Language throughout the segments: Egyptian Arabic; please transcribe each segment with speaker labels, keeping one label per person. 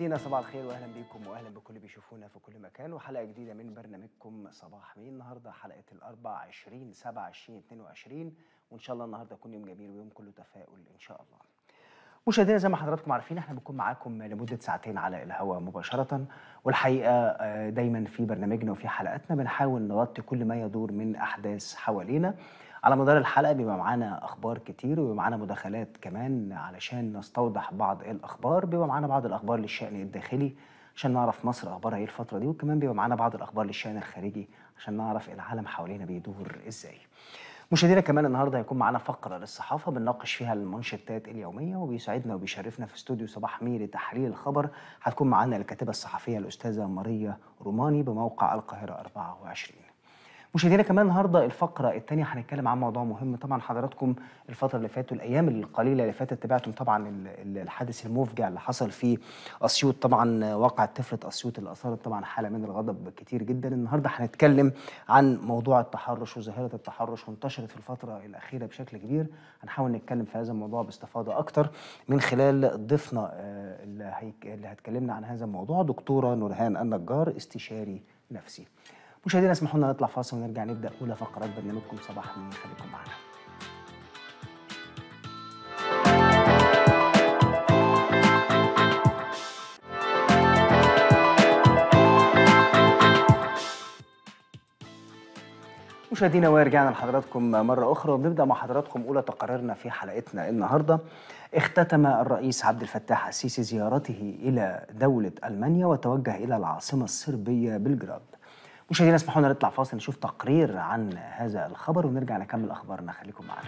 Speaker 1: مشاهدينا صباح الخير واهلا بكم واهلا بكل اللي بيشوفونا في كل مكان وحلقه جديده من برنامجكم صباح مين النهارده حلقه الاربع 20 7 20 22 وان شاء الله النهارده يكون يوم جميل ويوم كله تفاؤل ان شاء الله. مشاهدينا زي ما حضراتكم عارفين احنا بنكون معاكم لمده ساعتين على الهواء مباشره والحقيقه آه، دايما في برنامجنا وفي حلقاتنا بنحاول نغطي كل ما يدور من احداث حوالينا على مدار الحلقه بيبقى معانا اخبار كتير وبيبقى معانا مداخلات كمان علشان نستوضح بعض الاخبار بيبقى معانا بعض الاخبار للشان الداخلي عشان نعرف مصر اخبارها ايه الفتره دي وكمان بيبقى معانا بعض الاخبار للشان الخارجي عشان نعرف العالم حوالينا بيدور ازاي مشاهدينا كمان النهارده هيكون معانا فقره للصحافه بنناقش فيها المانشيتات اليوميه وبيسعدنا وبيشرفنا في استوديو صباح مي لتحليل الخبر هتكون معانا الكاتبه الصحفيه الاستاذه ماريا روماني بموقع القاهره 24 مشاهدينا كمان النهارده الفقره الثانيه هنتكلم عن موضوع مهم طبعا حضراتكم الفتره اللي فاتت الايام القليله اللي فاتت تابعتم طبعا ال- ال- الحادث المفجع اللي حصل في اسيوط طبعا واقعة طفله اسيوط اللي اثارت طبعا حاله من الغضب كتير جدا النهارده هنتكلم عن موضوع التحرش وظاهره التحرش وانتشرت في الفتره الاخيره بشكل كبير هنحاول نتكلم في هذا الموضوع باستفاضه اكتر من خلال ضيفنا آه، اللي هيك- اللي هتكلمنا عن هذا الموضوع دكتوره نورهان النجار استشاري نفسي مشاهدينا اسمحوا لنا نطلع فاصل ونرجع نبدا اولى فقرات برنامجكم صباح من خليكم معنا مشاهدينا ورجعنا لحضراتكم مرة أخرى وبنبدأ مع حضراتكم أولى تقاريرنا في حلقتنا النهاردة اختتم الرئيس عبد الفتاح السيسي زيارته إلى دولة ألمانيا وتوجه إلى العاصمة الصربية بلجراد مشاهدينا اسمحوا لنا نطلع فاصل نشوف تقرير عن هذا الخبر ونرجع نكمل أخبارنا خليكم معنا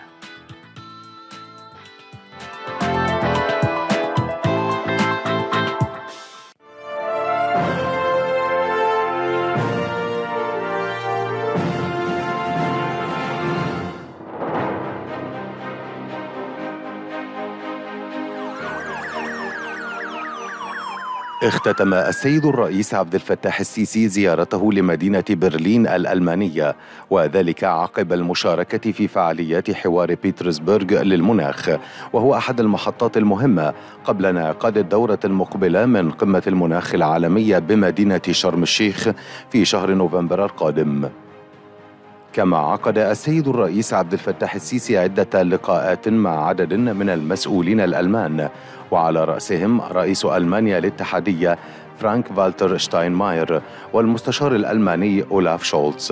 Speaker 2: اختتم السيد الرئيس عبد الفتاح السيسي زيارته لمدينة برلين الألمانية وذلك عقب المشاركة في فعاليات حوار بيترسبرغ للمناخ وهو أحد المحطات المهمة قبل انعقاد الدورة المقبلة من قمة المناخ العالمية بمدينة شرم الشيخ في شهر نوفمبر القادم كما عقد السيد الرئيس عبد الفتاح السيسي عدة لقاءات مع عدد من المسؤولين الألمان وعلى رأسهم رئيس ألمانيا الاتحادية فرانك فالتر شتاينماير والمستشار الألماني أولاف شولتز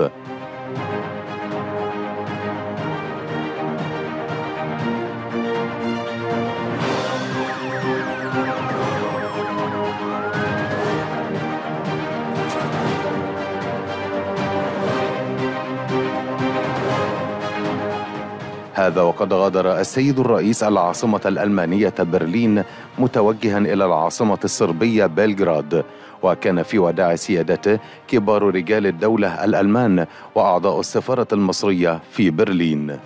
Speaker 2: هذا وقد غادر السيد الرئيس العاصمة الألمانية برلين متوجها إلى العاصمة الصربية بلغراد وكان في وداع سيادته كبار رجال الدولة الألمان وأعضاء السفارة المصرية في برلين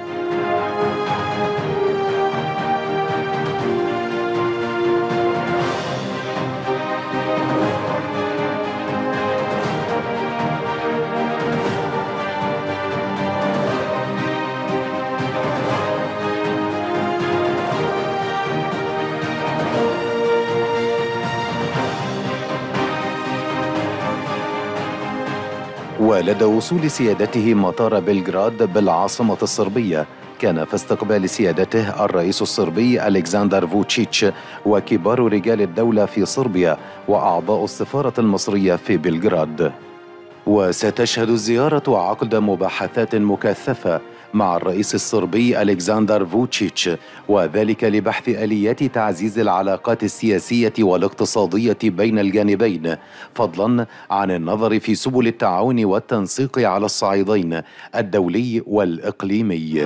Speaker 2: ولدى وصول سيادته مطار بلغراد بالعاصمة الصربية كان في استقبال سيادته الرئيس الصربي ألكسندر فوتشيتش وكبار رجال الدولة في صربيا وأعضاء السفارة المصرية في بلغراد وستشهد الزيارة عقد مباحثات مكثفة مع الرئيس الصربي ألكسندر فوتشيتش وذلك لبحث آليات تعزيز العلاقات السياسية والاقتصادية بين الجانبين فضلا عن النظر في سبل التعاون والتنسيق على الصعيدين الدولي والإقليمي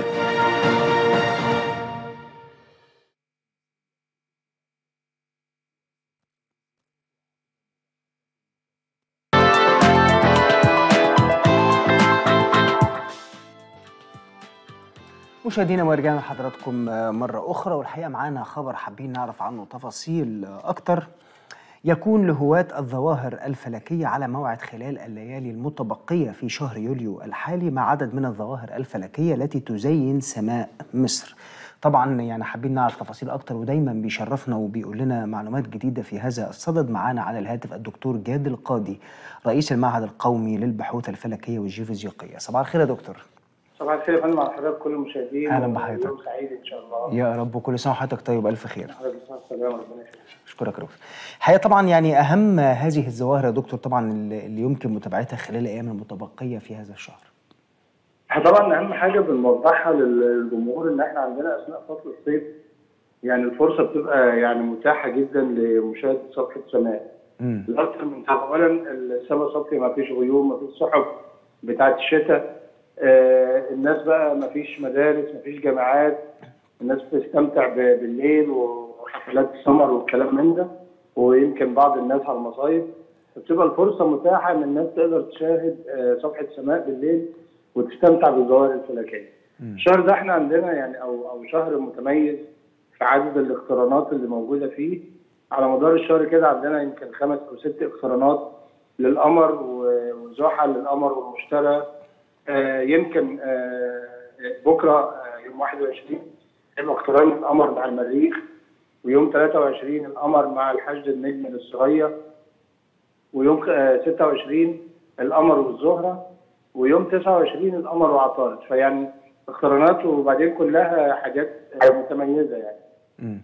Speaker 1: مشاهدينا ورجعنا لحضراتكم مرة أخرى والحقيقة معانا خبر حابين نعرف عنه تفاصيل أكتر يكون لهواة الظواهر الفلكية على موعد خلال الليالي المتبقية في شهر يوليو الحالي مع عدد من الظواهر الفلكية التي تزين سماء مصر طبعا يعني حابين نعرف تفاصيل اكتر ودايما بيشرفنا وبيقول لنا معلومات جديده في هذا الصدد معانا على الهاتف الدكتور جاد القاضي رئيس المعهد القومي للبحوث الفلكيه والجيوفيزيقيه صباح الخير يا دكتور
Speaker 3: صباح الخير يا فندم على حضرتك كل المشاهدين
Speaker 1: أهلا بحضرتك.
Speaker 3: يوم سعيد ان شاء الله
Speaker 1: يا رب وكل سنه وحضرتك طيب والف خير
Speaker 3: حضرتك بالصحة والسلامة ربنا يخليك
Speaker 1: اشكرك يا دكتور الحقيقه طبعا يعني اهم هذه الظواهر يا دكتور طبعا اللي اللي يمكن متابعتها خلال الايام المتبقيه في هذا الشهر
Speaker 3: احنا طبعا اهم حاجه بنوضحها للجمهور ان احنا عندنا اثناء فصل الصيف يعني الفرصه بتبقى يعني متاحه جدا لمشاهده صفحه سماء
Speaker 1: امم
Speaker 3: لاكثر من سبب اولا السماء صافيه ما فيش غيوم ما فيش سحب بتاعه الشتاء آه الناس بقى ما فيش مدارس ما فيش جامعات الناس بتستمتع ب- بالليل وحفلات السمر والكلام من ده ويمكن بعض الناس على المصايف فبتبقى الفرصه متاحه ان الناس تقدر تشاهد آه صفحه سماء بالليل وتستمتع بالظواهر الفلكيه. الشهر ده احنا عندنا يعني او او شهر متميز في عدد الاقترانات اللي موجوده فيه على مدار الشهر كده عندنا يمكن خمس او ست اقترانات للقمر و- وزحل للقمر والمشتري آه، يمكن آه، بكره آه، يوم 21 هيبقى اقتران القمر مع المريخ ويوم 23 القمر مع الحشد النجم الصغير ويوم آه، 26 القمر والزهره ويوم 29 القمر وعطارد فيعني اقترانات وبعدين كلها حاجات آه، متميزه يعني
Speaker 1: مم.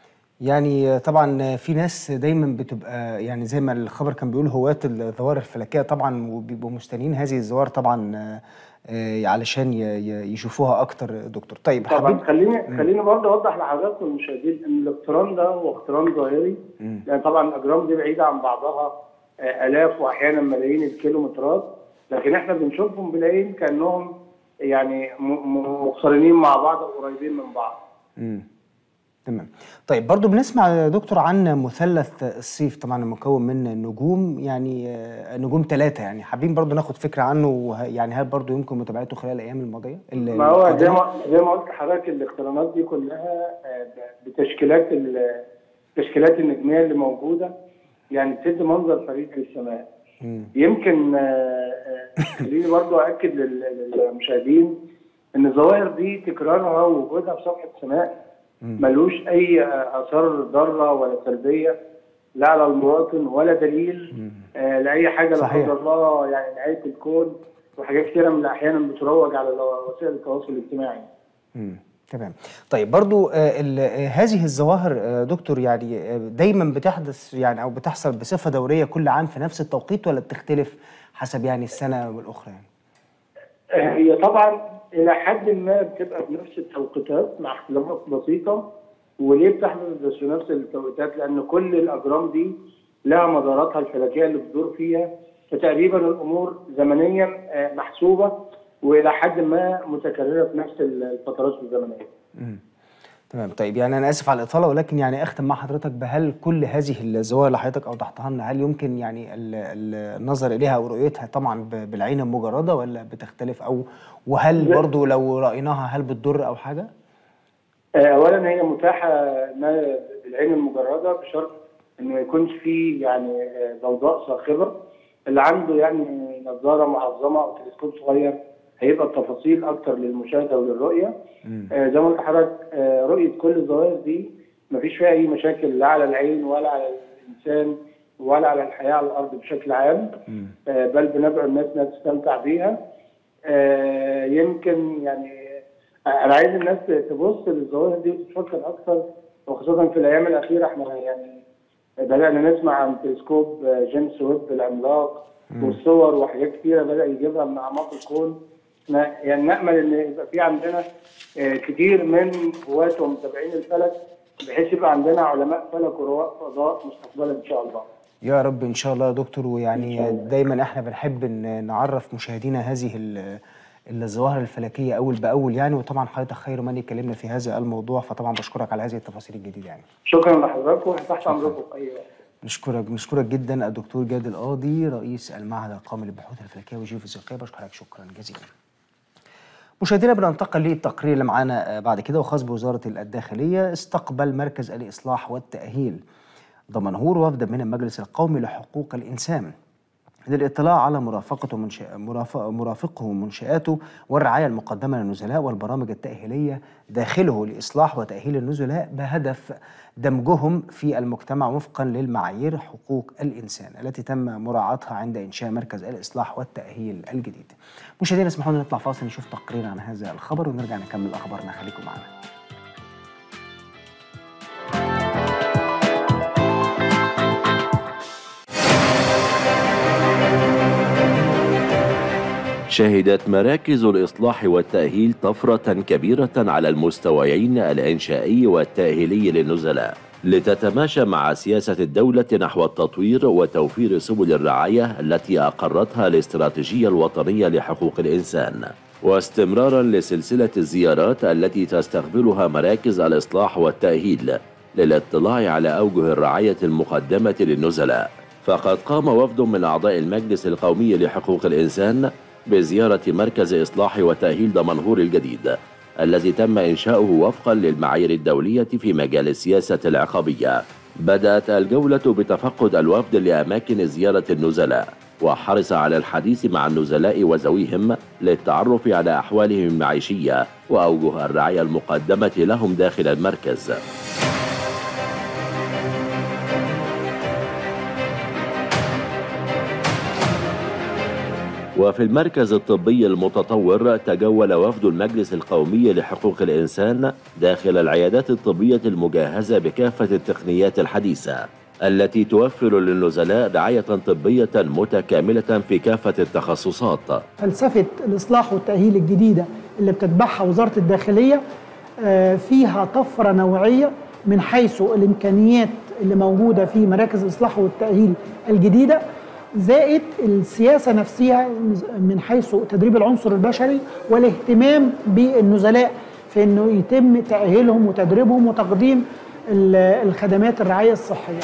Speaker 1: يعني طبعا في ناس دايما بتبقى يعني زي ما الخبر كان بيقول هواة الظواهر الفلكيه طبعا وبيبقوا مستنيين هذه الظواهر طبعا آه، آه، علشان ي- ي- يشوفوها اكتر دكتور طيب
Speaker 3: طبعا
Speaker 1: حابين
Speaker 3: خليني خليني برضه اوضح لحضراتكم المشاهدين ان الاقتران ده هو اقتران ظاهري
Speaker 1: مم.
Speaker 3: لان طبعا الاجرام دي بعيده عن بعضها آه، الاف واحيانا ملايين الكيلومترات لكن احنا بنشوفهم بالعين كانهم يعني م- م- مقترنين مع بعض او قريبين من بعض
Speaker 1: مم. تمام طيب برضو بنسمع يا دكتور عن مثلث الصيف طبعا مكون من نجوم يعني آه، نجوم ثلاثة يعني حابين برضو ناخد فكرة عنه وه- يعني هل برضو يمكن متابعته خلال الأيام الماضية؟ ال-
Speaker 3: ما هو زي
Speaker 1: القادمة؟
Speaker 3: ما زي ما قلت لحضرتك الاقترانات دي كلها آه، ب- بتشكيلات ال- التشكيلات النجميه اللي موجوده يعني بتدي منظر فريد للسماء
Speaker 1: مم.
Speaker 3: يمكن آه، آه، خليني برضو اكد لل- للمشاهدين ان الظواهر دي تكرارها ووجودها في صفحه السماء
Speaker 1: مم.
Speaker 3: ملوش اي آه، اثار ضاره ولا سلبيه لا على المواطن ولا دليل آه، لاي حاجه لا
Speaker 1: صحيح.
Speaker 3: قدر الله يعني نهايه الكون وحاجات كتيره من الاحيان بتروج على وسائل التواصل الاجتماعي
Speaker 1: مم. تمام طيب برضو آه، ال- آه، هذه الظواهر آه، دكتور يعني آه، دايما بتحدث يعني أو بتحصل بصفة دورية كل عام في نفس التوقيت ولا بتختلف حسب يعني السنة والأخرى يعني؟
Speaker 3: آه، هي طبعا الى حد ما بتبقى بنفس التوقيتات مع اختلافات بسيطه وليه بتحدث في نفس التوقيتات؟ لان كل الاجرام دي لها مداراتها الفلكيه اللي بتدور فيها فتقريبا الامور زمنيا آه، محسوبه والى حد ما متكرره في نفس الفترات الزمنيه.
Speaker 1: مم. تمام طيب يعني انا اسف على الاطاله ولكن يعني اختم مع حضرتك بهل كل هذه الظواهر اللي حضرتك اوضحتها لنا هل يمكن يعني ال- ال- النظر اليها او رؤيتها طبعا ب- بالعين المجرده ولا بتختلف او وهل
Speaker 3: لا.
Speaker 1: برضو لو رايناها هل بتضر او حاجه؟
Speaker 3: آه، اولا هي متاحه ما بالعين المجرده بشرط انه ما يكونش فيه يعني آه، ضوضاء صاخبه اللي عنده يعني نظاره معظمه او تلسكوب صغير هيبقى التفاصيل اكتر للمشاهده وللرؤيه
Speaker 1: مم.
Speaker 3: آه، زي ما قلت لحضرتك آه، رؤيه كل الظواهر دي ما فيش فيها اي مشاكل لا على العين ولا على الانسان ولا على الحياه على الارض بشكل عام
Speaker 1: مم.
Speaker 3: آه، بل بندعو الناس انها تستمتع بيها آه، يمكن يعني آه، انا عايز الناس تبص للظواهر دي وتتفكر اكثر وخاصه في الايام الاخيره احنا يعني بدانا نسمع عن تلسكوب آه، جيمس ويب العملاق والصور وحاجات كتيره بدا يجيبها من اعماق الكون ن- يعني نامل ان يبقى في عندنا آه، كتير من هواة ومتابعين الفلك بحيث يبقى عندنا علماء فلك ورواء فضاء مستقبلا ان شاء الله.
Speaker 1: يا رب ان شاء الله يا دكتور
Speaker 3: إن شاء
Speaker 1: ويعني
Speaker 3: الله.
Speaker 1: دايما احنا بنحب ان نعرف مشاهدينا هذه ال- الظواهر الفلكيه اول باول يعني وطبعا حضرتك خير من يكلمنا في هذا الموضوع فطبعا بشكرك على هذه التفاصيل الجديده يعني
Speaker 3: شكرا لحضراتكم تحت امركم في اي وقت.
Speaker 1: نشكرك نشكرك جدا الدكتور جاد القاضي رئيس المعهد القومي للبحوث الفلكيه والجيوفيزيقيه بشكرك شكرا جزيلا. مشاهدينا بننتقل للتقرير اللي معانا آه، بعد كده وخاص بوزاره الداخليه استقبل مركز الاصلاح والتاهيل دمنهور وفدا من المجلس القومي لحقوق الانسان للاطلاع على مرافقته منشأ مرافق مرافقه ومنشآته والرعاية المقدمة للنزلاء والبرامج التأهيلية داخله لإصلاح وتأهيل النزلاء بهدف دمجهم في المجتمع وفقا للمعايير حقوق الإنسان التي تم مراعاتها عند إنشاء مركز الإصلاح والتأهيل الجديد مشاهدينا اسمحوا لنا نطلع فاصل نشوف تقرير عن هذا الخبر ونرجع نكمل أخبارنا خليكم معنا
Speaker 4: شهدت مراكز الإصلاح والتأهيل طفرة كبيرة على المستويين الإنشائي والتأهيلي للنزلاء لتتماشى مع سياسة الدولة نحو التطوير وتوفير سبل الرعاية التي أقرتها الاستراتيجية الوطنية لحقوق الإنسان واستمرارا لسلسلة الزيارات التي تستقبلها مراكز الإصلاح والتأهيل للاطلاع على أوجه الرعاية المقدمة للنزلاء فقد قام وفد من أعضاء المجلس القومي لحقوق الإنسان بزيارة مركز إصلاح وتأهيل دمنهور الجديد الذي تم إنشاؤه وفقا للمعايير الدولية في مجال السياسة العقابية بدأت الجولة بتفقد الوفد لأماكن زيارة النزلاء وحرص على الحديث مع النزلاء وذويهم للتعرف على أحوالهم المعيشية وأوجه الرعاية المقدمة لهم داخل المركز وفي المركز الطبي المتطور تجول وفد المجلس القومي لحقوق الإنسان داخل العيادات الطبية المجهزة بكافة التقنيات الحديثة التي توفر للنزلاء رعاية طبية متكاملة في كافة التخصصات
Speaker 5: فلسفة الإصلاح والتأهيل الجديدة اللي بتتبعها وزارة الداخلية آه، فيها طفرة نوعية من حيث الإمكانيات اللي موجودة في مراكز الإصلاح والتأهيل الجديدة زائد السياسة نفسها من حيث تدريب العنصر البشري والاهتمام بالنزلاء في أنه يتم تأهيلهم وتدريبهم وتقديم ال- الخدمات الرعاية الصحية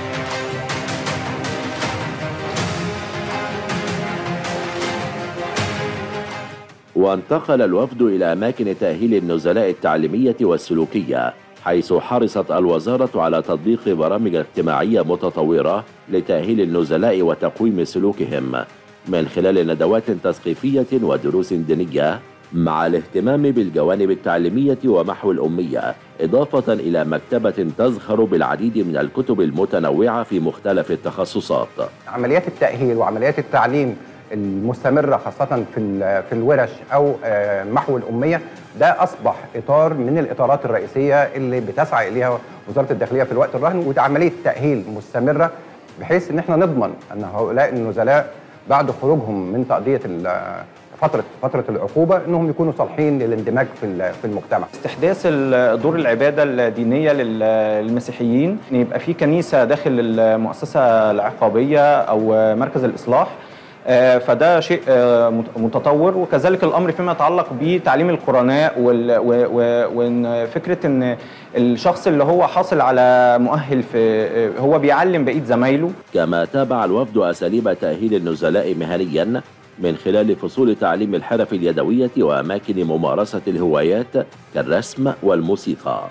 Speaker 4: وانتقل الوفد إلى أماكن تأهيل النزلاء التعليمية والسلوكية حيث حرصت الوزارة على تطبيق برامج اجتماعية متطورة لتأهيل النزلاء وتقويم سلوكهم من خلال ندوات تثقيفية ودروس دينية مع الاهتمام بالجوانب التعليمية ومحو الأمية إضافة إلى مكتبة تزخر بالعديد من الكتب المتنوعة في مختلف التخصصات
Speaker 6: عمليات التأهيل وعمليات التعليم المستمرة خاصة في ال- في الورش أو آه، محو الأمية ده أصبح إطار من الإطارات الرئيسية اللي بتسعى إليها وزارة الداخلية في الوقت الراهن ودي عملية تأهيل مستمرة بحيث إن احنا نضمن أن هؤلاء النزلاء بعد خروجهم من تقضية ال- فترة فترة العقوبة إنهم يكونوا صالحين للاندماج في ال- في المجتمع.
Speaker 7: استحداث ال- دور العباده الدينيه لل- للمسيحيين ان يبقى في كنيسه داخل المؤسسه العقابيه او مركز الاصلاح آه، فده شيء آه، مت- متطور وكذلك الامر فيما يتعلق بتعليم القرناء وال- و- و- وان فكره ان الشخص اللي هو حاصل على مؤهل في آه، هو بيعلم بقيه زمايله
Speaker 4: كما تابع الوفد أساليب تأهيل النزلاء مهنيا من خلال فصول تعليم الحرف اليدوية وأماكن ممارسة الهوايات كالرسم والموسيقى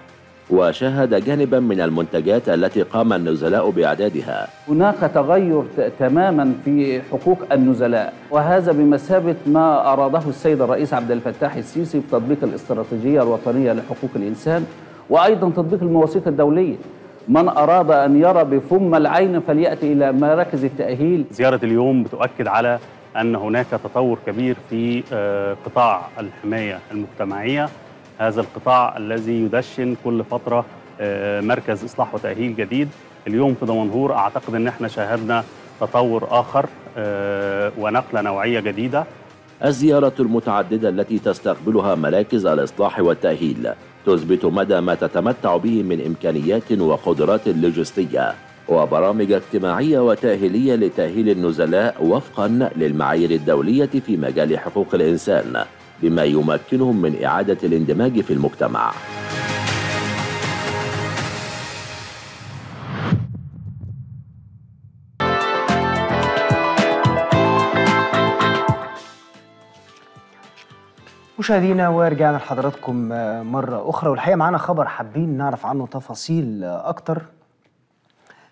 Speaker 4: وشاهد جانبا من المنتجات التي قام النزلاء بإعدادها
Speaker 8: هناك تغير ت- تماما في حقوق النزلاء وهذا بمثابة ما أراده السيد الرئيس عبد الفتاح السيسي بتطبيق الاستراتيجية الوطنية لحقوق الإنسان وأيضا تطبيق المواثيق الدولية من أراد أن يرى بفم العين فليأتي إلى مراكز التأهيل
Speaker 9: زيارة اليوم بتؤكد على أن هناك تطور كبير في آه، قطاع الحماية المجتمعية هذا القطاع الذي يدشن كل فترة آه، مركز إصلاح وتأهيل جديد اليوم في دمنهور أعتقد أن احنا شاهدنا تطور آخر آه، ونقلة نوعية جديدة
Speaker 4: الزيارة المتعددة التي تستقبلها مراكز الإصلاح والتأهيل تثبت مدى ما تتمتع به من إمكانيات وقدرات لوجستية وبرامج اجتماعية وتأهيلية لتأهيل النزلاء وفقا للمعايير الدولية في مجال حقوق الإنسان بما يمكنهم من إعادة الاندماج في المجتمع
Speaker 1: مشاهدينا ورجعنا لحضراتكم آه، مرة أخرى والحقيقة معانا خبر حابين نعرف عنه تفاصيل آه، أكتر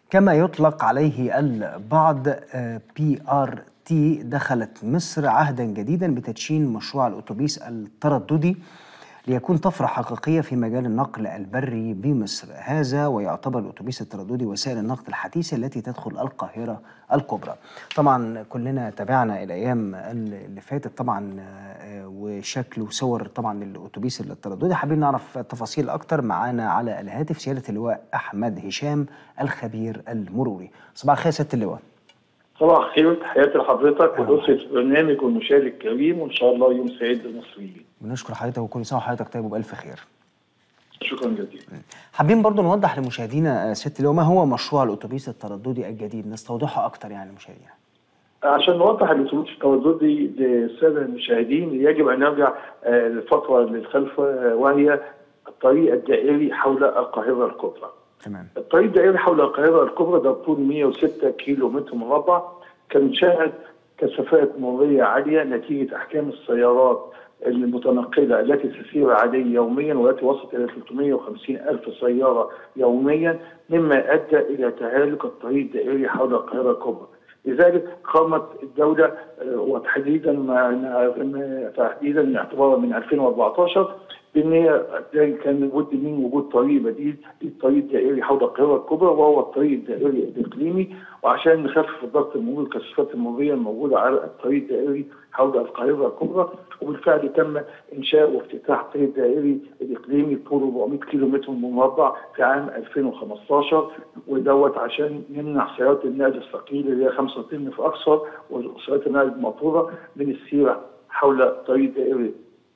Speaker 1: كما يطلق عليه البعض بي ار تي دخلت مصر عهدا جديدا بتدشين مشروع الاتوبيس الترددي ليكون طفرة حقيقية في مجال النقل البري بمصر هذا ويعتبر الأتوبيس الترددي وسائل النقل الحديثة التي تدخل القاهرة الكبرى طبعا كلنا تابعنا الأيام اللي فاتت طبعا آه، وشكل وصور طبعا الأتوبيس الترددي حابين نعرف تفاصيل أكتر معانا على الهاتف سيادة اللواء أحمد هشام الخبير المروري صباح الخير سيادة اللواء
Speaker 10: صباح الخير تحياتي لحضرتك ولأسرة البرنامج والمشاهد الكريم وإن شاء الله يوم سعيد للمصريين.
Speaker 1: بنشكر حضرتك وكل سنة وحضرتك طيب وبألف خير
Speaker 10: شكرا جزيلا.
Speaker 1: حابين برضو نوضح لمشاهدينا آه، سيادة اللواء ما هو مشروع الأتوبيس الترددي الجديد نستوضحه أكتر يعني لمشاهدينا
Speaker 10: عشان نوضح الاتوبيس الترددي للساده المشاهدين يجب ان نرجع آه، للفتره للخلف آه، وهي الطريق الدائري حول القاهره الكبرى.
Speaker 1: تمام
Speaker 10: الطريق الدائري حول القاهره الكبرى ده طول 106 كيلو متر مربع كان شاهد كثافات مروريه عاليه نتيجه احكام السيارات المتنقله التي تسير عليه يوميا والتي وصلت الى 350 الف سياره يوميا مما ادى الى تهالك الطريق الدائري حول القاهره الكبرى. لذلك قامت الدوله آه، وتحديدا مع مع- تحديدا اعتبارا من 2014 بان هي كان لابد من وجود طريق بديل للطريق الدائري حول القاهره الكبرى وهو الطريق الدائري الاقليمي وعشان نخفف الضغط المروري والكثافات المروريه الموجوده على الطريق الدائري حول القاهره الكبرى وبالفعل تم انشاء وافتتاح الطريق الدائري الاقليمي طوله 400 كيلو متر مربع في عام 2015 ودوت عشان نمنع سيارات النقل الثقيل اللي هي 5 طن في اكثر وسيارات النقل المقطوره من السيره حول الطريق الدائري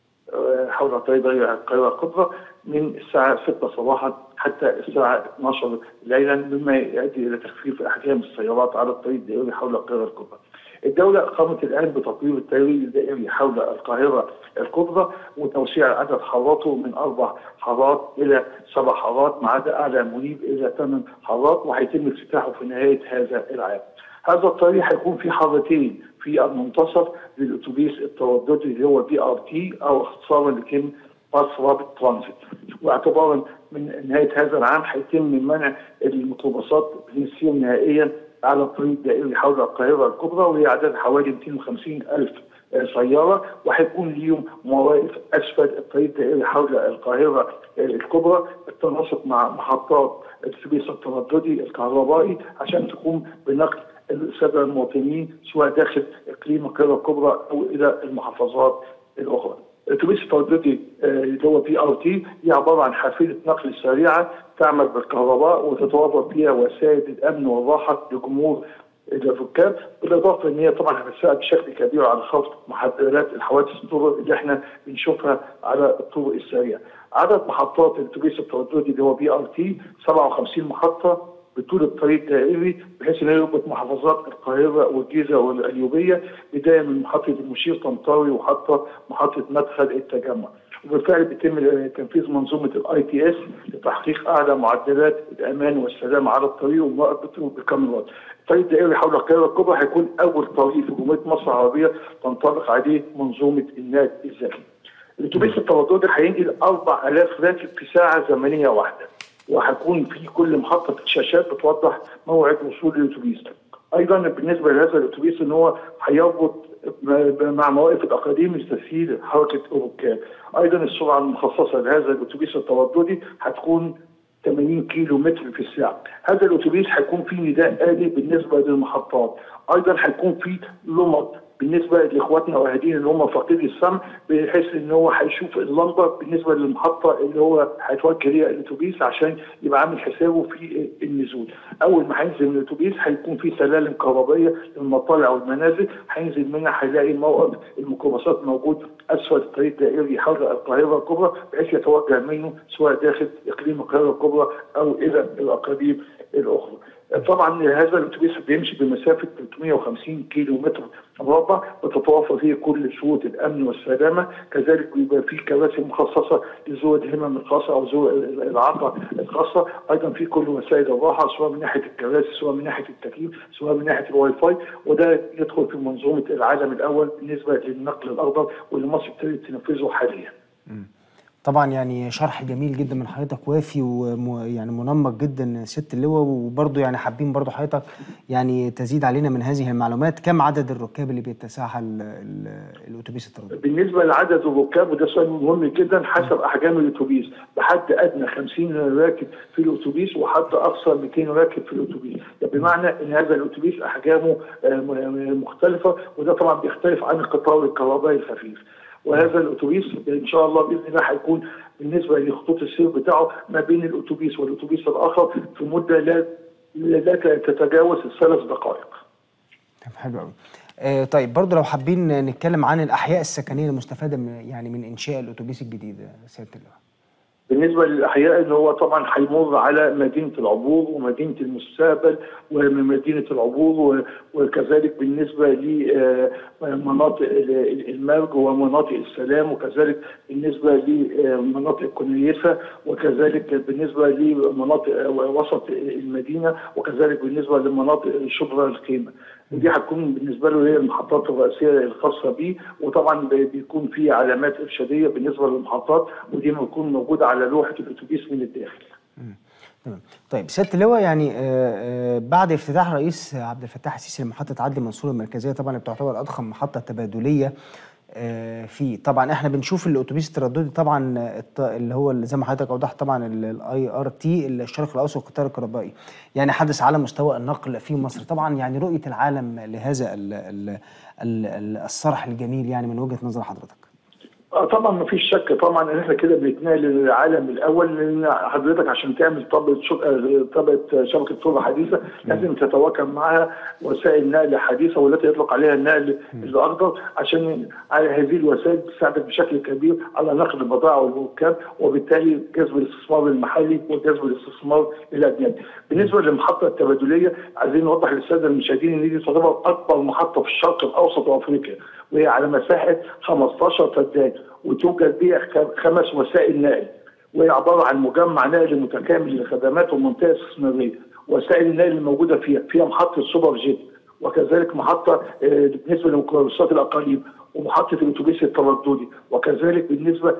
Speaker 10: حول طريق القاهرة الكبرى من الساعة 6 صباحا حتى الساعة 12 ليلا مما يؤدي إلى تخفيف أحجام السيارات على الطريق الدائري حول القاهرة الكبرى. الدولة قامت الآن بتطوير الطريق الدائري حول القاهرة الكبرى وتوسيع عدد حاراته من أربع حارات إلى سبع حارات ما عدا أعلى منيب إلى ثمان حارات وهيتم افتتاحه في نهاية هذا العام. هذا الطريق هيكون فيه حارتين في المنتصف للاتوبيس الترددي اللي هو بي ار تي او اختصارا لكلمه باص رابط ترانزيت واعتبارا من نهايه هذا العام هيتم منع الميكروباصات من السير نهائيا على الطريق الدائري حول القاهره الكبرى وهي عدد حوالي 250 الف سياره وهيكون ليهم مواقف اسفل الطريق الدائري حول القاهره الكبرى بالتناسق مع محطات الاتوبيس الترددي الكهربائي عشان تقوم بنقل الساده المواطنين سواء داخل اقليم القاهره الكبرى او الى المحافظات الاخرى. الاتوبيس الترددي آه، اللي هو بي ار تي هي عباره عن حافله نقل سريعه تعمل بالكهرباء وتتوفر فيها وسائل الامن والراحه لجمهور الركاب بالاضافه ان هي طبعا هتساعد بشكل كبير على خفض معدلات الحوادث الطرق اللي احنا بنشوفها على الطرق السريعه. عدد محطات الاتوبيس الترددي اللي هو بي ار تي 57 محطه بطول الطريق الدائري بحيث انه يربط محافظات القاهره والجيزه والقليوبيه بدايه من محطه المشير طنطاوي وحتى محطه مدخل التجمع. وبالفعل بيتم تنفيذ منظومه الاي تي اس لتحقيق اعلى معدلات الامان والسلام على الطريق ومراقبته بالكاميرات. الطريق الدائري حول القاهره الكبرى هيكون اول طريق في جمهوريه مصر العربيه تنطبق عليه منظومه النقل الذكي. الاتوبيس الترددي هينقل 4000 راكب في ساعه زمنيه واحده. وهيكون في كل محطه شاشات بتوضح موعد وصول الاتوبيس. ايضا بالنسبه لهذا الاتوبيس ان هو هيربط مع مواقف الاقاليم لتسهيل حركه الركاب. ايضا السرعه المخصصه لهذا الاتوبيس الترددي هتكون 80 كيلو متر في الساعه. هذا الاتوبيس هيكون فيه نداء آلي بالنسبه للمحطات. ايضا هيكون فيه لمط بالنسبه لاخواتنا واهالينا اللي هم فاقدي السمع بحيث ان هو هيشوف اللمبه بالنسبه للمحطه اللي هو هيتوجه ليها الاتوبيس عشان يبقى عامل حسابه في النزول. اول ما هينزل من الاتوبيس هيكون في سلالم كهربائيه للمطالع والمنازل هينزل منها هيلاقي موقف الميكروباصات موجود اسفل الطريق الدائري حول القاهره الكبرى بحيث يتوجه منه سواء داخل اقليم القاهره الكبرى او الى الاقاليم الاخرى. طبعا هذا الاتوبيس بيمشي بمسافه 350 كيلو متر مربع بتتوفر فيه كل شروط الامن والسلامه كذلك بيبقى فيه كراسي مخصصه لذوي الهمم الخاصه او ذوي الاعاقه الخاصه ايضا في كل وسائل الراحه سواء من ناحيه الكراسي سواء من ناحيه التكييف سواء من ناحيه الواي فاي وده يدخل في منظومه العالم الاول بالنسبه للنقل الاخضر واللي مصر ابتدت تنفذه حاليا.
Speaker 1: طبعا يعني شرح جميل جدا من حضرتك وافي ويعني منمق جدا ست اللواء وبرضه يعني حابين برضه حضرتك يعني تزيد علينا من هذه المعلومات كم عدد الركاب اللي بيتسعها ال- ال- الاتوبيس الترددي؟
Speaker 10: بالنسبه لعدد الركاب وده سؤال مهم جدا حسب احجام الاتوبيس بحد ادنى 50 راكب في الاتوبيس وحد اقصى 200 راكب في الاتوبيس يعني بمعنى ان هذا الاتوبيس احجامه آه، م- مختلفه وده طبعا بيختلف عن القطار الكهربائي الخفيف وهذا الاتوبيس ان شاء الله باذن الله هيكون بالنسبه لخطوط السير بتاعه ما بين الاتوبيس والاتوبيس الاخر في مده لا لا تتجاوز الثلاث دقائق.
Speaker 1: طب حلو قوي آه طيب برضه لو حابين نتكلم عن الاحياء السكنيه المستفاده من يعني من انشاء الاتوبيس الجديد يا سياده اللواء
Speaker 10: بالنسبه للاحياء اللي هو طبعا هيمر على مدينه العبور ومدينه المستقبل ومدينه العبور و- وكذلك بالنسبه لمناطق المرج ومناطق السلام وكذلك بالنسبه لمناطق كنيسه وكذلك بالنسبه لمناطق وسط المدينه وكذلك بالنسبه لمناطق شبرا الخيمه ودي هتكون بالنسبه له هي المحطات الرئيسيه الخاصه بيه وطبعا بيكون في علامات ارشاديه بالنسبه للمحطات ودي بتكون موجوده على لوحه الاتوبيس من الداخل.
Speaker 1: تمام طيب سياده اللواء يعني آه، آه، بعد افتتاح الرئيس عبد الفتاح السيسي لمحطه عدلي منصور المركزيه طبعا اللي بتعتبر اضخم محطه تبادليه آه، في طبعا احنا بنشوف الاتوبيس الترددي طبعا آه، الط- اللي هو اللي زي ما حضرتك اوضحت طبعا الاي ار تي الشرق الاوسط والقطار الكهربائي يعني حدث على مستوى النقل في مصر طبعا يعني رؤيه العالم لهذا ال- ال- ال- ال- الصرح الجميل يعني من وجهه نظر حضرتك
Speaker 10: آه طبعا ما فيش شك طبعا ان احنا كده بنتنقل للعالم الاول لان حضرتك عشان تعمل طبقه شو- آه، طبقه شبكه طرق حديثه لازم تتواكب معها وسائل نقل حديثه والتي يطلق عليها النقل الاخضر عشان على هذه الوسائل تساعدك بشكل كبير على نقل البضائع والركاب وبالتالي جذب الاستثمار المحلي وجذب الاستثمار الاجنبي. بالنسبه للمحطه التبادليه عايزين نوضح للساده المشاهدين ان دي تعتبر اكبر محطه في الشرق الاوسط وافريقيا وهي على مساحه 15 فدان وتوجد بها خ- خمس وسائل نقل وهي عباره عن مجمع نقل متكامل للخدمات ومنطقه استثماريه وسائل النقل الموجوده فيها فيها محطه سوبر جيت وكذلك محطه آه، بالنسبه لميكروباصات الاقاليم ومحطه الاتوبيس الترددي وكذلك بالنسبه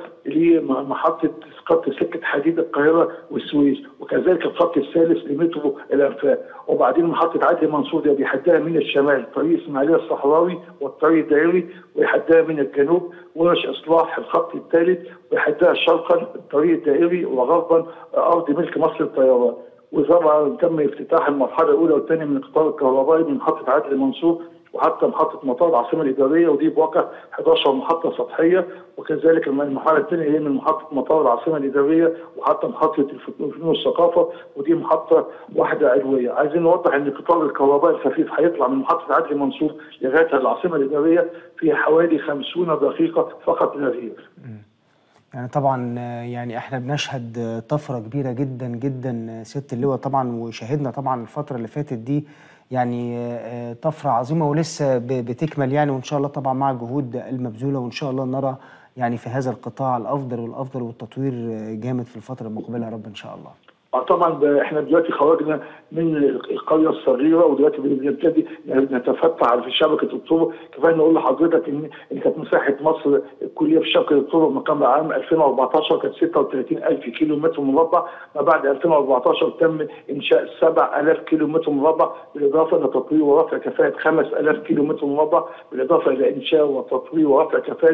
Speaker 10: لمحطه خط سكه حديد القاهره والسويس وكذلك الخط الثالث لمترو الانفاق وبعدين محطه عدلي منصور دي بيحدها من الشمال طريق اسماعيليه الصحراوي والطريق الدائري ويحدها من الجنوب ورش اصلاح الخط الثالث ويحدها شرقا الطريق الدائري وغربا ارض ملك مصر الطيران وطبعا تم افتتاح المرحله الاولى والثانيه من القطار الكهربائي من محطه عدلي منصور وحتى محطه مطار العاصمه الاداريه ودي بواقع 11 محطه سطحيه وكذلك المرحله الثانيه هي من محطه مطار العاصمه الاداريه وحتى محطه الفنون والثقافه ودي محطه واحده علويه، عايزين نوضح ان القطار الكهربائي الخفيف هيطلع من محطه عدلي منصور لغايه العاصمه الاداريه في حوالي 50 دقيقه فقط لا غير.
Speaker 1: يعني طبعا آه، يعني احنا بنشهد آه، طفره كبيره جدا جدا آه، سياده اللواء طبعا وشاهدنا طبعا الفتره اللي فاتت دي يعني آه، آه، طفره عظيمه ولسه ب- بتكمل يعني وان شاء الله طبعا مع الجهود المبذوله وان شاء الله نرى يعني في هذا القطاع الافضل والافضل والتطوير آه، جامد في الفتره المقبله يا رب ان شاء الله.
Speaker 10: آه طبعا ب- احنا دلوقتي خرجنا من القريه الصغيره ودلوقتي بنبتدي نتفتح في شبكه الطرق كفايه نقول لحضرتك ان ان كانت مساحه مصر الكليه في شبكه الطرق مقام عام 2014 كانت 36000 كيلو متر مربع ما بعد 2014 تم انشاء 7000 كيلو متر مربع بالاضافه لتطوير ورفع كفاءه 5000 كيلو متر مربع بالاضافه الى انشاء وتطوير ورفع كفاءه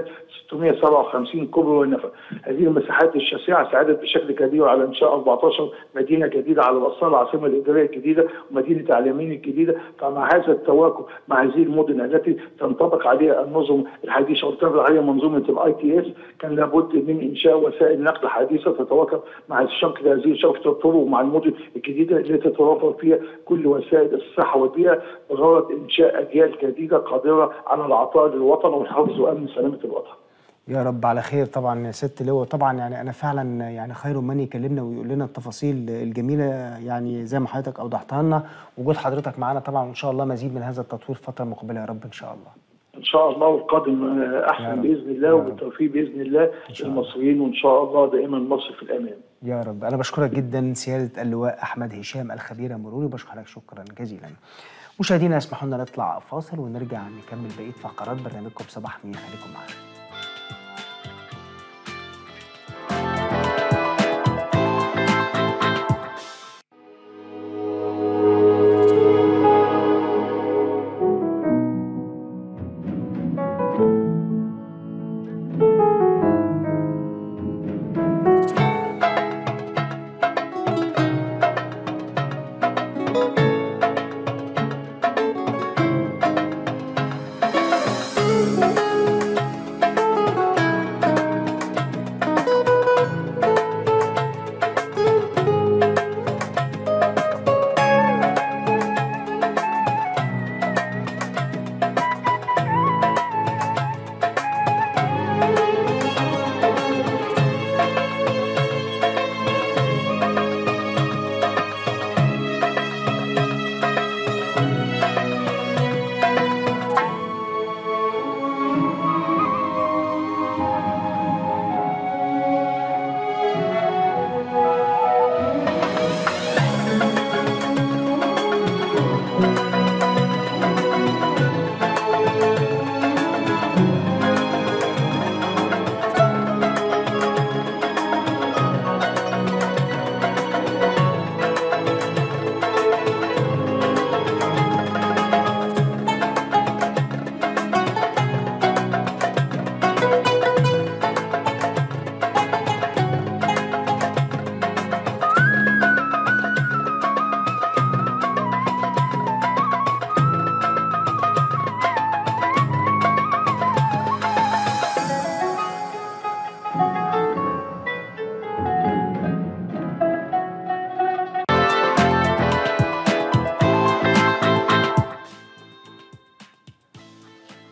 Speaker 10: 657 كوبري ونفق هذه المساحات الشاسعه ساعدت بشكل كبير على انشاء 14 مدينه جديده على راسها العاصمه الاداريه الجديده ومدينه علمين الجديده فمع هذا التواكب مع هذه المدن التي تنطبق عليها النظم الحديثه وتنطبق عليها منظومه الاي تي اس كان لابد من انشاء وسائل نقل حديثه تتواكب مع شبكه هذه شبكه الطرق ومع المدن الجديده التي تتوفر فيها كل وسائل الصحه والبيئه بغرض انشاء اجيال جديده قادره على العطاء للوطن والحفظ وامن سلامه الوطن.
Speaker 1: يا رب على خير طبعا يا ست لواء طبعا يعني انا فعلا يعني خير من يكلمنا ويقول لنا التفاصيل الجميله يعني زي ما حضرتك اوضحتها لنا وجود حضرتك معانا طبعا وان شاء الله مزيد من هذا التطوير الفتره المقبله يا رب ان شاء الله
Speaker 10: ان شاء الله والقادم آه،
Speaker 1: يا
Speaker 10: احسن
Speaker 1: رب.
Speaker 10: باذن الله
Speaker 1: يا رب.
Speaker 10: وبالتوفيق باذن الله
Speaker 1: شاء الله.
Speaker 10: للمصريين وان شاء الله دائما مصر في الامان.
Speaker 1: يا رب انا بشكرك جدا سياده اللواء احمد هشام الخبير المروري بشكرك شكرا جزيلا مشاهدينا اسمحوا لنا نطلع فاصل ونرجع نكمل بقيه فقرات برنامجكم صباح مين خليكم معانا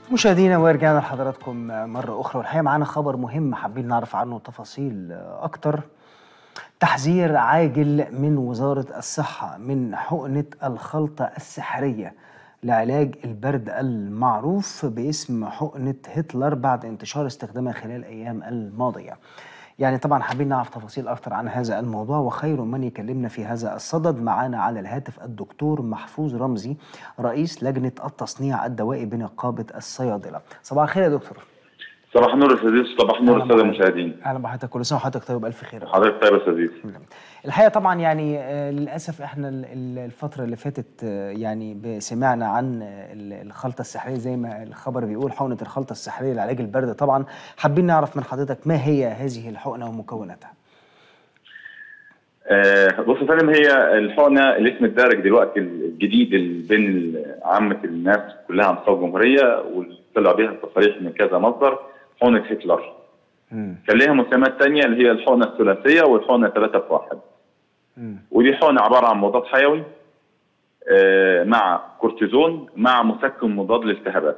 Speaker 1: مشاهدينا ورجعنا لحضراتكم مرة أخرى والحقيقة معانا خبر مهم حابين نعرف عنه تفاصيل أكتر تحذير عاجل من وزارة الصحة من حقنة الخلطة السحرية لعلاج البرد المعروف باسم حقنة هتلر بعد انتشار استخدامها خلال الأيام الماضية يعني طبعا حابين نعرف تفاصيل أكتر عن هذا الموضوع وخير من يكلمنا في هذا الصدد معانا على الهاتف الدكتور محفوظ رمزي رئيس لجنة التصنيع الدوائي بنقابة الصيادلة صباح الخير يا دكتور
Speaker 11: صباح النور يا استاذ يوسف صباح النور
Speaker 1: أهلا
Speaker 11: الساده
Speaker 1: بحضرتك.
Speaker 11: المشاهدين
Speaker 1: أهلا بحضرتك كل سنة وحضرتك طيب بألف خير
Speaker 11: حضرتك طيب يا استاذ يوسف
Speaker 1: الحقيقه طبعا يعني آه، للاسف احنا ال- ال- الفتره اللي فاتت آه، يعني ب- سمعنا عن آه، ال- الخلطه السحريه زي ما الخبر بيقول حقنه الخلطه السحريه لعلاج البرد طبعا حابين نعرف من حضرتك ما هي هذه الحقنه ومكوناتها
Speaker 11: آه بص يا فندم هي الحقنه الاسم الدارج دلوقتي الجديد اللي بين عامه الناس كلها على مستوى الجمهوريه واللي طلع بيها التصاريح من كذا مصدر حقنه هتلر كان ليها مسميات تانية اللي هي الحقنه الثلاثيه والحقنه ثلاثه في واحد ودي حقنه عباره عن مضاد حيوي آه مع كورتيزون مع مسكن مضاد للالتهابات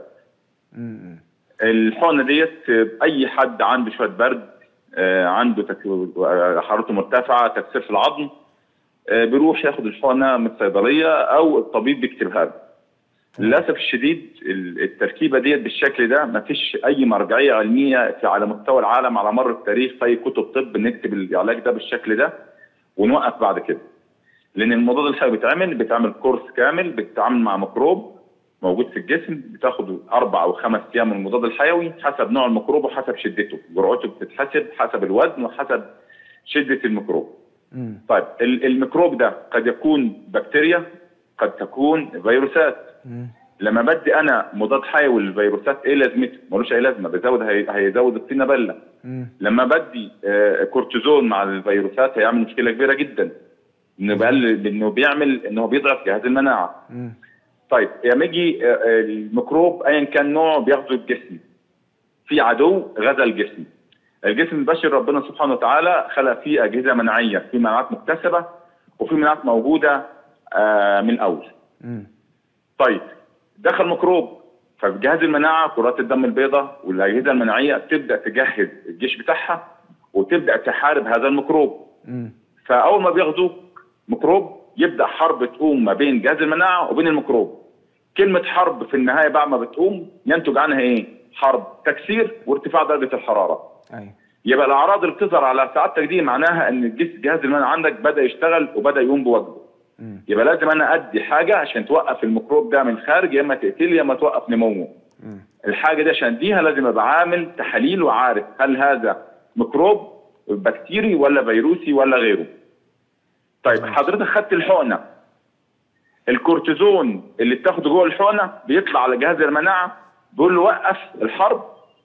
Speaker 11: الحقنه ديت اي حد عنده شويه برد آه، عنده تك... آه، حرارته مرتفعه تكسير في العظم آه، بيروح ياخد الحقنه من الصيدليه او الطبيب بيكتبها له. للاسف الشديد ال- التركيبه ديت بالشكل ده ما فيش اي مرجعيه علميه في على مستوى العالم على مر التاريخ في اي كتب طب نكتب العلاج ده بالشكل ده ونوقف بعد كده. لان المضاد الحيوي بيتعمل بيتعمل كورس كامل بتتعامل مع ميكروب موجود في الجسم بتاخد اربع او خمس ايام من المضاد الحيوي حسب نوع الميكروب وحسب شدته، جرعته بتتحسب حسب الوزن وحسب شده الميكروب. طيب ال- الميكروب ده قد يكون بكتيريا قد تكون فيروسات لما بدي انا مضاد حيوي للفيروسات ايه لازمته؟ ملوش اي لازمه بيزود هي- هيزود الطينه بله لما بدي آه، كورتيزون مع الفيروسات هيعمل مشكله كبيره جدا انه بيقلل انه بيعمل انه بيضعف جهاز المناعه طيب لما يجي آه، آه، الميكروب ايا كان نوعه بياخده الجسم في عدو غزا الجسم الجسم البشري ربنا سبحانه وتعالى خلق فيه اجهزه مناعيه في مناعات مكتسبه وفي مناعات موجوده آه، من الاول طيب دخل ميكروب فجهاز المناعه كرات الدم البيضاء والاجهزه المناعيه تبدا تجهز الجيش بتاعها وتبدا تحارب هذا الميكروب فاول ما بياخدوا ميكروب يبدا حرب تقوم ما بين جهاز المناعه وبين الميكروب كلمه حرب في النهايه بعد ما بتقوم ينتج عنها ايه حرب تكسير وارتفاع درجه الحراره
Speaker 1: ايوه
Speaker 11: يبقى الاعراض اللي بتظهر على سعادتك دي معناها ان الجسم جهاز المناعه عندك بدا يشتغل وبدا يقوم بواجبه يبقى لازم انا ادي حاجه عشان توقف الميكروب ده من الخارج يا اما تقتله يا اما توقف نموه الحاجه دي عشان اديها لازم ابقى عامل تحاليل وعارف هل هذا ميكروب بكتيري ولا فيروسي ولا غيره طيب حضرتك خدت الحقنه الكورتيزون اللي بتاخده جوه الحقنه بيطلع على جهاز المناعه بيقول له وقف الحرب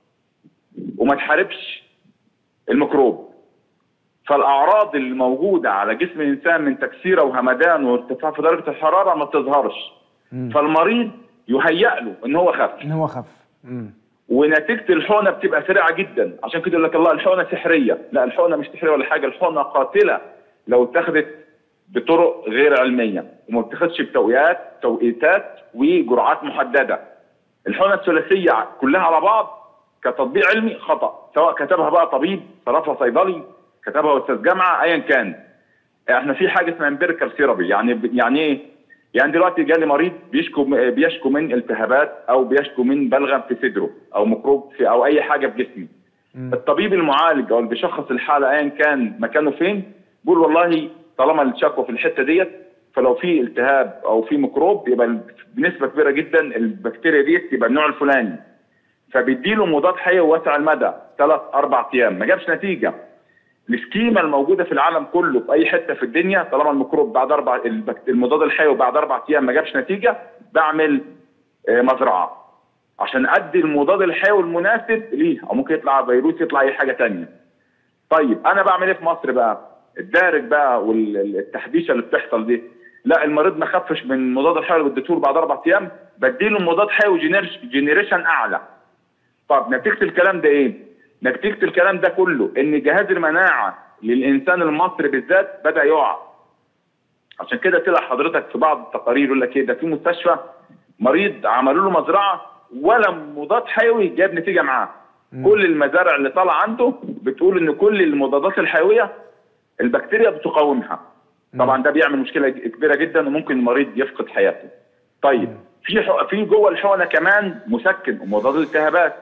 Speaker 11: وما تحاربش الميكروب فالاعراض اللي موجوده على جسم الانسان من تكسيره وهمدان وارتفاع في درجه الحراره ما بتظهرش فالمريض يهيأ له ان هو خف
Speaker 1: ان هو خف مم.
Speaker 11: ونتيجه الحقنه بتبقى سريعه جدا عشان كده يقول لك الله الحقنه سحريه لا الحقنه مش سحريه ولا حاجه الحقنه قاتله لو اتخذت بطرق غير علميه وما بتاخدش بتوقيات توقيتات وجرعات محدده الحقنه الثلاثيه كلها على بعض كتطبيق علمي خطا سواء كتبها بقى طبيب صرفها صيدلي كتبها استاذ جامعه ايا كان احنا في حاجه اسمها امبيريكال ثيرابي يعني يعني ايه يعني دلوقتي جالي مريض بيشكو بيشكو من التهابات او بيشكو من بلغم في صدره او ميكروب في او اي حاجه في جسمه الطبيب المعالج او اللي بيشخص الحاله ايا كان مكانه فين بيقول والله طالما الشكوى في الحته ديت فلو في التهاب او في ميكروب يبقى بنسبه كبيره جدا البكتيريا ديت يبقى النوع الفلاني فبيديله مضاد حيوي واسع المدى ثلاث اربع ايام ما جابش نتيجه السكيما الموجوده في العالم كله في اي حته في الدنيا طالما الميكروب بعد اربع البكت- المضاد الحيوي بعد اربع ايام ما جابش نتيجه بعمل آه، مزرعه عشان ادي المضاد الحيوي المناسب ليه او ممكن يطلع فيروس يطلع اي حاجه تانية طيب انا بعمل ايه في مصر بقى الدارج بقى والتحديثه اللي بتحصل دي لا المريض ما خفش من المضاد الحيوي اللي اديته له بعد اربع ايام بديله مضاد حيوي جينيرش- جينيريشن اعلى طب نتيجه الكلام ده ايه؟ نتيجه الكلام ده كله ان جهاز المناعه للانسان المصري بالذات بدا يقع عشان كده طلع حضرتك في بعض التقارير يقول لك ايه ده في مستشفى مريض عملوا له مزرعه ولا مضاد حيوي جاب نتيجه معاه كل المزارع اللي طالعه عنده بتقول ان كل المضادات الحيويه البكتيريا بتقاومها طبعا ده بيعمل مشكله كبيره جدا وممكن المريض يفقد حياته طيب في حق- في جوه الحقنه كمان مسكن ومضاد الالتهابات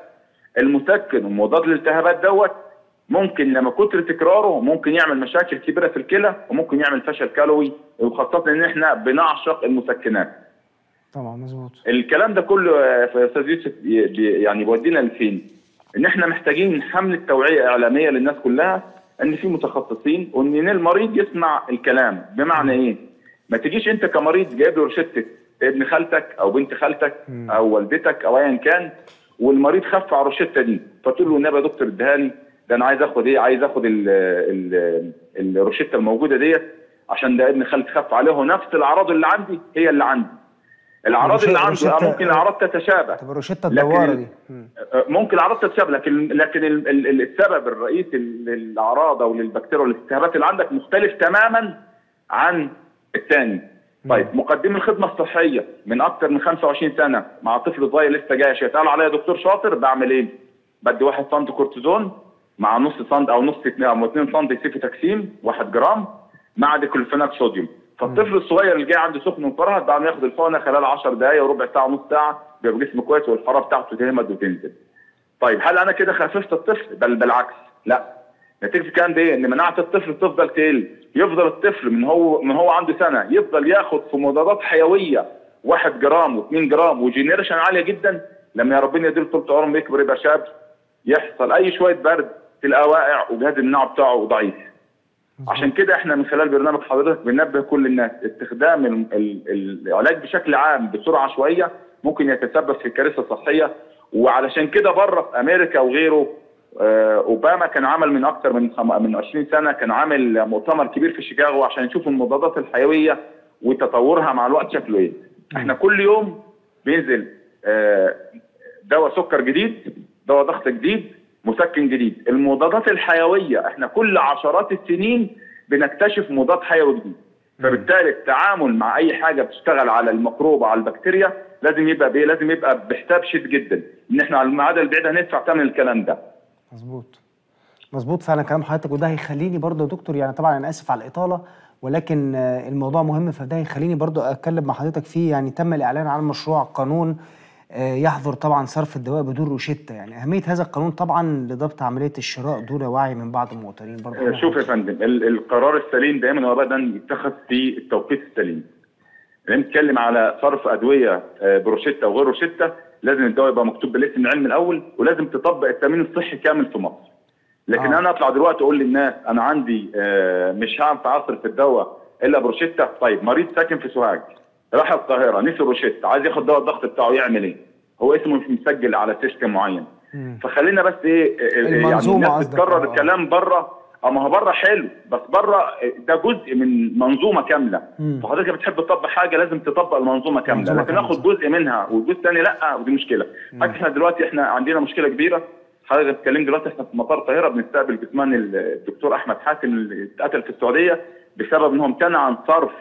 Speaker 11: المسكن ومضاد الالتهابات دوت ممكن لما كتر تكراره ممكن يعمل مشاكل كبيره في الكلى وممكن يعمل فشل كلوي وخاصه ان احنا بنعشق المسكنات
Speaker 1: طبعا مظبوط
Speaker 11: الكلام ده كله آه، في استاذ يوسف بي- بي- يعني بيودينا لفين؟ ان احنا محتاجين حمله توعيه اعلاميه للناس كلها ان في متخصصين وان المريض يسمع الكلام بمعنى ايه؟ ما تجيش انت كمريض جايب له روشته ابن خالتك او بنت خالتك او والدتك او ايا كان والمريض خف على الروشته دي فتقول له النبي يا دكتور اديها لي ده انا عايز اخد ايه؟ عايز اخد ال- ال- الروشته الموجوده ديت عشان ده ابن خالتي خف عليه ونفس الاعراض اللي عندي هي اللي عندي الاعراض اللي عنده
Speaker 1: روشتة-
Speaker 11: آه، ممكن الاعراض تتشابه
Speaker 1: طب الروشته
Speaker 11: لكن
Speaker 1: الدواره
Speaker 11: ال-
Speaker 1: دي مم.
Speaker 11: ممكن الاعراض تتشابه لكن لكن ال- ال- ال- السبب الرئيسي للاعراض او للبكتيريا والالتهابات اللي عندك مختلف تماما عن الثاني طيب مقدمي الخدمه الصحيه من اكثر من 25 سنه مع طفل صغير لسه جاي يتقال عليا دكتور شاطر بعمل ايه؟ بدي 1 سم كورتيزون مع نص سم او نص او 2 سم سيفوتاكسيم 1 جرام مع ديكلوفيناك صوديوم فالطفل الصغير اللي جاي عنده سخن ومفرهد بعد ما ياخد الحقنه خلال 10 دقائق وربع ساعه ونص ساعه بيبقى جسمه كويس والحراره بتاعته تهمد وتنزل. طيب هل انا كده خففت الطفل؟ بل بالعكس لا نتيجه الكلام ده ايه؟ ان مناعه الطفل تفضل تقل يفضل الطفل من هو من هو عنده سنه يفضل ياخد في مضادات حيويه 1 جرام و2 جرام وجينيريشن عاليه جدا لما يا ربنا يديله طول عمره يكبر يبقى شاب يحصل اي شويه برد تلاقيه واقع وجهاز المناعه بتاعه ضعيف. عشان كده احنا من خلال برنامج حضرتك بننبه كل الناس استخدام ال- ال- العلاج بشكل عام بسرعه شويه ممكن يتسبب في كارثه صحيه وعلشان كده بره في امريكا وغيره آه، اوباما كان عمل من اكثر من خم- من 20 سنه كان عامل مؤتمر كبير في شيكاغو عشان يشوف المضادات الحيويه وتطورها مع الوقت شكله ايه. احنا كل يوم بينزل آه، دواء سكر جديد دواء ضغط جديد مسكن جديد المضادات الحيويه احنا كل عشرات السنين بنكتشف مضاد حيوي جديد فبالتالي التعامل مع اي حاجه بتشتغل على الميكروب على البكتيريا لازم يبقى بايه لازم يبقى بحساب شديد جدا ان احنا على المعادله البعيده هندفع ثمن الكلام ده
Speaker 1: مظبوط مظبوط فعلا كلام حضرتك وده هيخليني برضو يا دكتور يعني طبعا انا اسف على الاطاله ولكن آه، الموضوع مهم فده هيخليني برضو اتكلم مع حضرتك فيه يعني تم الاعلان عن مشروع قانون آه، يحظر طبعا صرف الدواء بدون روشته يعني اهميه هذا القانون طبعا لضبط عمليه الشراء دون وعي من بعض المواطنين برضو
Speaker 11: شوف يا فندم ال- القرار السليم دائما وابدا يتخذ في التوقيت السليم. لما نتكلم على صرف ادويه آه، بروشته وغير روشته لازم الدواء يبقى مكتوب بالاسم العلمي الاول ولازم تطبق التامين الصحي كامل في مصر. لكن
Speaker 1: آه.
Speaker 11: انا اطلع دلوقتي اقول للناس انا عندي آه، مش هينفع اصرف الدواء الا بروشته طيب مريض ساكن في سوهاج راح القاهره نسي روشته عايز ياخد دواء الضغط بتاعه يعمل ايه؟ هو اسمه مش مسجل على سيستم معين. فخلينا بس ايه إيه- يعني
Speaker 1: المنظومة
Speaker 11: الناس
Speaker 1: قصدك،
Speaker 11: بتكرر
Speaker 1: آه.
Speaker 11: الكلام بره اما هو بره حلو بس بره ده جزء من منظومه كامله
Speaker 1: مم.
Speaker 11: فحضرتك بتحب تطبق حاجه لازم تطبق المنظومه كامله
Speaker 1: منظومة
Speaker 11: لكن
Speaker 1: كاملة،
Speaker 11: ناخد جزء منها والجزء الثاني لا ودي مشكله حتى احنا دلوقتي احنا عندنا مشكله كبيره حضرتك بتتكلم دلوقتي احنا في مطار القاهره بنستقبل جثمان الدكتور احمد حاتم اللي اتقتل في السعوديه بسبب انهم امتنع عن صرف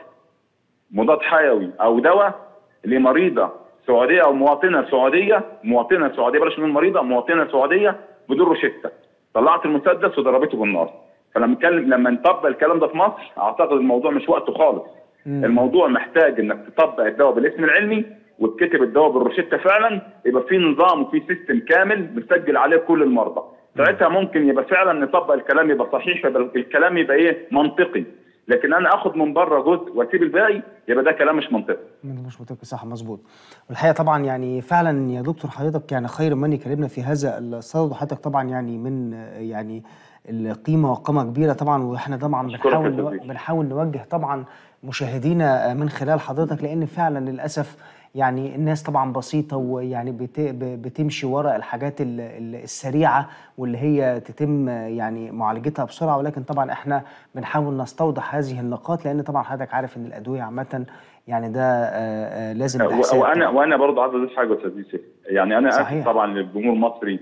Speaker 11: مضاد حيوي او دواء لمريضه سعوديه او مواطنه سعوديه مواطنه سعوديه بلاش من مريضه مواطنه سعوديه بدون روشته طلعت المسدس وضربته بالنار فلما نتكلم لما نطبق الكلام ده في مصر اعتقد الموضوع مش وقته خالص الموضوع محتاج انك تطبق الدواء بالاسم العلمي وتكتب الدواء بالروشته فعلا يبقى في نظام وفي سيستم كامل مسجل عليه كل المرضى ساعتها ممكن يبقى فعلا نطبق الكلام يبقى صحيح يبقى الكلام يبقى ايه منطقي لكن انا اخد من بره جزء واسيب الباقي يبقى ده كلام مش منطقي
Speaker 1: مش منطقي صح مظبوط والحقيقه طبعا يعني فعلا يا دكتور حضرتك يعني خير من يكلمنا في هذا الصدد وحضرتك طبعا يعني من آه، يعني القيمه وقامه كبيره طبعا واحنا طبعا
Speaker 11: أشكرك يا
Speaker 1: بنحاول نو...
Speaker 11: صديقي.
Speaker 1: بنحاول نوجه طبعا مشاهدينا آه، من خلال حضرتك لان فعلا للاسف يعني الناس طبعا بسيطه ويعني بت... ب- بتمشي وراء الحاجات ال- ال- السريعه واللي هي تتم آه، يعني معالجتها بسرعه ولكن طبعا احنا بنحاول نستوضح هذه النقاط لان طبعا حضرتك عارف ان الادويه عامه يعني ده آه، آه، لازم
Speaker 11: و-
Speaker 1: الإحسان
Speaker 11: وانا
Speaker 1: طبعاً.
Speaker 11: وانا برضه عايز اضيف حاجه يا استاذ يوسف يعني انا
Speaker 1: صحيح.
Speaker 11: اسف طبعا للجمهور المصري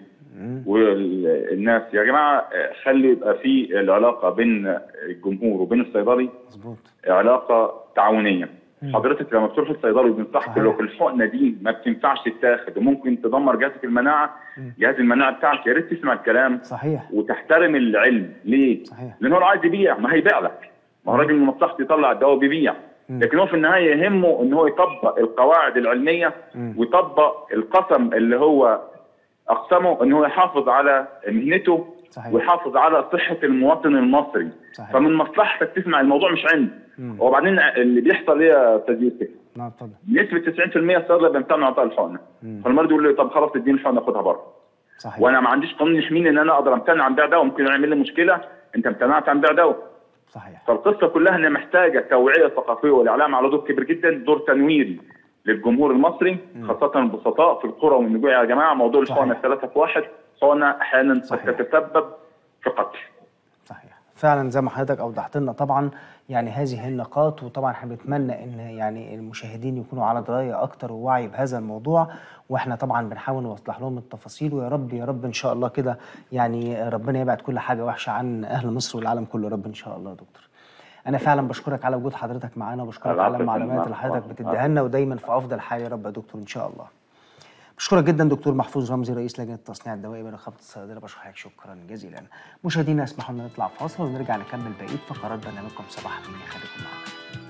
Speaker 11: والناس يا جماعه آه، خلي يبقى في العلاقه بين الجمهور وبين الصيدلي
Speaker 1: مظبوط
Speaker 11: علاقه تعاونيه حضرتك لما بتروح الصيدلي وبينصحك لو الحقنه دي ما بتنفعش تتاخد وممكن تدمر جهازك المناعه جهاز المناعه بتاعك يا ريت تسمع الكلام
Speaker 1: صحيح
Speaker 11: وتحترم العلم ليه؟
Speaker 1: صحيح
Speaker 11: لان هو لو عايز يبيع ما هيبيع لك ما هو راجل من مصلحته يطلع الدواء وبيبيع لكن هو في النهايه يهمه ان هو يطبق القواعد العلميه ويطبق القسم اللي هو اقسمه ان هو يحافظ على مهنته
Speaker 1: صحيح.
Speaker 11: ويحافظ على صحه المواطن المصري
Speaker 1: صحيح.
Speaker 11: فمن مصلحتك تسمع الموضوع مش عندي وبعدين اللي بيحصل ايه يا استاذ يوسف؟
Speaker 1: نعم اتفضل
Speaker 11: نسبه 90% الصيدله بيمتنعوا عن عطاء الحقنه فالمريض يقول لي طب خلاص اديني الحقنه اخدها بره
Speaker 1: صحيح
Speaker 11: وانا ما عنديش قانون يحميني ان انا اقدر امتنع عن بيع دواء ممكن يعمل لي مشكله انت امتنعت عن بيع دواء
Speaker 1: صحيح
Speaker 11: فالقصه كلها انها محتاجه توعيه ثقافيه والاعلام على دور كبير جدا دور تنويري للجمهور المصري خاصه البسطاء في القرى والنجوع يا جماعه موضوع الحقنه ثلاثه في واحد حقنه احيانا قد تتسبب في قتل
Speaker 1: فعلا زي ما حضرتك اوضحت لنا طبعا يعني هذه النقاط وطبعا احنا بنتمنى ان يعني المشاهدين يكونوا على درايه اكتر ووعي بهذا الموضوع واحنا طبعا بنحاول نوضح لهم التفاصيل ويا رب يا رب ان شاء الله كده يعني ربنا يبعد كل حاجه وحشه عن اهل مصر والعالم كله يا رب ان شاء الله يا دكتور. انا فعلا بشكرك على وجود حضرتك معانا وبشكرك
Speaker 11: العفو
Speaker 1: على
Speaker 11: يا
Speaker 1: المعلومات
Speaker 11: فندم.
Speaker 1: اللي حضرتك
Speaker 11: العفو.
Speaker 1: بتديها لنا ودايما في افضل حال يا رب يا دكتور ان شاء الله. بشكرك جدا دكتور محفوظ رمزي رئيس لجنه تصنيع الدواء بنقابه الصيادله بشكر حضرتك شكرا جزيلا. مشاهدينا اسمحوا لنا نطلع فاصل ونرجع نكمل بقيه فقرات برنامجكم صباح الخير خليكم معانا.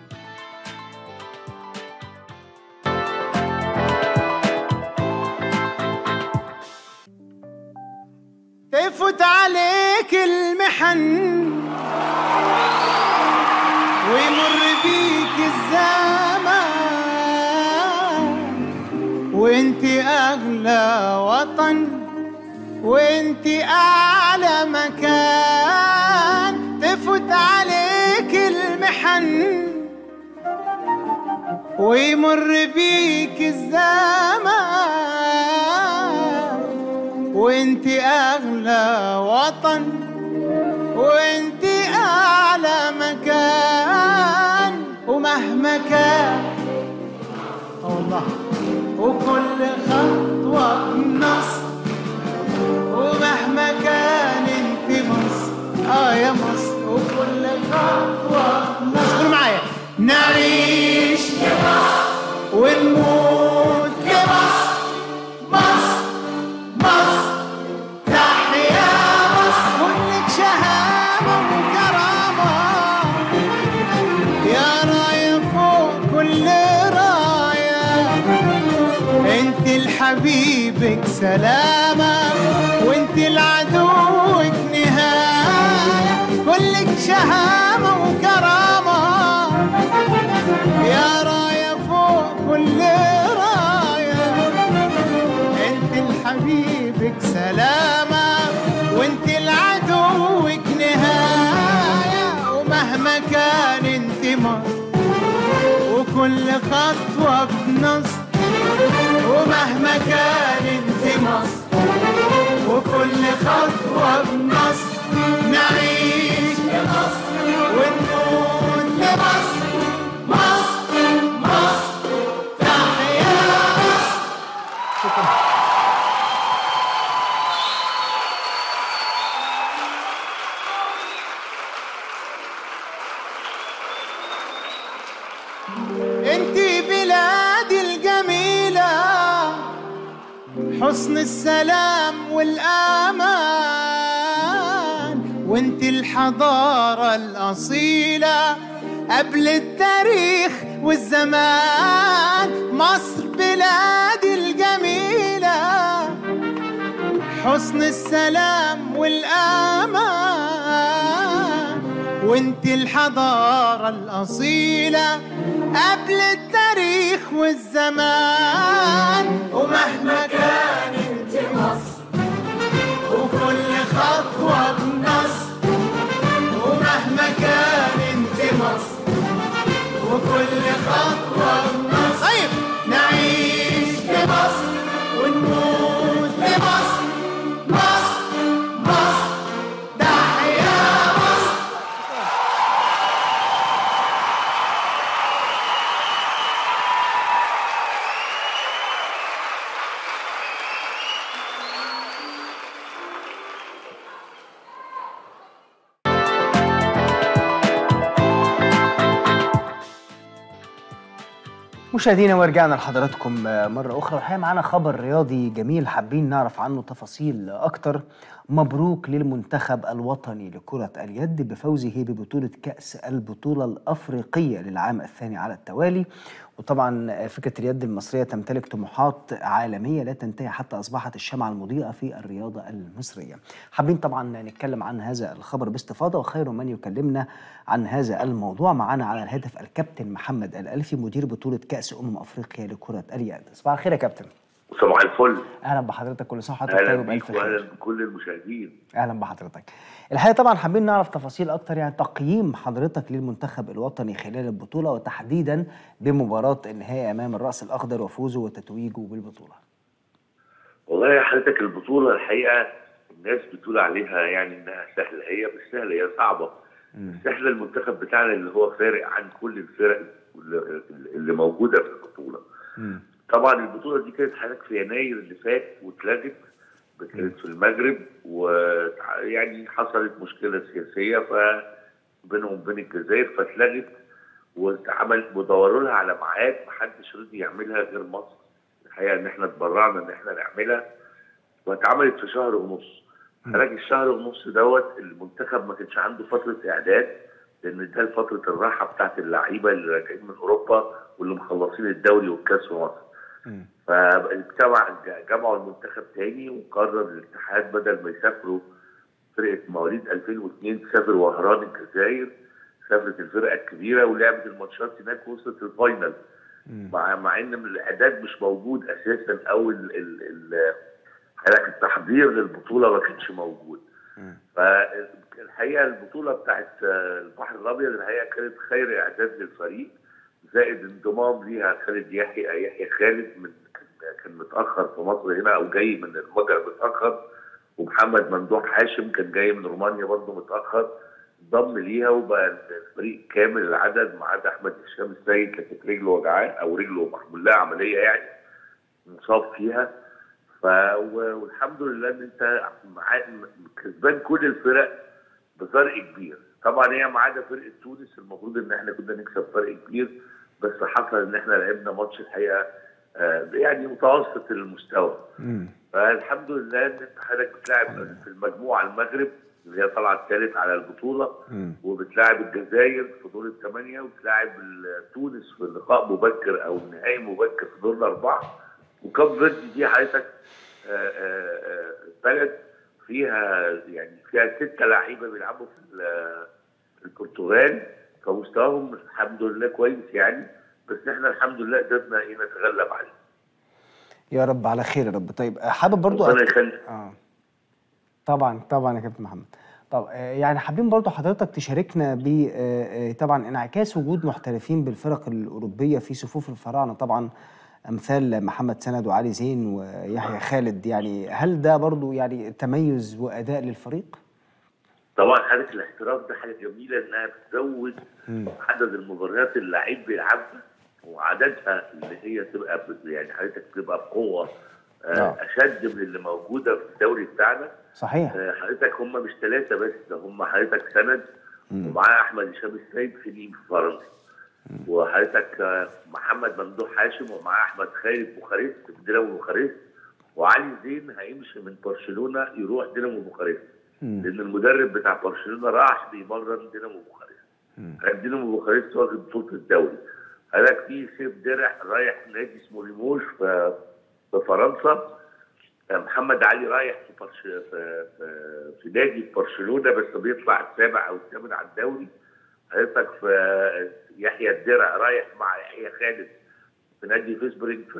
Speaker 12: تفوت عليك المحن ويمر بيك الزمان وانت اغلى وطن وانت اعلى مكان تفوت عليك المحن ويمر بيك الزمان وانت اغلى وطن وانت اعلى مكان ومهما كان الله وكل خطوة بنصر ومهما كان انت مصر اه يا مصر وكل خطوة بنصر قولوا معايا نعيش لمصر ونموت لمصر مصر مصر تحيا مصر كلك شهامة وكرامة يا راية فوق كل راية انت لحبيبك سلامة وانت لعدوك نهاية كلك شهامة وكرامة يا راية فوق كل راية انت لحبيبك سلامة وانت لعدوك نهاية ومهما كان انت مصر وكل خطوة بنصر ومهما كان انت مصر وكل خطوة بنصر نعيش لمصر ونموت لمصر مصر مصر تحيا مصر انت بلادي الجميلة حسن السلام والأمان وانت الحضارة الأصيلة قبل التاريخ والزمان مصر بلادي الجميلة حسن السلام والأمان وانت الحضارة الأصيلة قبل التاريخ والزمان ومهما كان انت مصر وكل خطوة بنصر ومهما كان انت مصر وكل خطوة بنصر طيب نعيش لمصر ونموت لمصر مصر مصر تحيا مصر
Speaker 1: مشاهدينا ورجعنا لحضراتكم مرة أخرى والحقيقة معانا خبر رياضي جميل حابين نعرف عنه تفاصيل أكتر مبروك للمنتخب الوطني لكرة اليد بفوزه ببطولة كأس البطولة الأفريقية للعام الثاني على التوالي وطبعا فكرة اليد المصرية تمتلك طموحات عالمية لا تنتهي حتى أصبحت الشمعة المضيئة في الرياضة المصرية حابين طبعا نتكلم عن هذا الخبر باستفاضة وخير من يكلمنا عن هذا الموضوع معنا على الهاتف الكابتن محمد الألفي مدير بطولة كأس أمم أفريقيا لكرة اليد صباح الخير يا كابتن
Speaker 13: صباح الفل
Speaker 1: اهلا بحضرتك كل سنه وحضرتك
Speaker 13: اهلا
Speaker 1: طيب
Speaker 13: بيك
Speaker 1: بالف خير
Speaker 13: واهلا بكل المشاهدين
Speaker 1: اهلا بحضرتك الحقيقه طبعا حابين نعرف تفاصيل اكتر يعني تقييم حضرتك للمنتخب الوطني خلال البطوله وتحديدا بمباراه النهائي امام الراس الاخضر وفوزه وتتويجه بالبطوله
Speaker 13: والله يا حضرتك البطوله الحقيقه الناس بتقول عليها يعني انها سهله هي مش سهله هي صعبه سهله المنتخب بتاعنا اللي هو فارق عن كل الفرق اللي- اللي موجوده في البطوله طبعا البطوله دي كانت حضرتك في يناير اللي فات واتلغت كانت في المغرب ويعني حصلت مشكله سياسيه ف بينهم وبين الجزائر فاتلغت واتعمل ودوروا لها على ميعاد محدش رضي يعملها غير مصر الحقيقه ان احنا اتبرعنا ان احنا نعملها واتعملت في شهر ونص حضرتك الشهر ونص دوت المنتخب ما كانش عنده فتره اعداد لان ده فتره الراحه بتاعت اللعيبه اللي راجعين من اوروبا واللي مخلصين الدوري والكاس في مصر فاجتمع جمعوا المنتخب تاني وقرر الاتحاد بدل ما يسافروا فرقه مواليد 2002 تسافر وهران الجزائر سافرت الفرقه الكبيره ولعبت الماتشات هناك وصلت الفاينل مع مع ان الاعداد مش موجود اساسا او ال ال ال حضرتك التحضير للبطوله ما كانش موجود فالحقيقه البطوله بتاعت آه، البحر الابيض الحقيقه كانت خير اعداد للفريق زائد انضمام ليها خالد يحيى يحيى خالد من كان- كان متاخر في مصر هنا او جاي من المجر متاخر ومحمد ممدوح هاشم كان جاي من رومانيا برضه متاخر انضم ليها وبقى الفريق كامل العدد ما عدا احمد هشام السيد كانت رجله وجعاه او رجله محمول لها عمليه يعني مصاب فيها ف و- والحمد لله ان انت معاه كسبان كل الفرق بفرق كبير طبعا هي ما عدا فرقه تونس المفروض ان احنا كنا نكسب فرق كبير بس حصل ان احنا لعبنا ماتش الحقيقه آه، يعني متوسط المستوى فالحمد لله ان انت حضرتك بتلاعب في المجموعه المغرب اللي هي طالعه الثالث على البطوله وبتلاعب الجزائر في دور الثمانيه وبتلاعب ال- تونس في لقاء مبكر او نهائي مبكر في دور الاربعه وكاب فيردي دي حضرتك آه، آه، آه، بلد فيها يعني فيها ستة لعيبه بيلعبوا في ال- في البرتغال فمستواهم الحمد لله كويس يعني بس احنا الحمد لله قدرنا ايه نتغلب عليه
Speaker 1: يا رب على خير يا رب طيب آه، حابب برضو
Speaker 13: ربنا
Speaker 1: أت-
Speaker 13: يخليك
Speaker 1: اه طبعا طبعا يا كابتن محمد طب آه، يعني حابين برضو حضرتك تشاركنا ب آه، آه، طبعا انعكاس وجود محترفين بالفرق الأوروبية في صفوف الفراعنة طبعا أمثال محمد سند وعلي زين ويحيى خالد يعني هل ده برضو يعني تميز وأداء للفريق؟
Speaker 13: طبعا حاله الاحتراف ده حاجه جميله انها بتزود عدد المباريات اللي اللعيب بيلعبها وعددها اللي هي تبقى ب- يعني حضرتك تبقى بقوه آه،
Speaker 1: آه.
Speaker 13: اشد من اللي موجوده في الدوري بتاعنا
Speaker 1: صحيح
Speaker 13: آه، حضرتك هم مش ثلاثه بس ده هم حضرتك سند ومعاه احمد هشام السيد في نيم في فرنسا وحضرتك آه، محمد ممدوح هاشم ومعاه احمد خالد بوخارست في دينامو بوخارست وعلي زين هيمشي من برشلونه يروح دينامو بوخارست لان المدرب بتاع برشلونه راح بيمرن دينامو بوخارست كان دينامو بوخارست واخد بطوله الدوري حضرتك في سيف درع رايح نادي اسمه ريموش في في فرنسا محمد علي رايح في برش في في, في نادي في برشلونه بس بيطلع السابع او الثامن على الدوري حضرتك في يحيى الدرع رايح مع يحيى خالد في نادي فيسبرينج في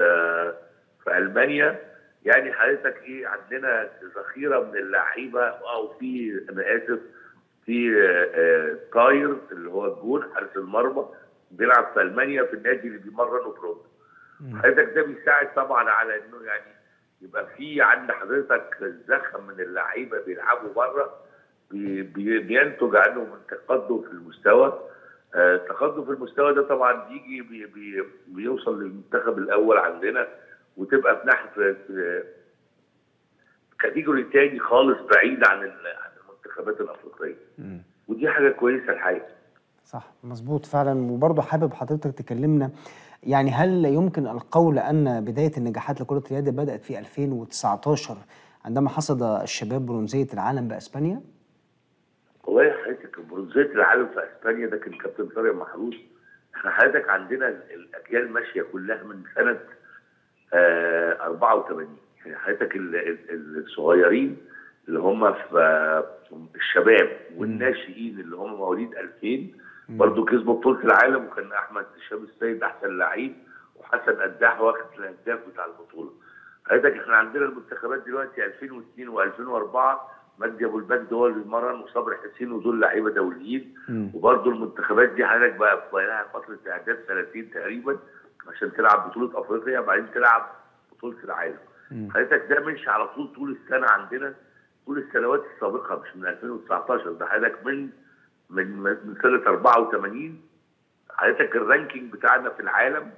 Speaker 13: في المانيا يعني حضرتك ايه عندنا ذخيره من اللعيبه او في انا اسف في آه، آه، طاير اللي هو الجون حارس المرمى بيلعب في المانيا في النادي اللي بيمرنه برونو حضرتك ده بيساعد طبعا على انه يعني يبقى في عند حضرتك زخم من اللعيبه بيلعبوا بره بي بي بينتج عنه من تقدم في المستوى آه، التقدم في المستوى ده طبعا بيجي بي بي بيوصل للمنتخب الاول عندنا وتبقى في ناحيه في كاتيجوري تاني خالص بعيد عن ال- عن المنتخبات الافريقيه ودي حاجه كويسه الحقيقه
Speaker 1: صح مظبوط فعلا وبرضه حابب حضرتك تكلمنا يعني هل يمكن القول ان بدايه النجاحات لكره اليد بدات في 2019 عندما حصد الشباب برونزيه العالم باسبانيا؟
Speaker 13: والله يا حضرتك برونزيه العالم في اسبانيا ده كان كابتن طارق محروس احنا حضرتك عندنا ال- الاجيال ماشيه كلها من سنه آه 84 يعني حضرتك ال- ال- الصغيرين اللي هم في آه، الشباب والناشئين اللي هم مواليد 2000 برضه كسبوا بطوله العالم وكان احمد هشام السيد احسن لعيب وحسن قداح واخد الهداف بتاع البطوله. حضرتك احنا عندنا المنتخبات دلوقتي 2002 و2004 مجدي ابو البجد هو اللي بيمرن وصبري حسين ودول لعيبه دوليين وبرضه المنتخبات دي حضرتك بقى بقى لها فتره اعداد سنتين تقريبا عشان تلعب بطوله افريقيا بعدين تلعب بطوله العالم. حضرتك ده مش على طول طول السنه عندنا طول السنوات السابقه مش من 2019 ده حضرتك من من من سنه 84 حضرتك الرانكينج بتاعنا في العالم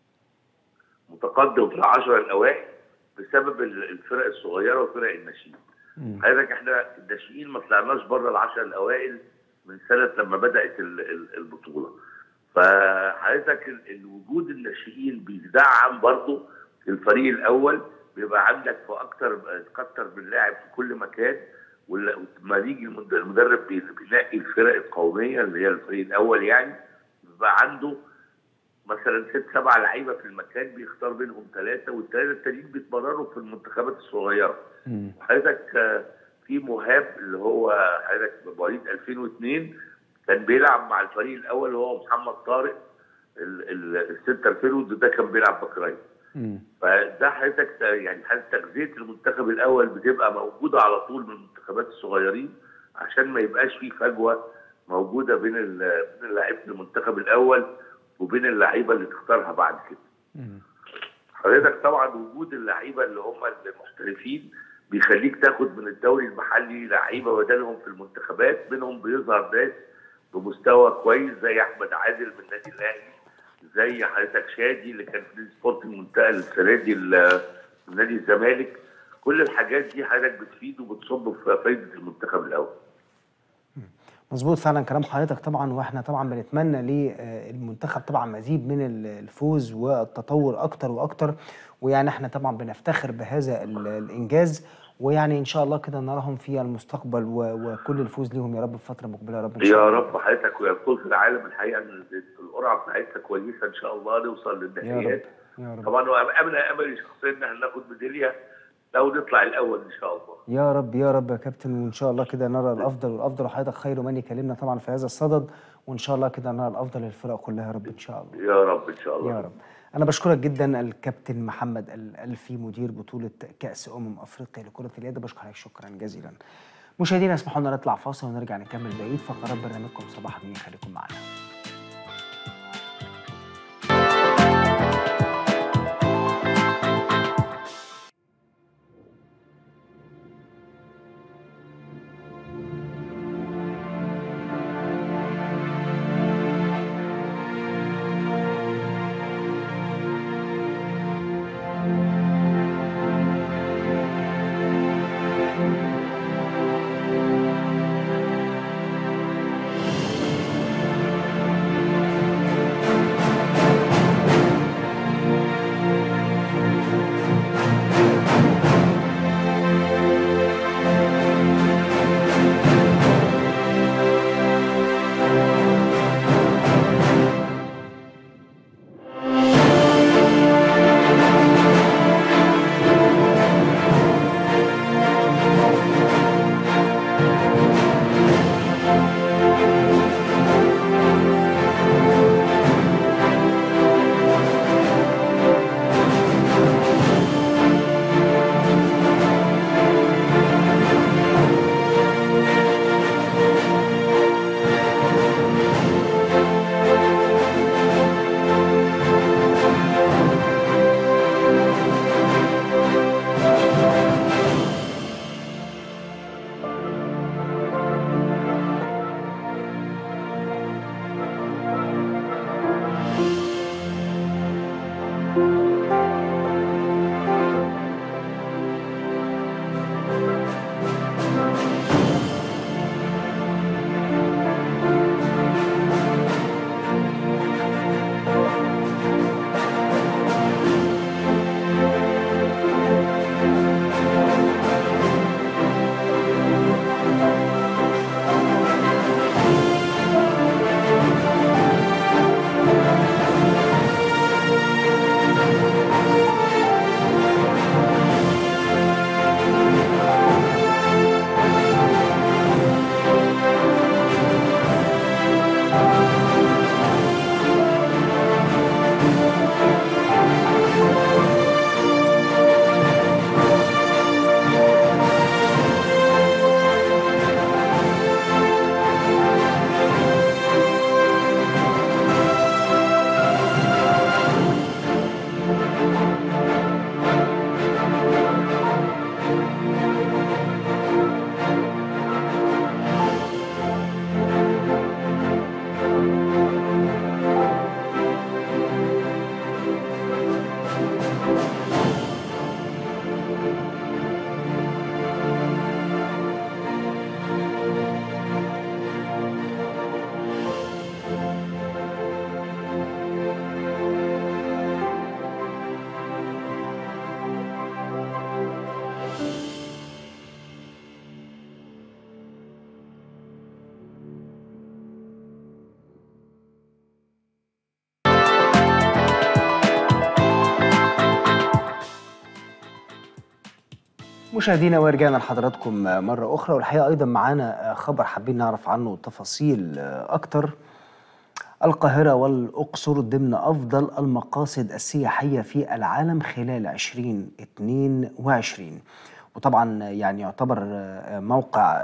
Speaker 13: متقدم في العشره الاوائل بسبب ال- الفرق الصغيره وفرق الناشئين. حضرتك احنا الناشئين ما طلعناش بره العشر الاوائل من سنه لما بدات ال- ال- البطوله. فحضرتك ال- الوجود الناشئين بيدعم برضه الفريق الاول بيبقى عندك في اكتر اكتر من لاعب في كل مكان وال- ولما يجي المد- المدرب بي- بينقي الفرق القوميه اللي هي الفريق الاول يعني بيبقى عنده مثلا ست سبع لعيبه في المكان بيختار بينهم ثلاثه والثلاثه التانيين بيتمرنوا في المنتخبات الصغيره. حضرتك آه، في مهاب اللي هو حضرتك مواليد 2002 كان بيلعب مع الفريق الاول اللي هو محمد طارق ال- ال- السنتر فيرود ده كان بيلعب باك رايت. فده حضرتك ت- يعني حضرتك تغذيه المنتخب الاول بتبقى موجوده على طول من المنتخبات الصغيرين عشان ما يبقاش في فجوه موجوده بين ال- بين لعيبه المنتخب الاول وبين اللعيبه اللي تختارها بعد كده. حضرتك طبعا وجود اللعيبه اللي هم المحترفين بيخليك تاخد من الدوري المحلي لعيبه بدلهم في المنتخبات منهم بيظهر ناس بمستوى كويس زي احمد عادل من النادي الاهلي زي حضرتك شادي اللي كان في نادي سبورت المنتقل السنه دي ال- من نادي الزمالك كل الحاجات دي حضرتك بتفيد وبتصب في فايده المنتخب الاول
Speaker 1: مظبوط فعلا كلام حضرتك طبعا واحنا طبعا بنتمنى للمنتخب طبعا مزيد من ال- الفوز والتطور اكتر واكتر ويعني احنا طبعا بنفتخر بهذا ال- الانجاز ويعني ان شاء الله كده نراهم في المستقبل و- وكل الفوز ليهم يا رب في فتره مقبله يا رب ان شاء
Speaker 13: يا
Speaker 1: الله
Speaker 13: رب حضرتك ويا كل في العالم الحقيقه ان القرعه بتاعتنا كويسه ان شاء الله نوصل
Speaker 1: يا رب
Speaker 13: للنهائيات
Speaker 1: يا رب
Speaker 13: طبعا وانا املي شخصيا ان احنا ناخد ميداليه لو نطلع الاول ان شاء الله
Speaker 1: يا رب يا رب يا كابتن وان شاء الله كده نرى الافضل والافضل وحضرتك خير من يكلمنا طبعا في هذا الصدد وان شاء الله كده نرى الافضل للفرق كلها يا رب ان شاء الله
Speaker 13: يا رب ان شاء الله
Speaker 1: يا رب انا بشكرك جدا الكابتن محمد الالفي مدير بطوله كاس امم افريقيا لكره اليد بشكرك شكرا جزيلا مشاهدينا اسمحوا لنا نطلع فاصل ونرجع نكمل بقيه فقرات برنامجكم صباح الخير خليكم معنا مشاهدينا ورجعنا لحضراتكم مرة أخرى والحقيقة أيضا معانا خبر حابين نعرف عنه تفاصيل أكتر القاهرة والأقصر ضمن أفضل المقاصد السياحية في العالم خلال 2022 وطبعا يعني يعتبر موقع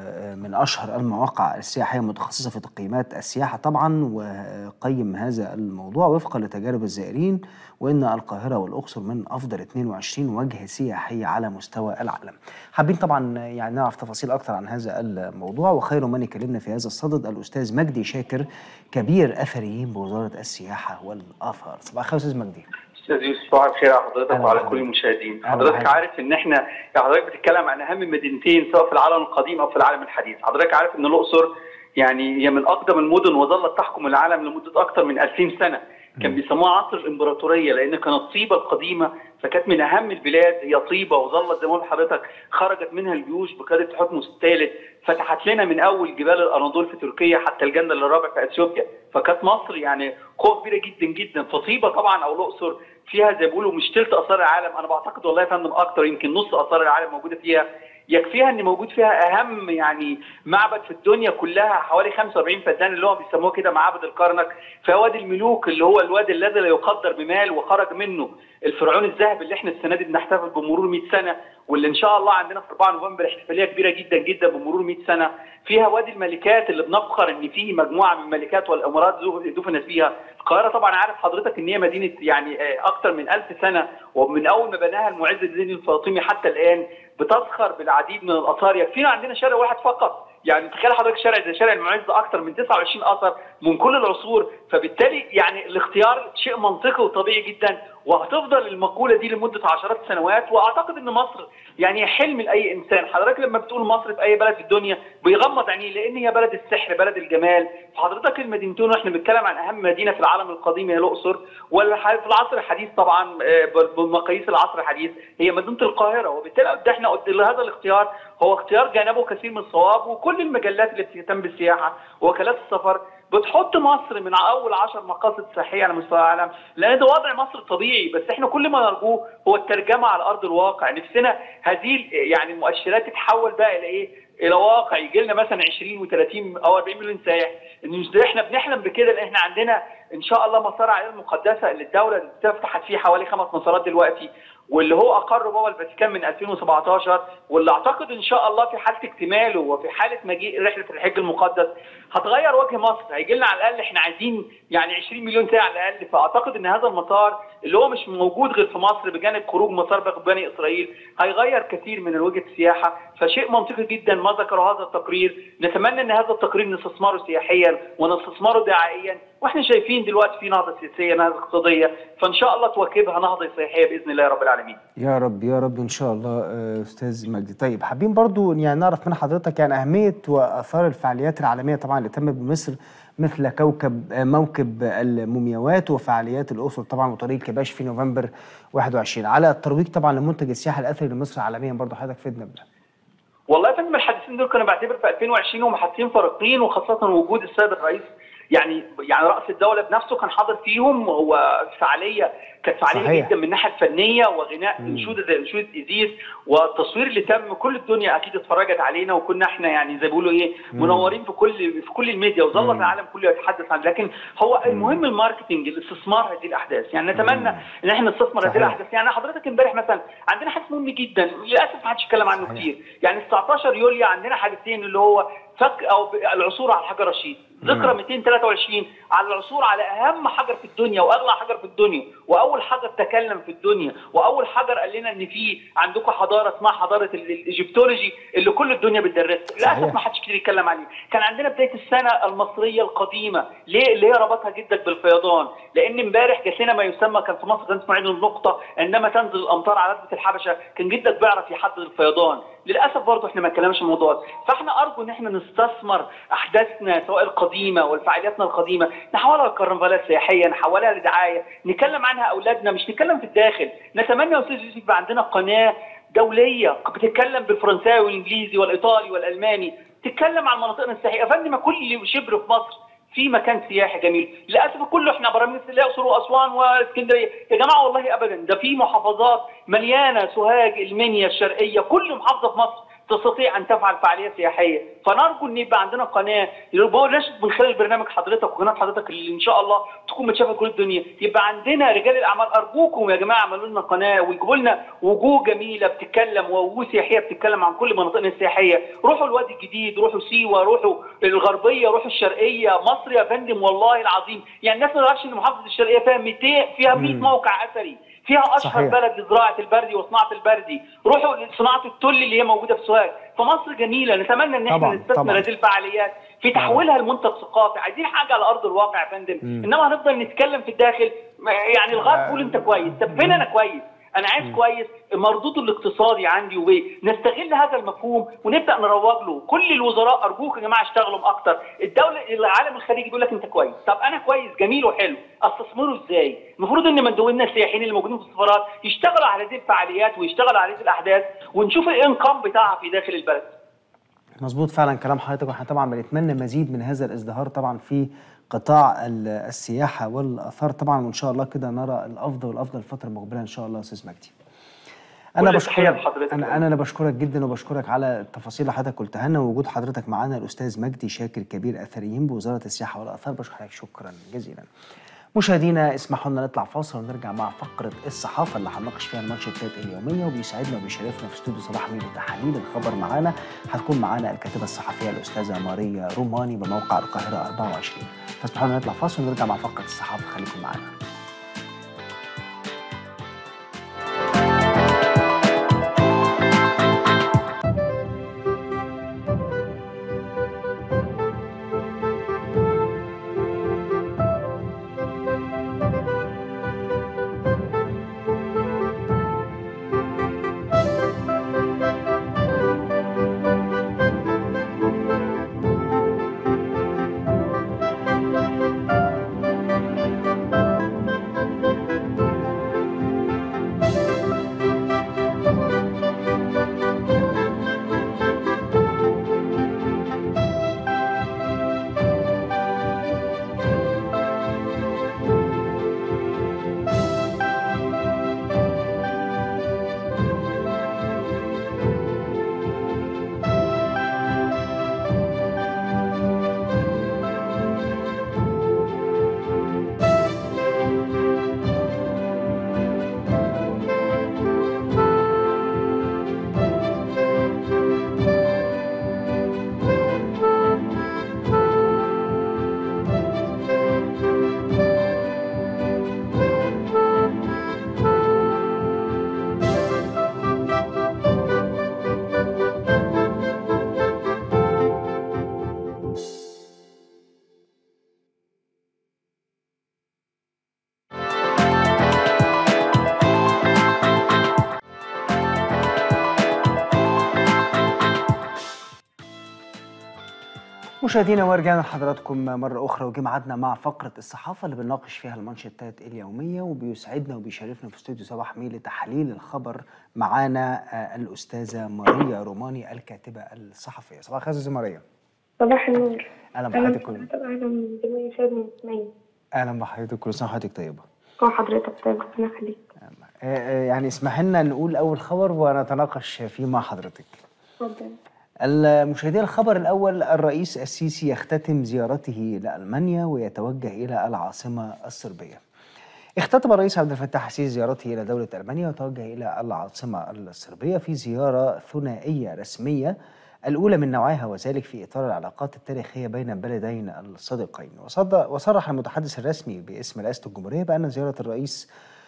Speaker 1: من أشهر المواقع السياحية المتخصصة في تقييمات السياحة طبعا وقيم هذا الموضوع وفقا لتجارب الزائرين وإن القاهرة والأقصر من أفضل 22 وجهة سياحية على مستوى العالم حابين طبعا يعني نعرف تفاصيل أكثر عن هذا الموضوع وخير من يكلمنا في هذا الصدد الأستاذ مجدي شاكر كبير أثريين بوزارة السياحة والآثار صباح الخير أستاذ مجدي
Speaker 14: استاذ يوسف صباح الخير على حضرتك وعلى كل المشاهدين حضرتك عارف ان احنا يعني حضرتك بتتكلم عن اهم مدينتين سواء في العالم القديم او في العالم الحديث حضرتك عارف ان الاقصر يعني هي من اقدم المدن وظلت تحكم العالم لمده اكثر من 2000 سنه كان بيسموها عصر الامبراطوريه لان كانت طيبه القديمه فكانت من اهم البلاد هي طيبه وظلت زي ما قلت لحضرتك خرجت منها الجيوش بقياده حتمس الثالث فتحت لنا من اول جبال الاناضول في تركيا حتى الجنه الرابع في اثيوبيا فكانت مصر يعني قوه كبيره جدا جدا فطيبه طبعا او الاقصر فيها زي ما بيقولوا مش تلت اثار العالم انا بعتقد والله يا فندم اكتر يمكن نص اثار العالم موجوده فيها يكفيها ان موجود فيها اهم يعني معبد في الدنيا كلها حوالي 45 فدان اللي هو بيسموه كده معابد الكرنك في وادي الملوك اللي هو الوادي الذي لا يقدر بمال وخرج منه الفرعون الذهبي اللي احنا السنه دي بنحتفل بمرور 100 سنه واللي ان شاء الله عندنا في 4 نوفمبر احتفاليه كبيره جدا جدا بمرور 100 سنه فيها وادي الملكات اللي بنفخر ان فيه مجموعه من الملكات والامارات دفنت فيها القاهره طبعا عارف حضرتك ان هي مدينه يعني اكثر من 1000 سنه ومن اول ما بناها المعز الدين الفاطمي حتى الان بتزخر بالعديد من الاثار يكفينا عندنا شارع واحد فقط يعني تخيل حضرتك شارع زي شارع المعز اكثر من 29 اثر من كل العصور فبالتالي يعني الاختيار شيء منطقي وطبيعي جدا وهتفضل المقوله دي لمده عشرات السنوات واعتقد ان مصر يعني حلم لاي انسان حضرتك لما بتقول مصر في اي بلد في الدنيا بيغمض عينيه لان هي بلد السحر بلد الجمال فحضرتك المدينتين واحنا بنتكلم عن اهم مدينه في العالم القديم هي الاقصر ولا في العصر الحديث طبعا بمقاييس العصر الحديث هي مدينه القاهره وبالتالي ده احنا هذا الاختيار هو اختيار جانبه كثير من الصواب وكل المجلات اللي بتهتم بالسياحه ووكالات السفر بتحط مصر من اول 10 مقاصد سياحيه على مستوى العالم لان ده وضع مصر الطبيعي بس احنا كل ما نرجوه هو الترجمه على ارض الواقع نفسنا هذه يعني المؤشرات تتحول بقى الى ايه؟ الى واقع يجي لنا مثلا 20 و30 او 40 مليون سائح ان احنا بنحلم بكده لان احنا عندنا ان شاء الله مسار عائله المقدسه اللي الدوله فتحت فيه حوالي خمس مسارات دلوقتي واللي هو اقر بابا الفاتيكان من 2017 واللي اعتقد ان شاء الله في حاله اكتماله وفي حاله مجيء رحله الحج المقدس هتغير وجه مصر هيجي لنا على الاقل احنا عايزين يعني 20 مليون ساعه على الاقل فاعتقد ان هذا المسار اللي هو مش موجود غير في مصر بجانب خروج مسار بني اسرائيل هيغير كثير من وجهه السياحه فشيء منطقي جدا ما ذكره هذا التقرير نتمنى ان هذا التقرير نستثمره سياحيا ونستثمره دعائيا واحنا شايفين دلوقتي في نهضه سياسيه نهضه اقتصاديه فان شاء الله تواكبها نهضه سياحيه باذن الله يا رب العالمين
Speaker 1: يا رب يا رب ان شاء الله استاذ مجدي طيب حابين برضو يعني نعرف من حضرتك يعني اهميه واثار الفعاليات العالميه طبعا اللي تمت بمصر مثل كوكب موكب المومياوات وفعاليات الاقصر طبعا وطريق كباش في نوفمبر 21 على الترويج طبعا لمنتج السياحه الاثري لمصر عالميا برضو حضرتك فدنا بده
Speaker 14: والله يا فندم الحادثين دول كانوا بعتبر في 2020 هم حادثين فارقين وخاصه وجود السيد الرئيس يعني يعني راس الدوله بنفسه كان حاضر فيهم هو فعاليه كانت فعاليه صحيح. جدا من الناحيه الفنيه وغناء انشوده زي انشوده ايزيس والتصوير اللي تم كل الدنيا اكيد اتفرجت علينا وكنا احنا يعني زي بيقولوا ايه منورين في كل في كل الميديا وظل العالم كله يتحدث عن لكن هو المهم الماركتنج الاستثمار هذه الاحداث يعني نتمنى ان احنا نستثمر هذه الاحداث يعني حضرتك امبارح مثلا عندنا حدث مهم جدا للاسف ما حدش اتكلم عنه كتير يعني 19 يوليو عندنا حدثين اللي هو فك او العثور على الحجر الرشيد ذكرى 223 على العثور على اهم حجر في الدنيا واغلى حجر في الدنيا واول حجر تكلم في الدنيا واول حجر قال لنا ان في عندكم حضاره اسمها حضاره الايجيبتولوجي اللي كل الدنيا بتدرسها للاسف ما حدش كتير يتكلم عليه كان عندنا بدايه السنه المصريه القديمه ليه اللي هي ربطها جدا بالفيضان لان امبارح جات لنا ما يسمى كان في مصر كان اسمه عيد النقطه عندما تنزل الامطار على ركبه الحبشه كان جدك بيعرف يحدد الفيضان للاسف برضه احنا ما اتكلمناش في الموضوع ده فاحنا ارجو ان احنا نستثمر احداثنا سواء القديمه والفعالياتنا القديمه نحولها لكرنفالات سياحيه نحولها لدعايه نتكلم عنها اولادنا مش نتكلم في الداخل نتمنى يا استاذ يوسف يبقى عندنا قناه دوليه بتتكلم بالفرنساوي والانجليزي والايطالي والالماني تتكلم عن مناطقنا السياحيه يا فندم كل شبر في مصر في مكان سياحي جميل للاسف كله احنا برامج الاقصر واسوان واسكندريه يا جماعه والله ابدا ده في محافظات مليانه سوهاج المنيا الشرقيه كل محافظه في مصر تستطيع ان تفعل فعاليات سياحيه فنرجو ان يبقى عندنا قناه بقول نشد من خلال برنامج حضرتك وقناه حضرتك اللي ان شاء الله تكون متشافه كل الدنيا يبقى عندنا رجال الاعمال ارجوكم يا جماعه اعملوا لنا قناه ويجيبوا لنا وجوه جميله بتتكلم ووجوه سياحيه بتتكلم عن كل مناطقنا السياحيه روحوا الوادي الجديد روحوا سيوه روحوا الغربيه روحوا الشرقيه مصر يا فندم والله العظيم يعني الناس ما تعرفش ان محافظه الشرقيه فيها 200 فيها 100 موقع اثري فيها اشهر
Speaker 1: صحيح.
Speaker 14: بلد لزراعه البردي وصناعه البردي روحوا لصناعه التل اللي هي موجوده في سوهاج فمصر جميله نتمنى ان احنا
Speaker 1: طبعاً،
Speaker 14: نستثمر
Speaker 1: طبعاً.
Speaker 14: هذه الفعاليات في تحويلها لمنتج ثقافي عايزين حاجه على ارض الواقع يا فندم
Speaker 1: مم.
Speaker 14: انما هنفضل نتكلم في الداخل ما- يعني الغرب يقول انت كويس طب فين انا كويس انا عايز كويس مردوده الاقتصادي عندي وايه نستغل هذا المفهوم ونبدا نروج له كل الوزراء ارجوك يا جماعه اشتغلوا اكتر الدوله العالم الخليجي بيقول لك انت كويس طب انا كويس جميل وحلو استثمره ازاي المفروض ان مندوبينا السياحيين اللي موجودين في السفارات يشتغلوا على هذه الفعاليات ويشتغلوا على هذه الاحداث ونشوف الانقام بتاعها في داخل البلد
Speaker 1: مظبوط فعلا كلام حضرتك واحنا طبعا بنتمنى مزيد من هذا الازدهار طبعا في قطاع ال- السياحه والاثار طبعا وان شاء الله كده نرى الافضل والافضل الفتره المقبله ان شاء الله يا استاذ مجدي. انا
Speaker 14: كل التحية
Speaker 1: بشكرك
Speaker 14: لحضرتك.
Speaker 1: انا انا أنا بشكرك جدا وبشكرك على التفاصيل اللي حضرتك قلتها لنا ووجود حضرتك معانا الاستاذ مجدي شاكر كبير اثريين بوزاره السياحه والاثار بشكرك شكرا جزيلا. مشاهدينا اسمحوا لنا نطلع فاصل ونرجع مع فقره الصحافه اللي هنناقش فيها المانشيتات اليوميه وبيسعدنا وبيشرفنا في استوديو صباح ميل تحاليل الخبر معانا هتكون معانا الكاتبه الصحفيه الاستاذه ماريا روماني بموقع القاهره 24 فاسمحوا لنا نطلع فاصل ونرجع مع فقره الصحافه خليكم معانا. مشاهدينا ورجعنا لحضراتكم مرة أخرى وجه ميعادنا مع فقرة الصحافة اللي بنناقش فيها المانشيتات اليومية وبيسعدنا وبيشرفنا في استوديو صباح ميل لتحليل الخبر معانا آه، الأستاذة ماريا روماني الكاتبة الصحفية صباح الخير يا أستاذة ماريا
Speaker 15: صباح النور
Speaker 1: أهلا بحضرتك كل
Speaker 15: اهلا بجميع الساده المستمعين
Speaker 1: أهلا بحضرتك كل سنة وحضرتك طيبة
Speaker 15: هو حضرتك طيب ربنا يخليك
Speaker 1: آه، آه، يعني اسمح لنا نقول أول خبر ونتناقش فيه مع حضرتك
Speaker 15: اتفضل
Speaker 1: المشاهدين الخبر الأول الرئيس السيسي يختتم زيارته لألمانيا ويتوجه إلى العاصمة الصربية اختتم الرئيس عبد الفتاح السيسي زيارته إلى دولة ألمانيا وتوجه إلى العاصمة الصربية في زيارة ثنائية رسمية الأولى من نوعها وذلك في إطار العلاقات التاريخية بين البلدين الصديقين وصد- وصرح المتحدث الرسمي باسم رئاسة الجمهورية بأن زيارة الرئيس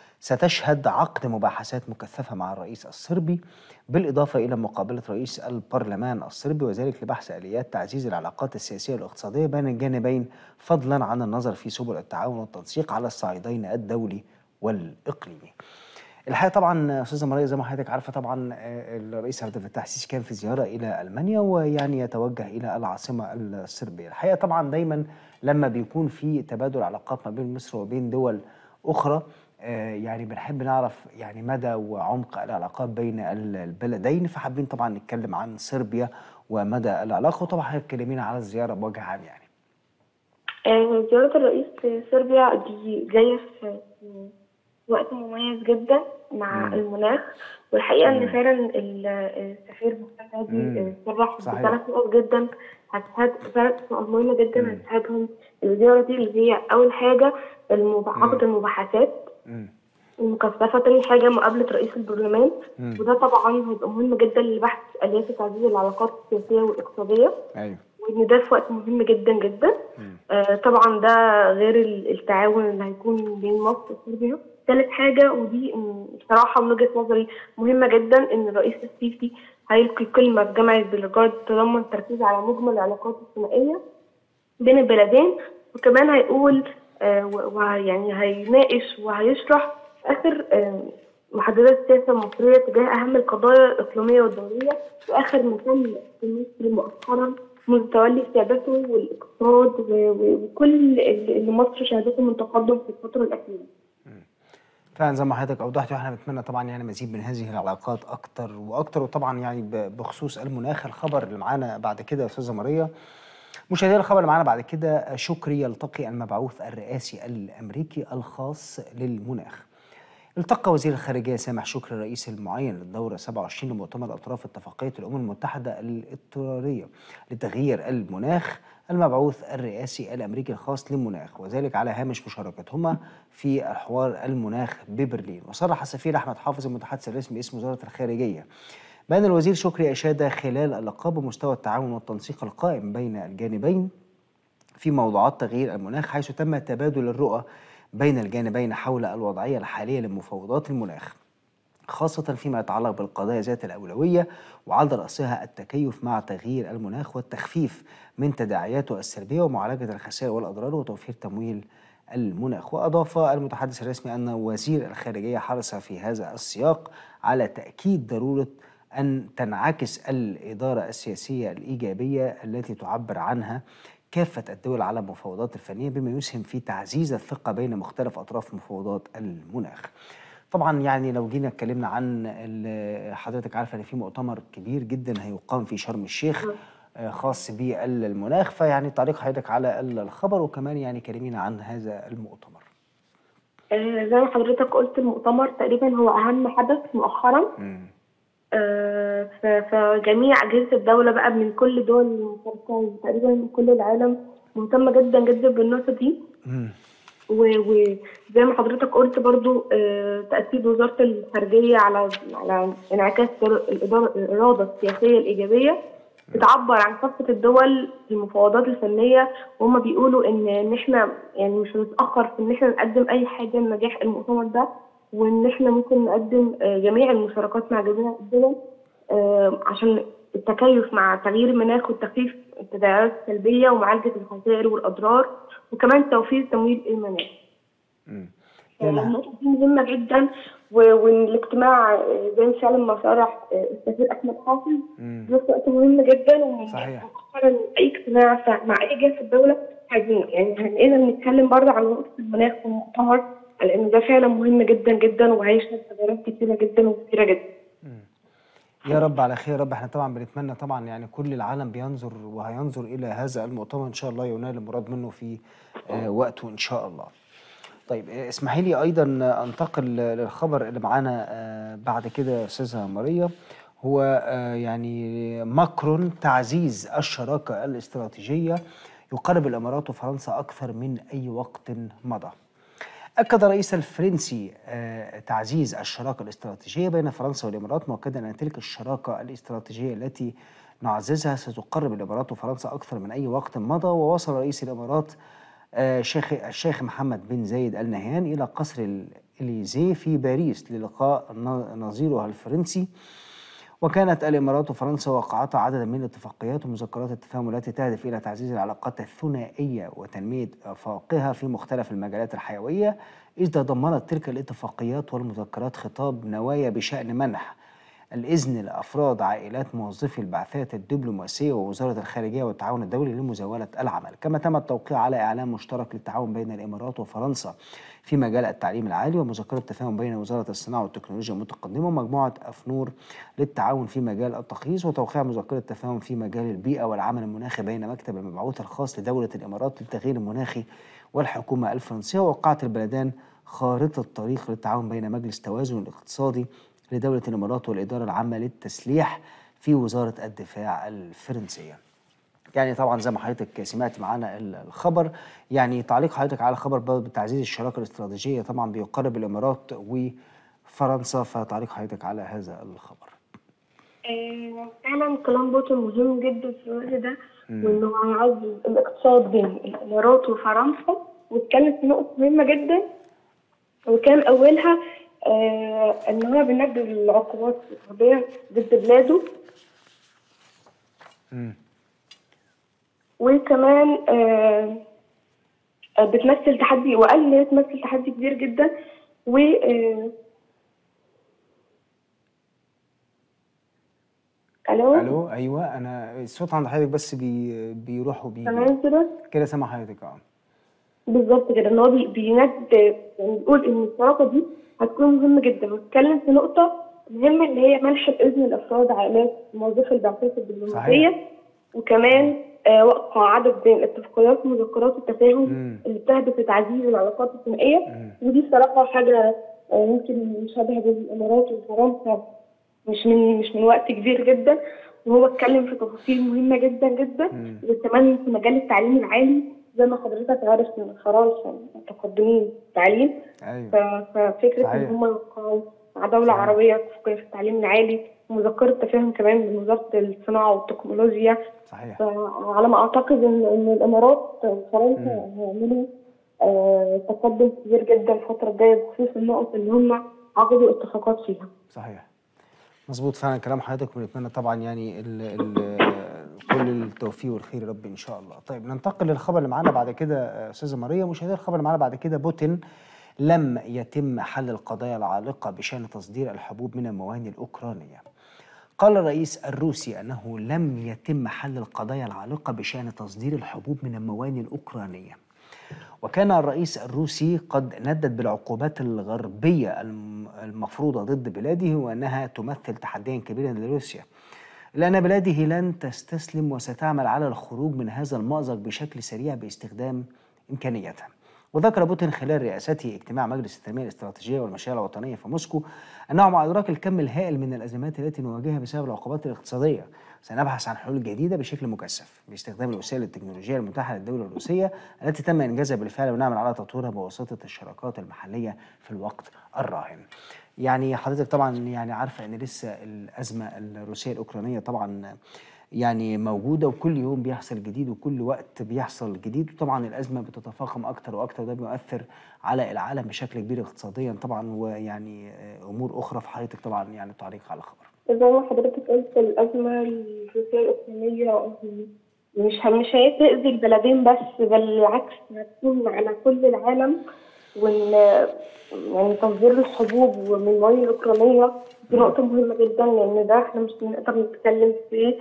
Speaker 1: ستشهد عقد مباحثات مكثفة مع الرئيس الصربي بالإضافة إلى مقابلة رئيس البرلمان الصربي وذلك لبحث آليات تعزيز العلاقات السياسية والاقتصادية بين الجانبين فضلا عن النظر في سبل التعاون والتنسيق على الصعيدين الدولي والإقليمي الحقيقه طبعا استاذه ماريا زي ما حضرتك عارفه طبعا آه، الرئيس عبد الفتاح السيسي كان في زياره الى المانيا ويعني يتوجه الى العاصمه الصربيه الحقيقه طبعا دايما لما بيكون في تبادل علاقات ما بين مصر وبين دول اخرى آه، يعني بنحب نعرف يعني مدى وعمق العلاقات بين ال- البلدين فحابين طبعا نتكلم عن صربيا ومدى العلاقه وطبعا حضرتك تكلمينا على الزياره بوجه عام يعني
Speaker 15: آه، زيارة الرئيس صربيا دي جاية في في وقت مميز جدا مع
Speaker 1: مم.
Speaker 15: المناخ والحقيقة
Speaker 1: مم.
Speaker 15: إن فعلا ال- السفير محمد هادي
Speaker 1: مم.
Speaker 15: آه، صرح
Speaker 1: صحيح.
Speaker 15: بثلاث نقط جدا هتساعد ثلاث نقط مهمة جدا
Speaker 1: مم.
Speaker 15: هتساعدهم الزيارة دي اللي هي أول حاجة المب-
Speaker 1: مم.
Speaker 15: عقد المباحثات
Speaker 1: مم.
Speaker 15: المكثفة تاني حاجة مقابلة رئيس البرلمان
Speaker 1: مم.
Speaker 15: وده طبعا هيبقى مهم جدا لبحث آليات تعزيز العلاقات السياسية والاقتصادية
Speaker 1: ايوه
Speaker 15: وإن ده في وقت مهم جدا جدا
Speaker 1: مم.
Speaker 15: آه طبعا ده غير ال- التعاون اللي هيكون بين مصر وصربيا ثالث حاجة ودي م، بصراحة من وجهة نظري مهمة جدا إن الرئيس السيسي هيلقي كلمة في جامعة بلغراد تتضمن التركيز على مجمل العلاقات الثنائية بين البلدين وكمان هيقول آه، و- ويعني هيناقش وهيشرح آخر آه، محددات السياسة المصرية تجاه أهم القضايا الإقليمية والدولية وآخر ما تم في مصر مؤخرا منذ تولي سيادته والاقتصاد و- و- وكل اللي اللي مصر شهدته من تقدم في الفترة الأخيرة.
Speaker 1: فعلا زي ما حضرتك اوضحت واحنا بنتمنى طبعا يعني مزيد من هذه العلاقات اكتر واكتر وطبعا يعني ب- بخصوص المناخ الخبر اللي معانا بعد كده يا استاذه ماريا مشاهدينا الخبر اللي معانا بعد كده شكري يلتقي المبعوث الرئاسي الامريكي الخاص للمناخ التقى وزير الخارجية سامح شكري الرئيس المعين للدورة 27 لمؤتمر أطراف اتفاقية الأمم المتحدة الاضطرارية لتغيير المناخ المبعوث الرئاسي الأمريكي الخاص للمناخ وذلك على هامش مشاركتهما في حوار المناخ ببرلين وصرح السفير أحمد حافظ المتحدث الرسمي باسم وزارة الخارجية بأن الوزير شكري أشاد خلال اللقاء بمستوى التعاون والتنسيق القائم بين الجانبين في موضوعات تغيير المناخ حيث تم تبادل الرؤى بين الجانبين حول الوضعية الحالية لمفاوضات المناخ خاصة فيما يتعلق بالقضايا ذات الأولوية وعلى رأسها التكيف مع تغيير المناخ والتخفيف من تداعياته السلبية ومعالجة الخسائر والأضرار وتوفير تمويل المناخ وأضاف المتحدث الرسمي أن وزير الخارجية حرص في هذا السياق على تأكيد ضرورة أن تنعكس الإدارة السياسية الإيجابية التي تعبر عنها كافة الدول على المفاوضات الفنية بما يسهم في تعزيز الثقة بين مختلف أطراف مفاوضات المناخ طبعا يعني لو جينا اتكلمنا عن ال- حضرتك عارفه ان في مؤتمر كبير جدا هيقام في شرم الشيخ آه، خاص بالمناخ فيعني تعليق حضرتك على الخبر وكمان يعني كلمينا عن هذا المؤتمر
Speaker 15: آه، زي ما حضرتك قلت المؤتمر تقريبا هو أهم حدث مؤخرا آه، ف- فجميع أجهزة الدولة بقى من كل دول المشاركة تقريبا من كل العالم مهتمة جدا جدا بالنقطة دي و- وزي ما حضرتك قلت برضو آه، تأكيد وزارة الخارجية على على انعكاس الإدارة الإرادة السياسية الإيجابية بتعبر عن كافة الدول في المفاوضات الفنية وهم بيقولوا إن إن إحنا يعني مش هنتأخر في إن إحنا نقدم أي حاجة لنجاح المؤتمر ده وإن إحنا ممكن نقدم آه، جميع المشاركات مع جميع الدول آه، عشان التكيف مع تغيير المناخ والتخفيف التداعيات السلبية ومعالجة الخسائر والأضرار وكمان توفير تمويل المناخ.
Speaker 1: يعني
Speaker 15: النقطة دي مهمة جدا و- والاجتماع آه، زي ما فعلا ما شرح آه، السفير أحمد حافظ
Speaker 1: مم.
Speaker 15: ده وقت مهم جدا
Speaker 1: صحيح
Speaker 15: ومؤخرا أي اجتماع ف- مع أي جهة في الدولة عايزين يعني هنقدر نتكلم برضه عن نقطة المناخ في المؤتمر لأن ده فعلا مهم جدا جدا وهيشهد تغيرات كتيرة جدا وكتيرة جدا.
Speaker 1: يا رب على خير يا رب احنا طبعا بنتمنى طبعا يعني كل العالم بينظر وهينظر الى هذا المؤتمر ان شاء الله ينال المراد منه في آه، وقته ان شاء الله. طيب آه، اسمحي لي ايضا انتقل للخبر اللي معانا آه، بعد كده يا استاذه ماريا هو آه، يعني ماكرون تعزيز الشراكه الاستراتيجيه يقرب الامارات وفرنسا اكثر من اي وقت مضى. أكد الرئيس الفرنسي آه، تعزيز الشراكة الاستراتيجية بين فرنسا والإمارات مؤكدا أن تلك الشراكة الاستراتيجية التي نعززها ستقرب الإمارات وفرنسا أكثر من أي وقت مضى ووصل رئيس الإمارات آه، شيخ الشيخ محمد بن زايد آل نهيان إلى قصر الإليزيه في باريس للقاء ن- نظيرها الفرنسي وكانت الامارات وفرنسا وقعتا عددا من الاتفاقيات ومذكرات التفاهم التي تهدف الى تعزيز العلاقات الثنائيه وتنميه افاقها في مختلف المجالات الحيويه اذ تضمنت تلك الاتفاقيات والمذكرات خطاب نوايا بشان منح الإذن لأفراد عائلات موظفي البعثات الدبلوماسية ووزارة الخارجية والتعاون الدولي لمزاولة العمل كما تم التوقيع على إعلان مشترك للتعاون بين الإمارات وفرنسا في مجال التعليم العالي ومذكرة تفاهم بين وزارة الصناعة والتكنولوجيا المتقدمة ومجموعة أفنور للتعاون في مجال التقييس وتوقيع مذكرة تفاهم في مجال البيئة والعمل المناخي بين مكتب المبعوث الخاص لدولة الإمارات للتغيير المناخي والحكومة الفرنسية ووقعت البلدان خارطة طريق للتعاون بين مجلس توازن الاقتصادي لدولة الإمارات والإدارة العامة للتسليح في وزارة الدفاع الفرنسية يعني طبعا زي ما حضرتك سمعت معانا ال- الخبر يعني تعليق حضرتك على خبر برضه بتعزيز الشراكه الاستراتيجيه طبعا بيقرب الامارات وفرنسا فتعليق حضرتك على هذا الخبر
Speaker 15: آه، فعلا كلام بوتين مهم جدا في الوقت ده
Speaker 1: مم.
Speaker 15: وانه هيعزز الاقتصاد بين الامارات وفرنسا واتكلم في نقطة مهمة جدا وكان اولها آه ان هو بينجد العقوبات الغربية ضد بلاده وكمان آه آه، بتمثل تحدي وقال ان هي بتمثل تحدي كبير جدا و آه، الو
Speaker 1: الو ايوه انا الصوت عند حضرتك بس بي بيروح وبيجي
Speaker 15: تمام كده
Speaker 1: كده سامع حضرتك اه
Speaker 15: بالظبط كده ان هو بي- بيند يعني بيقول ان الشراكه دي هتكون مهمه جدا واتكلم في نقطه مهمه اللي هي منح الاذن لافراد عائلات موظفي البعثات الدبلوماسيه وكمان آه وقع عدد من الاتفاقيات ومذكرات التفاهم اللي بتهدف لتعزيز العلاقات الثنائيه ودي بصراحه حاجه آه يمكن مشابهه بين الامارات وفرنسا مش من مش من وقت كبير جدا وهو اتكلم في تفاصيل مهمه جدا جدا وكمان في مجال التعليم العالي زي ما حضرتك عارف ان فرنسا متقدمين في التعليم
Speaker 1: ايوه
Speaker 15: ف- ففكره ان
Speaker 1: صحيح.
Speaker 15: هم يوقعوا مع دوله عربيه اتفاقيه في التعليم العالي ومذكره تفاهم كمان من وزاره الصناعه والتكنولوجيا
Speaker 1: صحيح
Speaker 15: فعلى ما اعتقد ان ان الامارات وفرنسا هيعملوا آه، تقدم كبير جدا الفتره الجايه بخصوص النقط اللي هم عقدوا اتفاقات فيها.
Speaker 1: صحيح مظبوط فعلا كلام حضرتك ونتمنى طبعا يعني ال ال كل التوفيق والخير يا رب ان شاء الله طيب ننتقل للخبر اللي معانا بعد كده آه، استاذه ماريا مشاهدي الخبر اللي معانا بعد كده بوتين لم يتم حل القضايا العالقه بشان تصدير الحبوب من الموانئ الاوكرانيه قال الرئيس الروسي انه لم يتم حل القضايا العالقه بشان تصدير الحبوب من الموانئ الاوكرانيه وكان الرئيس الروسي قد ندد بالعقوبات الغربية الم- المفروضة ضد بلاده وأنها تمثل تحديا كبيرا لروسيا لأن بلاده لن تستسلم وستعمل على الخروج من هذا المأزق بشكل سريع باستخدام إمكانياتها وذكر بوتين خلال رئاسته اجتماع مجلس التنمية الاستراتيجية والمشاريع الوطنية في موسكو أنه مع إدراك الكم الهائل من الأزمات التي نواجهها بسبب العقوبات الاقتصادية سنبحث عن حلول جديدة بشكل مكثف باستخدام الوسائل التكنولوجية المتاحة للدولة الروسية التي تم إنجازها بالفعل ونعمل على تطويرها بواسطة الشراكات المحلية في الوقت الراهن يعني حضرتك طبعا يعني عارفة أن لسه الأزمة الروسية الأوكرانية طبعا يعني موجودة وكل يوم بيحصل جديد وكل وقت بيحصل جديد وطبعا الأزمة بتتفاقم أكتر وأكتر وده بيؤثر على العالم بشكل كبير اقتصاديا طبعا ويعني آه، أمور أخرى في حضرتك طبعا يعني تعليق على الخبر
Speaker 15: زي ما حضرتك قلت الأزمة الروسية الأوكرانية مش ه- مش هي تأذي البلدين بس بل بالعكس هتكون على كل العالم وإن يعني تصدير الحبوب من الموانئ الأوكرانية دي نقطة مهمة جدا لأن ده احنا مش بنقدر نتكلم في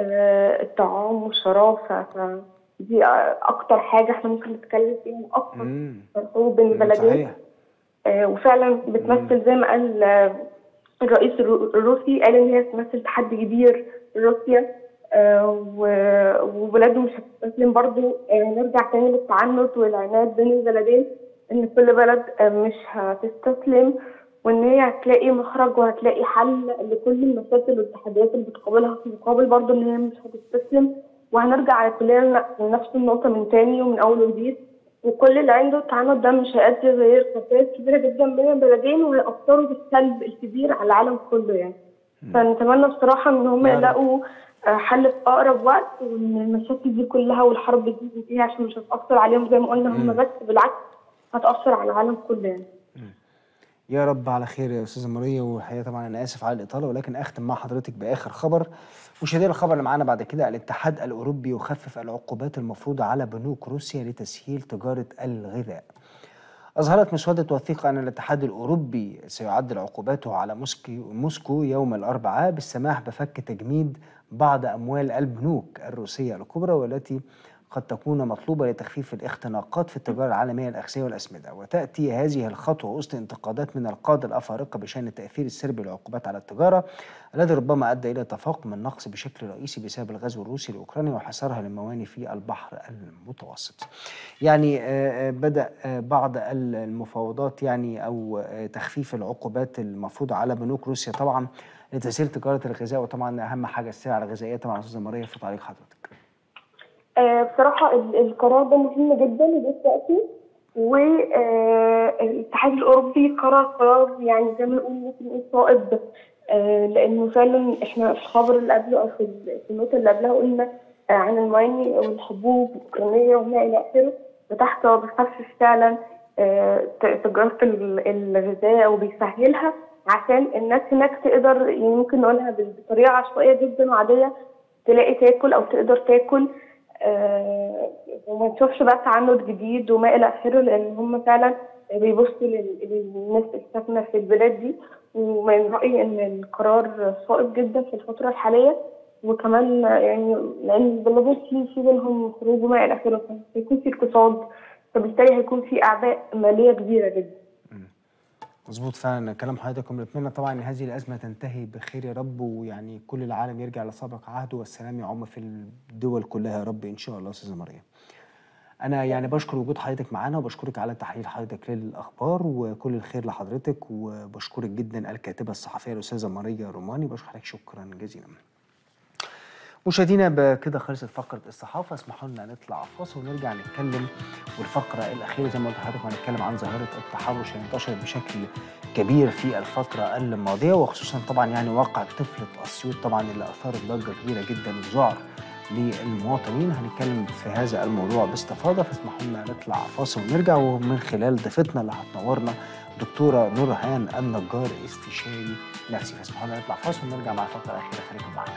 Speaker 15: آه، الطعام والشراب ف- فدي أكتر حاجة احنا ممكن نتكلم فيها أكتر الحروب بين البلدين
Speaker 1: صحيح
Speaker 15: آه، وفعلا بتمثل زي ما قال آه، الرئيس الرو- الروسي قال ان هي بتمثل تحدي كبير لروسيا آه، و- وبلاده مش هتستسلم برضو آه، نرجع تاني للتعنت والعناد بين البلدين ان كل بلد آه، مش هتستسلم وان هي هتلاقي مخرج وهتلاقي حل لكل المشاكل والتحديات اللي بتقابلها في مقابل برضو ان هي مش هتستسلم وهنرجع كلنا لنفس النقطة من تاني ومن أول وجديد وكل اللي عنده التعنت ده مش هيؤدي غير خسائر كبيرة جدا بين البلدين وهيأثروا بالسلب الكبير على العالم كله يعني فنتمنى بصراحة إن هم
Speaker 1: يا رب.
Speaker 15: يلاقوا آه، حل في أقرب وقت وإن المشاكل دي كلها والحرب دي تنتهي عشان مش هتأثر عليهم زي ما قلنا هم بس بالعكس هتأثر على العالم كله يعني
Speaker 1: يا رب على خير يا استاذه ماريا والحقيقه طبعا انا اسف على الاطاله ولكن اختم مع حضرتك باخر خبر مشاهدينا الخبر اللي معانا بعد كده الاتحاد الاوروبي يخفف العقوبات المفروضه على بنوك روسيا لتسهيل تجاره الغذاء أظهرت مسودة وثيقة أن الاتحاد الأوروبي سيعدل عقوباته على موسكو, موسكو يوم الأربعاء بالسماح بفك تجميد بعض أموال البنوك الروسية الكبرى والتي قد تكون مطلوبة لتخفيف الاختناقات في التجارة العالمية الأغذية والأسمدة وتأتي هذه الخطوة وسط انتقادات من القادة الأفارقة بشأن التأثير السلبي للعقوبات على التجارة الذي ربما أدى إلى تفاقم النقص بشكل رئيسي بسبب الغزو الروسي لأوكرانيا وحصارها للموانئ في البحر المتوسط يعني آه، آه، بدأ آه، بعض المفاوضات يعني أو آه، تخفيف العقوبات المفروضة على بنوك روسيا طبعا لتسهيل تجارة الغذاء وطبعا أهم حاجة السلع الغذائية طبعا أستاذة ماريا في تعليق حضرتك
Speaker 15: آه، بصراحة ال- القرار ده مهم جدا بالتأكيد والاتحاد الأوروبي قرر قرار يعني زي ما نقول ممكن نقول صائب آه، لأنه فعلا احنا في الخبر اللي قبله أو في ال- في النوتة اللي قبلها قلنا آه، عن الموانئ والحبوب الأوكرانية وما إلى آخره فتحت هو بيخفف فعلا آه، ت- تجارة ال- الغذاء وبيسهلها عشان الناس هناك تقدر يعني ممكن نقولها بطريقة عشوائية جدا وعادية تلاقي تاكل أو تقدر تاكل آه، وما نشوفش بقى تعنت جديد وما الى اخره لان هم فعلا بيبصوا لل- للناس الساكنه في البلاد دي ومن رايي ان القرار صائب جدا في الفتره الحاليه وكمان يعني لان بلغوص في في بينهم خروج وما الى اخره هيكون في اقتصاد فبالتالي هيكون في اعباء ماليه كبيره جدا
Speaker 1: مظبوط فعلا كلام حضرتك ونتمنى طبعا ان هذه الازمه تنتهي بخير يا رب ويعني كل العالم يرجع لسابق عهده والسلام يعم في الدول كلها يا رب ان شاء الله استاذه مريم. انا يعني بشكر وجود حضرتك معانا وبشكرك على تحليل حضرتك للاخبار وكل الخير لحضرتك وبشكرك جدا الكاتبه الصحفيه الاستاذه ماريا روماني بشكر حضرتك شكرا جزيلا. مشاهدينا بكده خلصت فقره الصحافه اسمحوا لنا نطلع فاصل ونرجع نتكلم والفقره الاخيره زي ما قلت لحضرتك هنتكلم عن ظاهره التحرش اللي انتشرت بشكل كبير في الفتره الماضيه وخصوصا طبعا يعني واقع طفله اسيوط طبعا اللي اثارت ضجه كبيره جدا وذعر للمواطنين هنتكلم في هذا الموضوع باستفاضه فاسمحوا لنا نطلع فاصل ونرجع ومن خلال ضيفتنا اللي هتنورنا دكتوره نورهان النجار استشاري نفسي فاسمحوا لنا نطلع فاصل ونرجع مع الفقره الاخيره خليكم معانا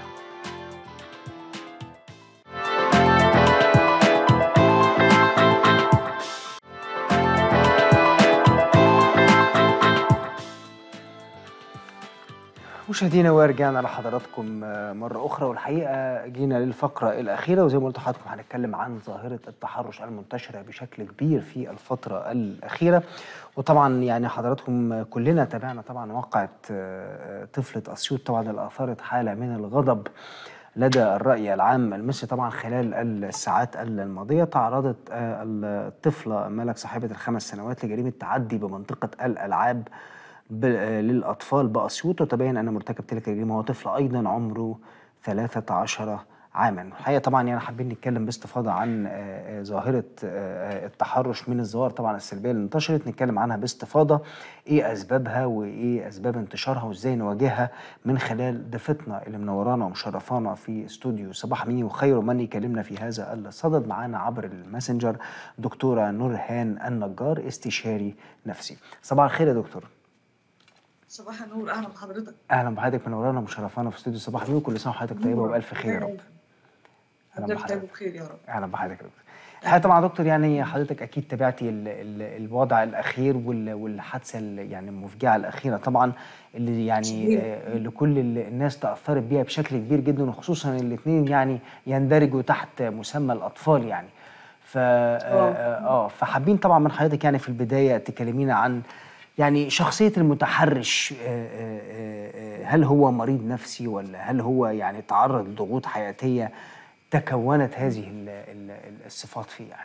Speaker 1: مشاهدينا ورجعنا لحضراتكم آه، مرة أخرى والحقيقة جينا للفقرة الأخيرة وزي ما قلت لحضراتكم هنتكلم عن ظاهرة التحرش المنتشرة بشكل كبير في الفترة الأخيرة وطبعا يعني حضراتكم كلنا تابعنا طبعا واقعة آه، طفلة أسيوط طبعا اللي أثارت حالة من الغضب لدى الرأي العام المصري طبعا خلال الساعات الماضية تعرضت آه، الطفلة ملك صاحبة الخمس سنوات لجريمة تعدي بمنطقة الألعاب ب- آه، للأطفال بأسيوط وتبين أن مرتكب تلك الجريمة هو طفل أيضا عمره 13 عاما الحقيقة طبعا يعني حابين نتكلم باستفاضة عن آه، آه، ظاهرة آه، آه، التحرش من الظواهر طبعا السلبية اللي انتشرت نتكلم عنها باستفاضة ايه أسبابها وايه أسباب انتشارها وازاي نواجهها من خلال ضيفتنا اللي منورانا ومشرفانا في استوديو صباح مين وخير من يكلمنا في هذا الصدد معانا عبر الماسنجر دكتورة نورهان النجار استشاري نفسي صباح الخير يا دكتور
Speaker 16: صباح النور اهلا بحضرتك
Speaker 1: اهلا بحضرتك منورانا ومشرفانا في استوديو صباح مين وكل سنه وحضرتك طيبه وبالف خير يا رب اهلا
Speaker 16: حضرتك
Speaker 1: بحضرتك
Speaker 16: طيب بخير يا رب
Speaker 1: اهلا بحضرتك يا دكتور الحقيقه طبعا يا دكتور يعني حضرتك اكيد تابعتي ال ال الوضع الاخير وال- والحادثه ال- يعني المفجعه الاخيره طبعا اللي يعني
Speaker 16: صحيح.
Speaker 1: آه، اللي كل ال- الناس تاثرت بيها بشكل كبير جدا وخصوصا الاثنين يعني يندرجوا تحت مسمى الاطفال يعني ف اه آه، فحابين طبعا من حضرتك يعني في البدايه تكلمينا عن يعني شخصيه المتحرش آه، آه، آه، هل هو مريض نفسي ولا هل هو يعني تعرض لضغوط حياتيه تكونت هذه ال- ال- الصفات فيه يعني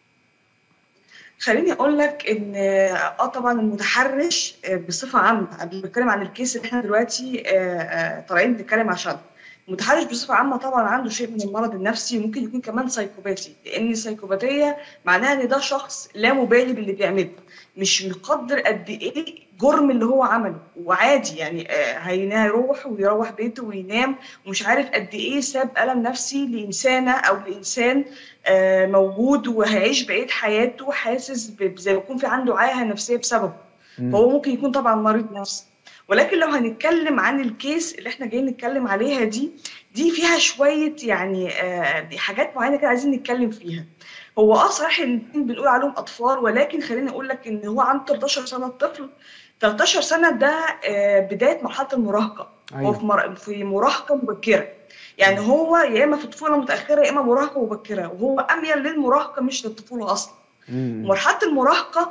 Speaker 16: خليني اقول لك ان اه طبعا المتحرش آه، بصفه عامه قبل ما نتكلم عن الكيس اللي احنا دلوقتي آه، آه، طالعين نتكلم عشانه المتحرش بصفه عامه طبعا عنده شيء من المرض النفسي وممكن يكون كمان سايكوباتي لان السايكوباتيه معناها ان ده شخص لا مبالي باللي بيعمله مش مقدر قد ايه جرم اللي هو عمله وعادي يعني آه، هينا- هيروح ويروح بيته وينام ومش عارف قد ايه ساب الم نفسي لانسانه او لانسان آه، موجود وهيعيش بقيه حياته حاسس ب- زي ما يكون في عنده عاهه نفسيه بسببه
Speaker 17: مم.
Speaker 16: فهو ممكن يكون طبعا مريض نفسي ولكن لو هنتكلم عن الكيس اللي احنا جايين نتكلم عليها دي دي فيها شويه يعني آه دي حاجات معينه كده عايزين نتكلم فيها هو اه صحيح الاثنين بنقول عليهم اطفال ولكن خليني اقول لك ان هو عنده 13 سنه الطفل 13 سنه ده آه بدايه مرحله المراهقه
Speaker 1: أيوة.
Speaker 16: هو في مر- في مراهقه مبكره يعني هو يا اما في طفوله متاخره يا اما مراهقه مبكره وهو اميل للمراهقه مش للطفوله اصلا
Speaker 1: مم.
Speaker 16: مرحله المراهقه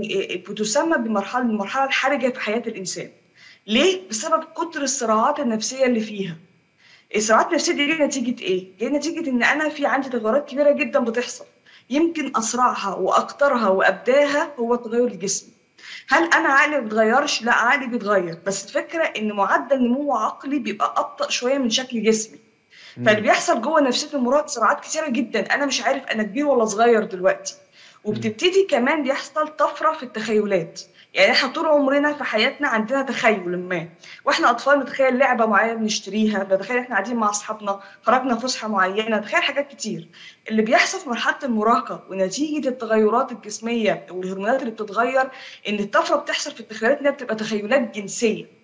Speaker 16: بتسمى بمرحله المرحله الحرجه في حياه الانسان ليه بسبب كتر الصراعات النفسيه اللي فيها الصراعات النفسيه دي جايه نتيجه ايه جايه نتيجه ان انا في عندي تغيرات كبيره جدا بتحصل يمكن اسرعها واكترها وابداها هو التغير الجسمي هل انا عقلي ما بيتغيرش لا عقلي بيتغير بس الفكره ان معدل نمو عقلي بيبقى ابطا شويه من شكل جسمي فاللي بيحصل جوه نفسيه المراهق صراعات كتيره جدا انا مش عارف انا كبير ولا صغير دلوقتي وبتبتدي كمان بيحصل طفره في التخيلات يعني احنا طول عمرنا في حياتنا عندنا تخيل ما واحنا اطفال نتخيل لعبه معينه بنشتريها نتخيل احنا قاعدين مع اصحابنا خرجنا فسحه معينه نتخيل حاجات كتير اللي بيحصل في مرحله المراهقه ونتيجه التغيرات الجسميه والهرمونات اللي بتتغير ان الطفره بتحصل في التخيلات انها بتبقى تخيلات جنسيه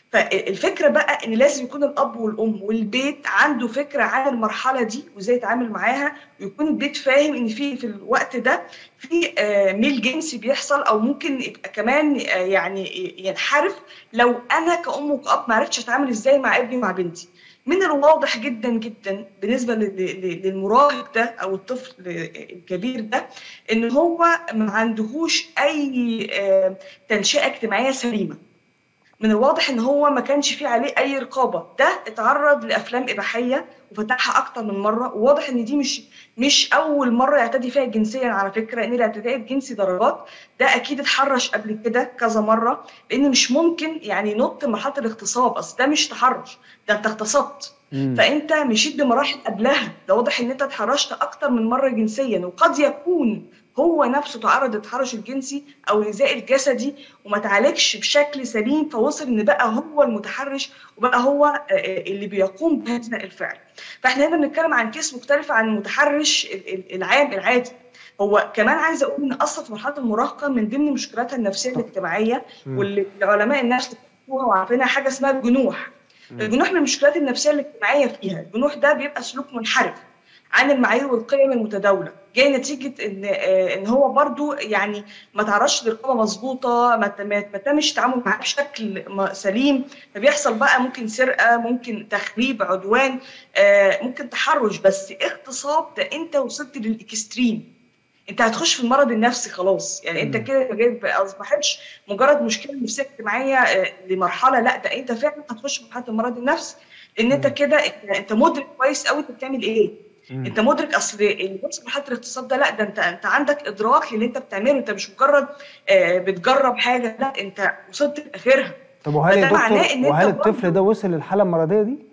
Speaker 16: فالفكره بقى ان لازم يكون الاب والام والبيت عنده فكره عن المرحله دي وازاي يتعامل معاها ويكون البيت فاهم ان في في الوقت ده في آه، ميل جنسي بيحصل او ممكن يبقى كمان آه، يعني ينحرف لو انا كأم وكأب ما عرفتش اتعامل ازاي مع ابني ومع بنتي من الواضح جدا جدا بالنسبه لل- لل- للمراهق ده او الطفل الكبير ده ان هو ما عندهوش اي آه، تنشئه اجتماعيه سليمه من الواضح ان هو ما كانش فيه عليه اي رقابه ده اتعرض لافلام اباحيه وفتحها اكتر من مره وواضح ان دي مش مش اول مره يعتدي فيها جنسيا على فكره ان الاعتداء الجنسي درجات ده اكيد اتحرش قبل كده كذا مره لان مش ممكن يعني ينط مرحله الاغتصاب اصل ده مش تحرش ده انت اغتصبت
Speaker 1: مم.
Speaker 16: فانت مشيت بمراحل قبلها ده واضح ان انت اتحرشت اكتر من مره جنسيا وقد يكون هو نفسه تعرض للتحرش الجنسي او الايذاء الجسدي وما تعالجش بشكل سليم فوصل ان بقى هو المتحرش وبقى هو آه، آه، اللي بيقوم بهذا الفعل فاحنا هنا بنتكلم عن كيس مختلف عن المتحرش ال- ال- العام العادي هو كمان عايزه اقول ان اصلا في مرحله المراهقه من ضمن مشكلاتها النفسيه الاجتماعيه
Speaker 1: مم.
Speaker 16: واللي علماء النفس اكتشفوها وعارفينها حاجه اسمها الجنوح الجنوح من المشكلات النفسيه الاجتماعيه فيها الجنوح ده بيبقى سلوك منحرف عن المعايير والقيم المتداوله جاي نتيجه ان آه، ان هو برضو يعني ما تعرضش لرقابه مظبوطه ما ت- ما ما تمش التعامل معاه بشكل م- سليم فبيحصل بقى ممكن سرقه ممكن تخريب عدوان آه، ممكن تحرش بس اغتصاب ده انت وصلت للاكستريم انت هتخش في المرض النفسي خلاص يعني انت كده جاي ما اصبحتش مجرد مشكله نفسيه اجتماعيه آه، لمرحله لا ده انت فعلا هتخش في مرحله المرض النفسي لان انت كده انت, انت مدرك كويس قوي انت بتعمل ايه انت مدرك اصل اللي بيحصل في مرحله الاغتصاب ده لا ده انت انت عندك ادراك للي انت بتعمله انت مش مجرد آه، بتجرب حاجه لا انت وصلت لاخرها
Speaker 1: طب وهل يا
Speaker 16: فده معناه
Speaker 1: دكتور
Speaker 16: إن
Speaker 1: وهل
Speaker 16: أنت
Speaker 1: الطفل ده وصل للحاله المرضيه دي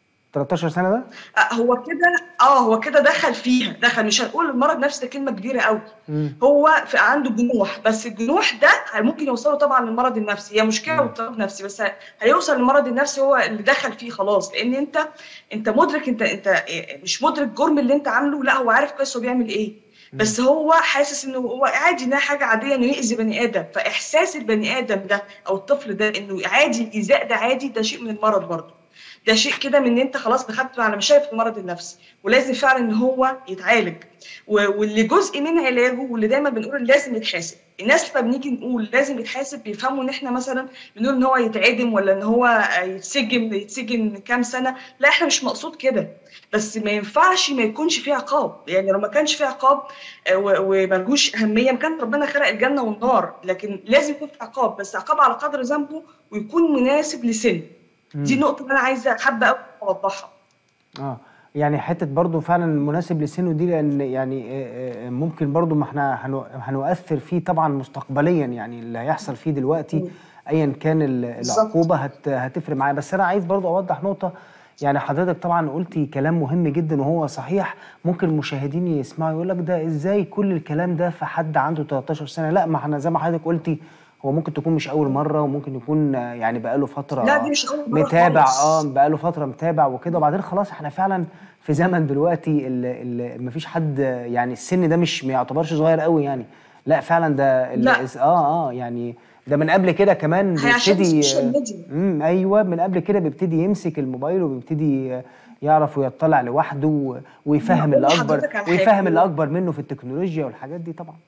Speaker 1: 13 سنه ده
Speaker 16: آه، هو كده اه هو كده دخل فيها دخل مش هنقول المرض نفسي ده كلمه كبيره قوي
Speaker 1: مم.
Speaker 16: هو في عنده جنوح بس الجنوح ده ممكن يوصله طبعا للمرض النفسي هي مشكله واضطراب نفسي بس هيوصل للمرض النفسي هو اللي دخل فيه خلاص لان انت انت مدرك انت انت مش مدرك جرم اللي انت عامله لا هو عارف كويس هو بيعمل ايه بس هو حاسس انه هو عادي انها حاجه عاديه انه يأذي بني ادم فاحساس البني ادم ده او الطفل ده انه عادي الايذاء ده عادي ده شيء من المرض برضه ده شيء كده من ان انت خلاص دخلت على مشاكل المرض النفسي ولازم فعلا ان هو يتعالج و- واللي جزء من علاجه واللي دايما بنقول لازم يتحاسب الناس لما بنيجي نقول لازم يتحاسب بيفهموا ان احنا مثلا بنقول ان هو يتعدم ولا ان هو آه، يتسجن يتسجن كام سنه لا احنا مش مقصود كده بس ما ينفعش ما يكونش فيه عقاب يعني لو ما كانش فيه عقاب آه، و- وملهوش اهميه ما كان ربنا خلق الجنه والنار لكن لازم يكون في عقاب بس عقاب على قدر ذنبه ويكون مناسب لسن دي
Speaker 1: مم.
Speaker 16: نقطه انا عايزه حابه قوي اوضحها
Speaker 1: اه يعني حته برضو فعلا مناسب لسنه دي لان يعني آه، آه، ممكن برضو ما احنا هنو- هنؤثر فيه طبعا مستقبليا يعني اللي هيحصل فيه دلوقتي ايا كان ال-
Speaker 16: بالظبط.
Speaker 1: العقوبه هت هتفرق معاه بس انا عايز برضو اوضح نقطه يعني حضرتك طبعا قلتي كلام مهم جدا وهو صحيح ممكن المشاهدين يسمعوا يقول لك ده ازاي كل الكلام ده في حد عنده 13 سنه لا ما احنا زي ما حضرتك قلتي هو ممكن تكون مش اول مره وممكن يكون آه، يعني بقاله فتره
Speaker 16: لا دي مش أول مرة
Speaker 1: متابع
Speaker 16: خالص.
Speaker 1: اه بقاله فتره متابع وكده وبعدين خلاص احنا فعلا في زمن دلوقتي اللي مفيش حد يعني السن ده مش ما يعتبرش صغير قوي يعني لا فعلا ده ال-
Speaker 16: لا.
Speaker 1: اه اه يعني ده من قبل كده كمان
Speaker 16: هي عشان
Speaker 1: بيبتدي
Speaker 16: السوشيال ميديا.
Speaker 1: امم ايوه من قبل كده بيبتدي يمسك الموبايل وبيبتدي يعرف ويطلع لوحده و- ويفهم اللي
Speaker 16: أقول
Speaker 1: اكبر
Speaker 16: لحضرتك على
Speaker 1: ويفهم
Speaker 16: حاجة.
Speaker 1: اللي اكبر منه في التكنولوجيا والحاجات دي طبعا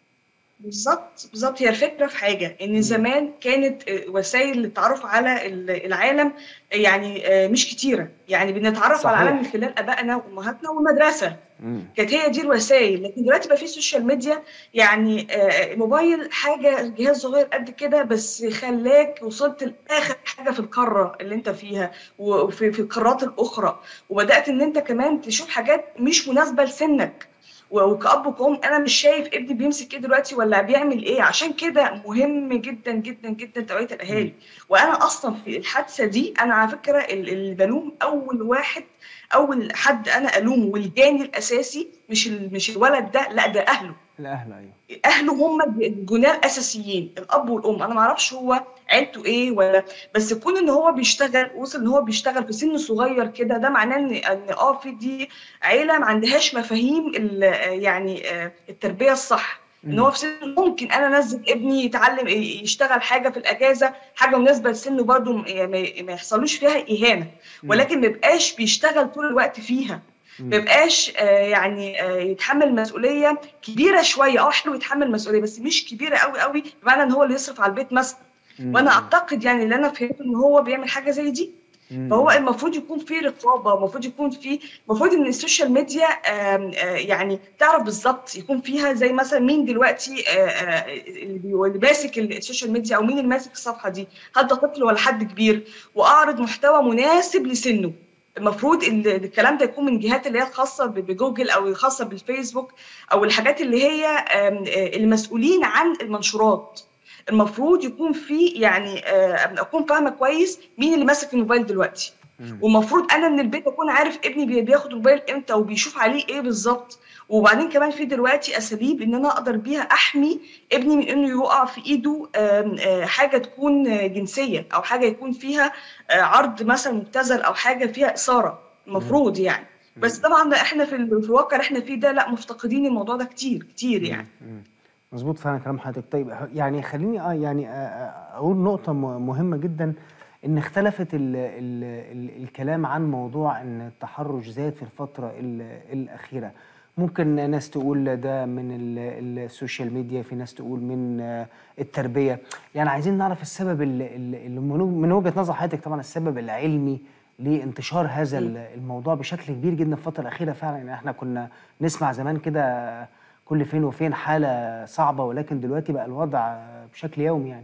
Speaker 16: بالظبط بالظبط هي الفكره في حاجه ان زمان كانت آه، وسائل التعرف على ال- العالم يعني آه، مش كتيره يعني بنتعرف على
Speaker 1: صحيح.
Speaker 16: العالم من خلال ابائنا وامهاتنا والمدرسه كانت هي دي الوسائل لكن دلوقتي بقى في سوشيال ميديا يعني آه، موبايل حاجه جهاز صغير قد كده بس خلاك وصلت لاخر حاجه في القاره اللي انت فيها وفي في القارات الاخرى وبدات ان انت كمان تشوف حاجات مش مناسبه لسنك و- وكأب وكأم أنا مش شايف ابني بيمسك إيه دلوقتي ولا بيعمل إيه عشان كده مهم جدا جدا جدا توعية الأهالي وأنا أصلا في الحادثة دي أنا على فكرة ال- اللي بلوم أول واحد أول حد أنا ألومه والجاني الأساسي مش ال- مش الولد ده لا ده أهله
Speaker 1: الاهل ايوه
Speaker 16: اهله هم الجناه الاساسيين الاب والام انا ما اعرفش هو عيلته ايه ولا بس كون ان هو بيشتغل وصل ان هو بيشتغل في سن صغير كده ده معناه ان ان اه في دي عيله ما عندهاش مفاهيم ال- يعني آه، التربيه الصح ان هو في سن ممكن انا انزل ابني يتعلم يشتغل حاجه في الاجازه حاجه مناسبه لسنه برضه ما ما يحصلوش فيها اهانه ولكن ما يبقاش بيشتغل طول الوقت فيها ما يبقاش آه، يعني آه، يتحمل مسؤوليه كبيره شويه اه حلو يتحمل مسؤوليه بس مش كبيره قوي قوي بمعنى ان هو اللي يصرف على البيت مثلا وانا اعتقد يعني اللي انا فهمته ان هو بيعمل حاجه زي دي فهو المفروض يكون في رقابه المفروض يكون في المفروض ان السوشيال ميديا آم، آه، يعني تعرف بالظبط يكون فيها زي مثلا مين دلوقتي آه، آه، اللي بي- اللي ماسك السوشيال ميديا او مين اللي ماسك الصفحه دي هل ده طفل ولا حد كبير واعرض محتوى مناسب لسنه المفروض ال- الكلام ده يكون من جهات اللي هي الخاصه ب- بجوجل او الخاصه بالفيسبوك او الحاجات اللي هي آم، آه، المسؤولين عن المنشورات المفروض يكون في يعني آه، اكون فاهمه كويس مين اللي ماسك الموبايل دلوقتي والمفروض انا من البيت اكون عارف ابني بي- بياخد الموبايل امتى وبيشوف عليه ايه بالظبط وبعدين كمان في دلوقتي اساليب ان انا اقدر بيها احمي ابني من انه يقع في ايده آم، آه، حاجه تكون آه، جنسيه او حاجه يكون فيها آه، عرض مثلا مبتذل او حاجه فيها اثاره المفروض يعني بس طبعا ده احنا في, ال- في الواقع اللي احنا فيه ده لا مفتقدين الموضوع ده كتير كتير يعني
Speaker 1: مظبوط فعلا كلام حضرتك طيب يعني خليني اه يعني آه، آه، اقول نقطة م- مهمة جدا ان اختلفت ال ال ال الكلام عن موضوع ان التحرش زاد في الفترة ال- الأخيرة ممكن ناس تقول ده من ال- السوشيال ميديا في ناس تقول من آه، التربية يعني عايزين نعرف السبب ال- ال- اللي من من وجهة نظر حضرتك طبعا السبب العلمي لانتشار هذا ال- الموضوع بشكل كبير جدا في الفترة الأخيرة فعلا يعني احنا كنا نسمع زمان كده كل فين وفين حالة صعبة ولكن دلوقتي بقى الوضع بشكل يومي يعني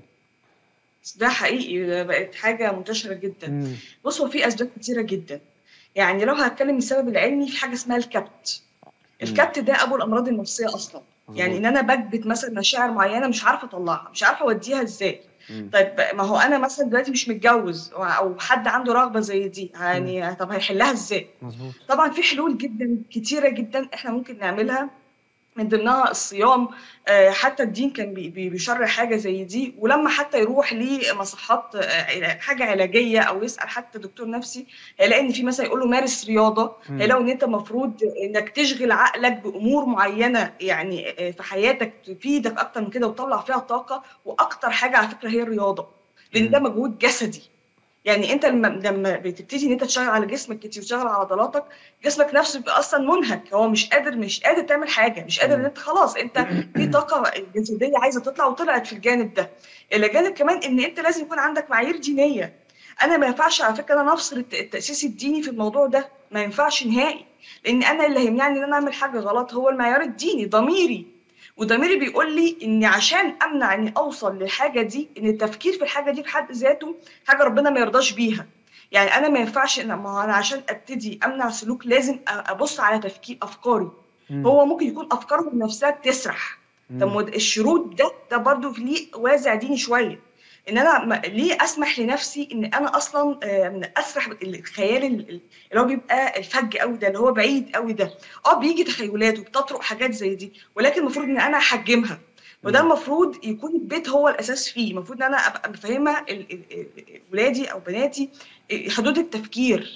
Speaker 16: ده حقيقي ده بقت حاجه منتشره جدا
Speaker 1: مم.
Speaker 16: بص هو في اسباب كتيره جدا يعني لو هتكلم السبب العلمي في حاجه اسمها الكبت الكبت ده ابو الامراض النفسيه اصلا يعني ان انا بكبت مثلا مشاعر معينه مش عارفه اطلعها مش عارفه اوديها ازاي طيب ما هو انا مثلا دلوقتي مش متجوز او حد عنده رغبه زي دي يعني طب هيحلها ازاي
Speaker 1: مظبوط
Speaker 16: طبعا في حلول جدا كتيره جدا احنا ممكن نعملها من ضمنها الصيام آه، حتى الدين كان بي- بي- بيشرح حاجه زي دي ولما حتى يروح لمصحات آه، حاجه علاجيه او يسال حتى دكتور نفسي هيلاقي ان في مثلا يقول له مارس رياضه
Speaker 17: مم.
Speaker 16: هيلاقوا ان انت المفروض انك تشغل عقلك بامور معينه يعني آه، في حياتك تفيدك اكتر من كده وتطلع فيها طاقه واكتر حاجه على فكره هي الرياضه لان ده مجهود جسدي يعني انت لما لما بتبتدي ان انت تشتغل على جسمك كتير وتشتغل على عضلاتك جسمك نفسه بيبقى اصلا منهك هو مش قادر مش قادر تعمل حاجه مش قادر ان انت خلاص انت في طاقه جسديه عايزه تطلع وطلعت في الجانب ده الى جانب كمان ان انت لازم يكون عندك معايير دينيه انا ما ينفعش على فكره انا افصل الت- التاسيس الديني في الموضوع ده ما ينفعش نهائي لان انا اللي هيمنعني ان انا اعمل حاجه غلط هو المعيار الديني ضميري وضميري بيقول لي اني عشان امنع اني اوصل للحاجه دي ان التفكير في الحاجه دي في حد ذاته حاجه ربنا ما يرضاش بيها يعني انا ما ينفعش ان ما هو انا عشان ابتدي امنع سلوك لازم أ- ابص على تفكير افكاري
Speaker 17: مم.
Speaker 16: هو ممكن يكون افكارهم نفسها بتسرح طب ما ده الشروط ده ده برضو ليه وازع ديني شويه ان انا ما- ليه اسمح لنفسي ان انا اصلا آم، اسرح الخيال ال- ال- اللي هو بيبقى الفج قوي ده اللي هو بعيد قوي ده اه بيجي تخيلات وبتطرق حاجات زي دي ولكن المفروض ان انا احجمها وده المفروض يكون البيت هو الاساس فيه المفروض ان انا ابقى مفهمه ال- ال- ال- ولادي او بناتي حدود التفكير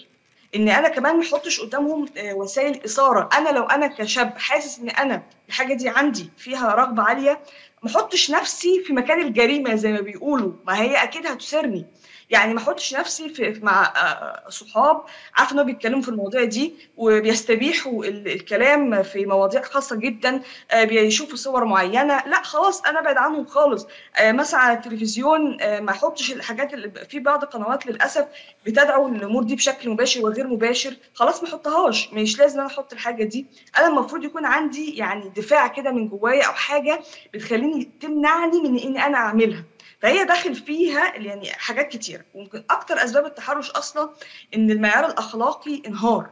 Speaker 16: ان انا كمان ما احطش قدامهم آه، وسائل اثاره انا لو انا كشاب حاسس ان انا الحاجه دي عندي فيها رغبه عاليه ما احطش نفسي في مكان الجريمه زي ما بيقولوا ما هي اكيد هتثيرني يعني ما احطش نفسي في في- مع آه، صحاب عارفه ان هم بيتكلموا في المواضيع دي وبيستبيحوا ال- الكلام في مواضيع خاصه جدا آه، بيشوفوا صور معينه لا خلاص انا ابعد عنهم خالص آه، مثلا على التلفزيون آه، ما احطش الحاجات اللي في بعض القنوات للاسف بتدعو الامور دي بشكل مباشر وغير مباشر خلاص ما احطهاش مش لازم انا احط الحاجه دي انا المفروض يكون عندي يعني دفاع كده من جوايا او حاجه بتخليني تمنعني من ان انا اعملها فهي داخل فيها يعني حاجات كتير وممكن اكتر اسباب التحرش اصلا ان المعيار الاخلاقي انهار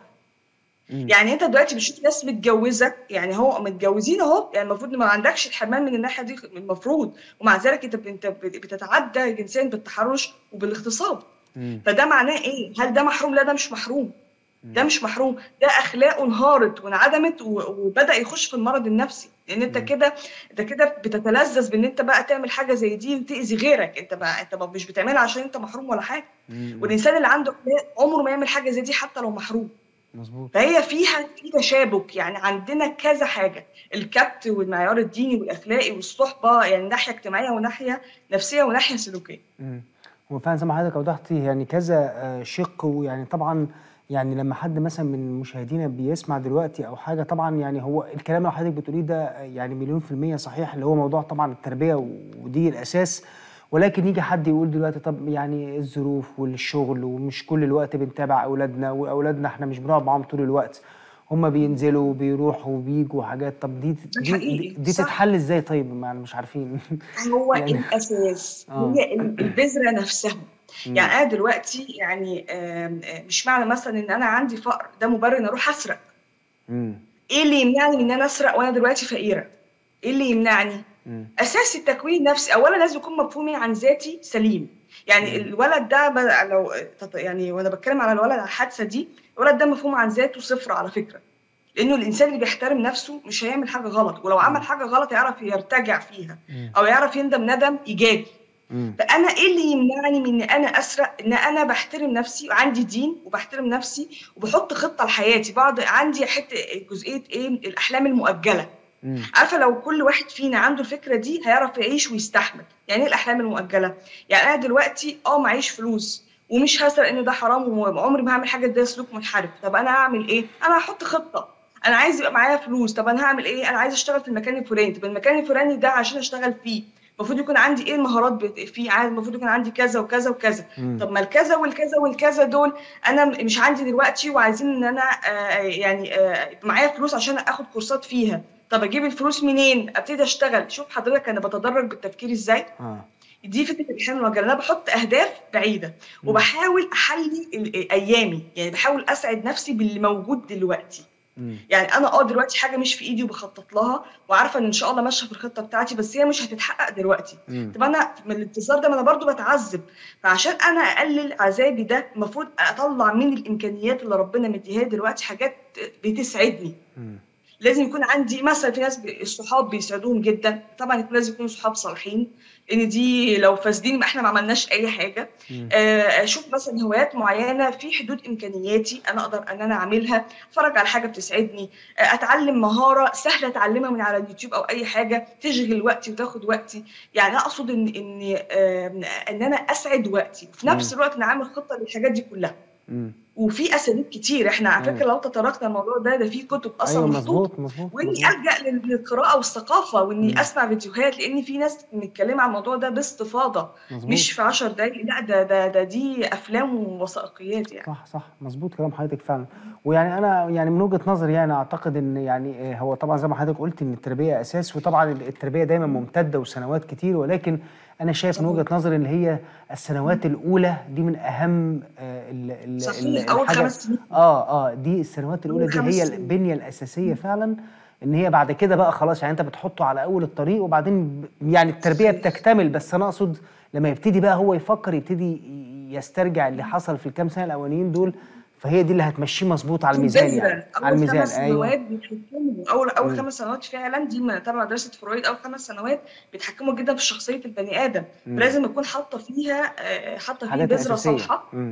Speaker 16: يعني انت دلوقتي بتشوف ناس متجوزه يعني هو متجوزين اهو يعني المفروض ان ما عندكش الحرمان من الناحيه دي المفروض ومع ذلك انت انت بتتعدى جنسيا بالتحرش وبالاغتصاب فده معناه ايه؟ هل ده محروم؟ لا ده مش محروم ده مش محروم ده اخلاقه انهارت وانعدمت و- وبدا يخش في المرض النفسي لان انت كده انت كده بتتلذذ بان انت بقى تعمل حاجه زي دي وتاذي غيرك انت بقى انت بقى مش بتعملها عشان انت محروم ولا حاجه والانسان اللي عنده اخلاق عمره ما يعمل حاجه زي دي حتى لو محروم
Speaker 1: مظبوط
Speaker 16: فهي فيها في تشابك يعني عندنا كذا حاجه الكبت والمعيار الديني والاخلاقي والصحبه يعني ناحيه اجتماعيه وناحيه نفسيه وناحيه سلوكيه
Speaker 1: مم. هو فعلا زي ما حضرتك اوضحتي يعني كذا آه، شق ويعني طبعا يعني لما حد مثلا من مشاهدينا بيسمع دلوقتي او حاجه طبعا يعني هو الكلام اللي حضرتك بتقوليه ده آه، يعني مليون في الميه صحيح اللي هو موضوع طبعا التربيه ودي الاساس ولكن يجي حد يقول دلوقتي طب يعني الظروف والشغل ومش كل الوقت بنتابع اولادنا واولادنا احنا مش بنقعد معاهم طول الوقت هم بينزلوا وبيروحوا وبيجوا حاجات طب دي دي,
Speaker 16: حقيقي،
Speaker 1: دي, دي
Speaker 16: صح.
Speaker 1: تتحل ازاي طيب ما مش عارفين
Speaker 16: هو
Speaker 1: يعني-
Speaker 16: الاساس
Speaker 1: آه.
Speaker 16: هي ال- البذره نفسها
Speaker 1: مم.
Speaker 16: يعني انا دلوقتي يعني آم، آم، مش معنى مثلا ان انا عندي فقر ده مبرر ان اروح اسرق
Speaker 1: مم.
Speaker 16: ايه اللي يمنعني من ان انا اسرق وانا دلوقتي فقيره ايه اللي يمنعني
Speaker 1: مم.
Speaker 16: اساس التكوين النفسي اولا لازم يكون مفهومي عن ذاتي سليم يعني الولد ده بدأ لو يعني وانا بتكلم على الولد على الحادثه دي الولد ده مفهوم عن ذاته صفر على فكره لانه الانسان اللي بيحترم نفسه مش هيعمل حاجه غلط ولو عمل حاجه غلط يعرف يرتجع فيها او يعرف يندم ندم ايجابي فانا ايه اللي يمنعني من ان انا اسرق ان انا بحترم نفسي وعندي دين وبحترم نفسي وبحط خطه لحياتي بعض عندي حته جزئيه ايه الاحلام المؤجله عارفه لو كل واحد فينا عنده الفكره دي هيعرف يعيش ويستحمل يعني ايه الاحلام المؤجله يعني انا دلوقتي اه معيش فلوس ومش هسرق ان ده حرام وعمري ما هعمل حاجه ده سلوك منحرف طب انا هعمل ايه انا هحط خطه انا عايز يبقى معايا فلوس طب انا هعمل ايه انا عايز اشتغل في المكان الفلاني طب المكان الفلاني ده عشان اشتغل فيه المفروض يكون عندي ايه المهارات بت- فيه عادي المفروض يكون عندي كذا وكذا وكذا
Speaker 12: مم.
Speaker 16: طب ما الكذا والكذا والكذا دول انا م- مش عندي دلوقتي وعايزين ان انا آه يعني آه معايا فلوس عشان اخد كورسات فيها طب اجيب الفلوس منين ابتدي اشتغل شوف حضرتك انا بتدرج بالتفكير ازاي
Speaker 1: اه
Speaker 16: دي فكره الاحلام المؤجله انا بحط اهداف بعيده وبحاول احلي ال- ايامي يعني بحاول اسعد نفسي باللي موجود دلوقتي يعني انا اه دلوقتي حاجه مش في ايدي وبخطط لها وعارفه ان ان شاء الله ماشيه في الخطه بتاعتي بس هي مش هتتحقق دلوقتي
Speaker 12: مم.
Speaker 16: طب انا من الانتظار ده ما انا برضو بتعذب فعشان انا اقلل عذابي ده المفروض اطلع من الامكانيات اللي ربنا مديها لي دلوقتي حاجات بتسعدني لازم يكون عندي مثلا في ناس بي- الصحاب بيساعدوهم جدا طبعا يكون لازم يكونوا صحاب صالحين لان دي لو فاسدين يبقى احنا ما عملناش اي حاجه آه، اشوف مثلا هوايات معينه في حدود امكانياتي انا اقدر ان انا اعملها اتفرج على حاجه بتسعدني آه، اتعلم مهاره سهله اتعلمها من على اليوتيوب او اي حاجه تشغل وقتي وتاخد وقتي يعني أنا اقصد ان ان آه، ان انا اسعد وقتي وفي نفس
Speaker 1: مم.
Speaker 16: الوقت انا عامل خطه للحاجات دي كلها
Speaker 1: مم.
Speaker 16: وفي اساليب كتير احنا على
Speaker 1: أيوة.
Speaker 16: فكره لو تطرقنا الموضوع ده ده في كتب اصلا
Speaker 1: ايوه
Speaker 16: محطوطه
Speaker 1: مظبوط مظبوط
Speaker 16: واني
Speaker 1: مظبوط.
Speaker 16: الجا لل- للقراءه والثقافه واني
Speaker 1: مم.
Speaker 16: اسمع فيديوهات لان في ناس متكلمه عن الموضوع ده باستفاضه
Speaker 1: مظبوط.
Speaker 16: مش في 10 دقائق لا ده ده ده دي افلام ووثائقيات يعني
Speaker 1: صح صح مظبوط كلام حضرتك فعلا ويعني انا يعني من وجهه نظري يعني اعتقد ان يعني آه، هو طبعا زي ما حضرتك قلت ان التربيه اساس وطبعا التربيه دايما ممتده وسنوات كتير ولكن انا شايف من وجهه نظري ان هي السنوات الاولى دي من اهم آه، ال- ال-
Speaker 16: صحيح،
Speaker 1: ال-
Speaker 16: أول
Speaker 1: الحاجة-
Speaker 16: خمس سنين.
Speaker 1: اه اه دي السنوات الاولى
Speaker 16: أول
Speaker 1: دي
Speaker 16: خمس
Speaker 1: هي
Speaker 16: سنين.
Speaker 1: البنيه الاساسيه فعلا ان هي بعد كده بقى خلاص يعني انت بتحطه على اول الطريق وبعدين ب- يعني التربيه بتكتمل بس انا اقصد لما يبتدي بقى هو يفكر يبتدي ي- يسترجع اللي حصل في الكام سنه الاولانيين دول فهي دي اللي هتمشيه مظبوط على الميزان
Speaker 16: البذرة.
Speaker 1: يعني على
Speaker 16: اول
Speaker 1: الميزان
Speaker 16: خمس سنوات بيتحكموا اول اول
Speaker 1: مم.
Speaker 16: خمس سنوات فعلا دي من تبع دراسه فرويد اول خمس سنوات بيتحكموا جدا في شخصيه البني ادم
Speaker 1: مم.
Speaker 16: لازم اكون حاطه فيها آه، حاطه فيه
Speaker 1: حاجات
Speaker 16: بذره
Speaker 1: اساسيه
Speaker 16: صالحه
Speaker 1: مم.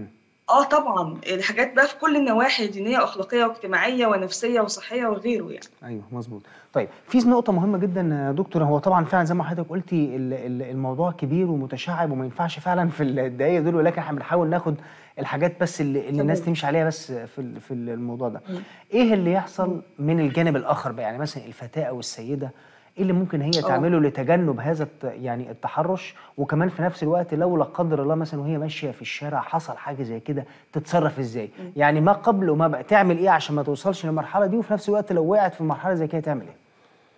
Speaker 16: اه طبعا الحاجات بقى في كل النواحي دينيه واخلاقيه واجتماعيه ونفسيه وصحيه وغيره يعني
Speaker 1: ايوه مظبوط طيب في نقطه مهمه جدا يا دكتور هو طبعا فعلا زي ما حضرتك قلتي ال- ال- الموضوع كبير ومتشعب وما ينفعش فعلا في الدقايق دول ولكن احنا بنحاول ناخد الحاجات بس اللي, اللي الناس
Speaker 16: تمام.
Speaker 1: تمشي عليها بس في ال- في الموضوع ده
Speaker 16: مم.
Speaker 1: ايه اللي يحصل من الجانب الاخر بقى يعني مثلا الفتاه او السيده ايه اللي ممكن هي
Speaker 16: آه.
Speaker 1: تعمله لتجنب هذا الت- يعني التحرش وكمان في نفس الوقت لو لا قدر الله مثلا وهي ماشيه في الشارع حصل حاجه زي كده تتصرف ازاي
Speaker 16: مم.
Speaker 1: يعني ما قبل وما بعد تعمل ايه عشان ما توصلش للمرحله دي وفي نفس الوقت لو وقعت في مرحله زي كده تعمل ايه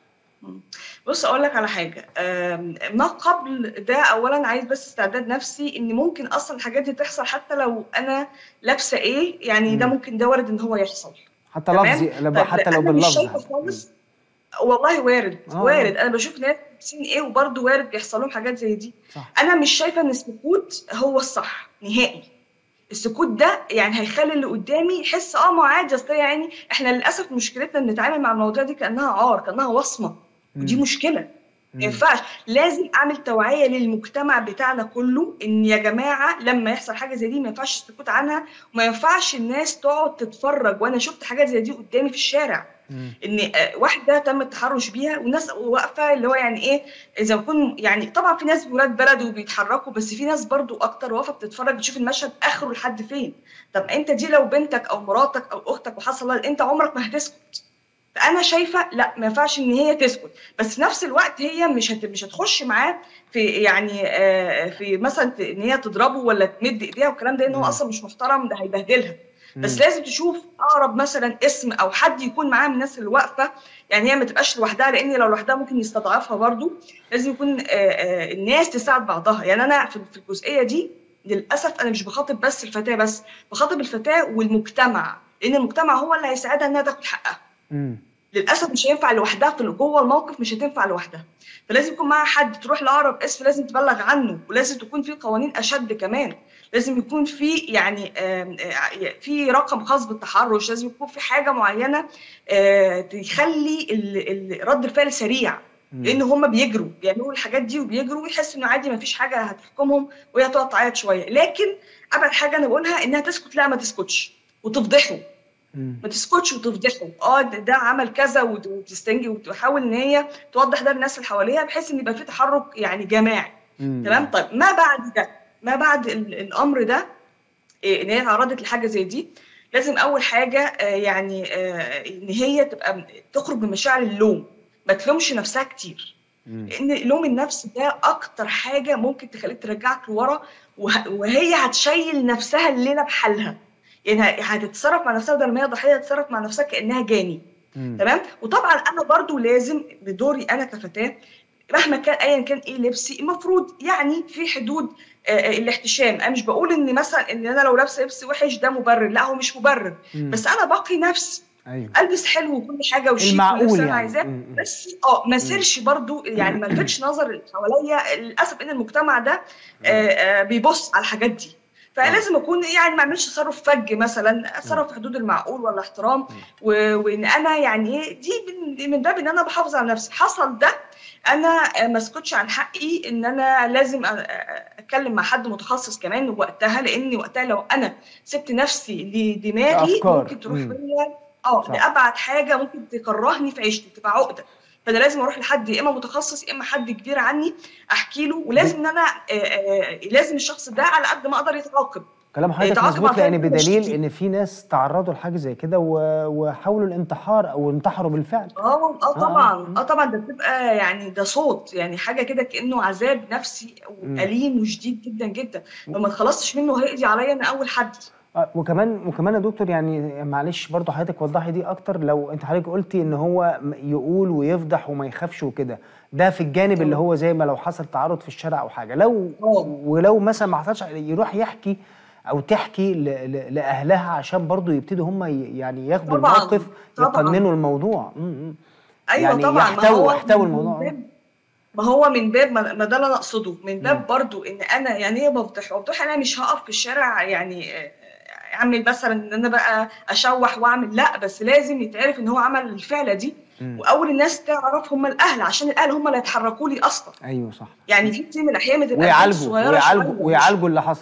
Speaker 16: بص اقول لك على حاجه آم، ما قبل ده اولا عايز بس استعداد نفسي ان ممكن اصلا الحاجات دي تحصل حتى لو انا لابسه ايه يعني ده
Speaker 1: مم.
Speaker 16: ممكن ده وارد ان هو يحصل
Speaker 1: حتى
Speaker 16: تمام؟
Speaker 1: لفظي لو-
Speaker 16: طيب
Speaker 1: حتى لو
Speaker 16: انا مش
Speaker 1: باللفظ
Speaker 16: شايفه
Speaker 1: يعني.
Speaker 16: خالص والله وارد
Speaker 1: آه.
Speaker 16: وارد انا بشوف ناس لابسين ايه وبرضه وارد بيحصل لهم حاجات زي دي
Speaker 1: صح.
Speaker 16: انا مش شايفه ان السكوت هو الصح نهائي السكوت ده يعني هيخلي اللي قدامي يحس اه ما هو عادي اصل هي يعني احنا للاسف مشكلتنا بنتعامل مع المواضيع دي كانها عار كانها وصمه ودي
Speaker 1: مم.
Speaker 16: مشكله ما
Speaker 1: مم.
Speaker 16: ينفعش لازم اعمل توعيه للمجتمع بتاعنا كله ان يا جماعه لما يحصل حاجه زي دي ما ينفعش السكوت عنها وما ينفعش الناس تقعد تتفرج وانا شفت حاجات زي دي قدامي في الشارع
Speaker 1: مم.
Speaker 16: ان آه، واحده تم التحرش بيها والناس واقفه اللي هو يعني ايه اذا بكون يعني طبعا في ناس ولاد بلد وبيتحركوا بس في ناس برضو اكتر واقفه بتتفرج بتشوف المشهد اخره لحد فين طب انت دي لو بنتك او مراتك او اختك وحصل انت عمرك ما هتسكت فانا شايفه لا ما ينفعش ان هي تسكت بس في نفس الوقت هي مش هت... مش هتخش معاه في يعني آه في مثلا ت- ان هي تضربه ولا تمد ايديها والكلام ده ان هو
Speaker 1: مم.
Speaker 16: اصلا مش محترم ده هيبهدلها بس
Speaker 1: مم.
Speaker 16: لازم تشوف اقرب مثلا اسم او حد يكون معاه من الناس اللي واقفه يعني هي ما تبقاش لوحدها لان لو لوحدها ممكن يستضعفها برضو لازم يكون آه، آه، الناس تساعد بعضها يعني انا في في الجزئيه دي للاسف انا مش بخاطب بس الفتاه بس بخاطب الفتاه والمجتمع لان المجتمع هو اللي هيساعدها انها تاخد حقها
Speaker 1: مم.
Speaker 16: للاسف مش هينفع لوحدها في جوه الموقف مش هتنفع لوحدها فلازم يكون معاها حد تروح لاقرب اسم لازم تبلغ عنه ولازم تكون في قوانين اشد كمان لازم يكون في يعني آم، آه، في رقم خاص بالتحرش لازم يكون في حاجه معينه آه، تخلي ال- ال- رد الفعل سريع
Speaker 1: مم.
Speaker 16: لان هم بيجروا بيعملوا الحاجات دي وبيجروا ويحسوا انه عادي ما فيش حاجه هتحكمهم وهي تقعد تعيط شويه لكن ابعد حاجه انا بقولها انها تسكت لا ما تسكتش وتفضحه
Speaker 1: مم.
Speaker 16: ما تسكتش وتفضحه اه ده, ده عمل كذا وت- وتستنجي وتحاول ان هي توضح ده للناس اللي حواليها بحيث ان يبقى في تحرك يعني جماعي
Speaker 1: مم.
Speaker 16: تمام طيب ما بعد ده ما بعد ال- الامر ده إيه، ان هي اتعرضت لحاجه زي دي لازم اول حاجه آه، يعني آه، ان هي تبقى م- تخرج من مشاعر اللوم ما تلومش نفسها كتير
Speaker 1: مم.
Speaker 16: لان لوم النفس ده اكتر حاجه ممكن تخليك ترجعك لورا وه- وهي هتشيل نفسها الليله بحالها يعني ه- هتتصرف مع نفسها بدل ما هي ضحيه هتتصرف مع نفسها كانها جاني
Speaker 1: مم.
Speaker 16: تمام وطبعا انا برضو لازم بدوري انا كفتاه مهما كان ايا كان ايه لبسي المفروض يعني في حدود آه، آه، الاحتشام انا مش بقول ان مثلا ان انا لو لابسه لبس وحش ده مبرر لا هو مش مبرر
Speaker 1: مم.
Speaker 16: بس انا بقي نفسي
Speaker 1: ايوه
Speaker 16: البس حلو وكل حاجه وشيك
Speaker 1: المعقول
Speaker 16: واللبس اللي انا
Speaker 1: يعني.
Speaker 16: عايزاه
Speaker 1: مم. مم.
Speaker 16: بس اه ما سيرش برضو يعني ما لفتش نظر اللي حواليا للاسف ان المجتمع ده آه، آه، بيبص على الحاجات دي فلازم اكون يعني ما اعملش تصرف فج مثلا اتصرف في حدود المعقول ولا احترام و- وان انا يعني ايه دي من- من باب ان انا بحافظ على نفسي حصل ده انا آه، ما اسكتش عن حقي ان انا لازم أ- أ- اتكلم مع حد متخصص كمان وقتها لان وقتها لو انا سبت نفسي لدماغي
Speaker 1: أفكار.
Speaker 16: ممكن تروح
Speaker 1: مم.
Speaker 16: بيا اه
Speaker 1: صح.
Speaker 16: لابعد حاجه ممكن تكرهني في عيشتي تبقى عقده فانا لازم اروح لحد يا اما متخصص يا اما حد كبير عني احكي له ولازم ان انا آه، آه، لازم الشخص ده على قد ما اقدر يتعاقب
Speaker 1: كلام حضرتك
Speaker 16: يتعاقب
Speaker 1: مظبوط
Speaker 16: على
Speaker 1: لان
Speaker 16: فعل
Speaker 1: بدليل
Speaker 16: مش
Speaker 1: ان في ناس تعرضوا لحاجه زي كده و- وحاولوا الانتحار او انتحروا بالفعل
Speaker 16: اه اه
Speaker 1: آه.
Speaker 16: طبعا اه طبعا ده بتبقى يعني ده صوت يعني حاجه كده كانه عذاب نفسي
Speaker 1: مم.
Speaker 16: واليم وشديد جدا جدا لو ما اتخلصتش منه هيقضي عليا انا اول حد
Speaker 1: آه، وكمان وكمان يا دكتور يعني معلش برضو حضرتك وضحي دي اكتر لو انت حضرتك قلتي ان هو م- يقول ويفضح وما يخافش وكده ده في الجانب اللي هو زي ما لو حصل تعرض في الشارع او حاجه لو ولو مثلا ما حصلش يروح يحكي او تحكي ل- ل- لاهلها عشان برضو يبتدوا هم ي- يعني ياخدوا
Speaker 16: طبعاً،
Speaker 1: الموقف
Speaker 16: طبعاً.
Speaker 1: يقننوا الموضوع م- م.
Speaker 16: ايوه
Speaker 1: يعني
Speaker 16: طبعا ما
Speaker 1: يحتووا
Speaker 16: هو
Speaker 1: يحتووا
Speaker 16: من
Speaker 1: الموضوع
Speaker 16: باب- ما هو من باب ما ما ده اللي انا اقصده من باب برضو ان انا يعني ايه بفضح بفضح انا مش هقف في الشارع يعني آه، اعمل مثلا ان انا بقى اشوح واعمل لا بس لازم يتعرف ان هو عمل الفعله دي
Speaker 1: مم.
Speaker 16: واول الناس تعرف هم الاهل عشان الاهل هم اللي هيتحركوا لي اصلا
Speaker 1: ايوه صح
Speaker 16: يعني في كتير من الاحيان بتبقى البنت
Speaker 1: ويعالجوا
Speaker 16: صغيرة
Speaker 1: ويعالجوا
Speaker 16: شوية.
Speaker 1: ويعالجوا اللي حصل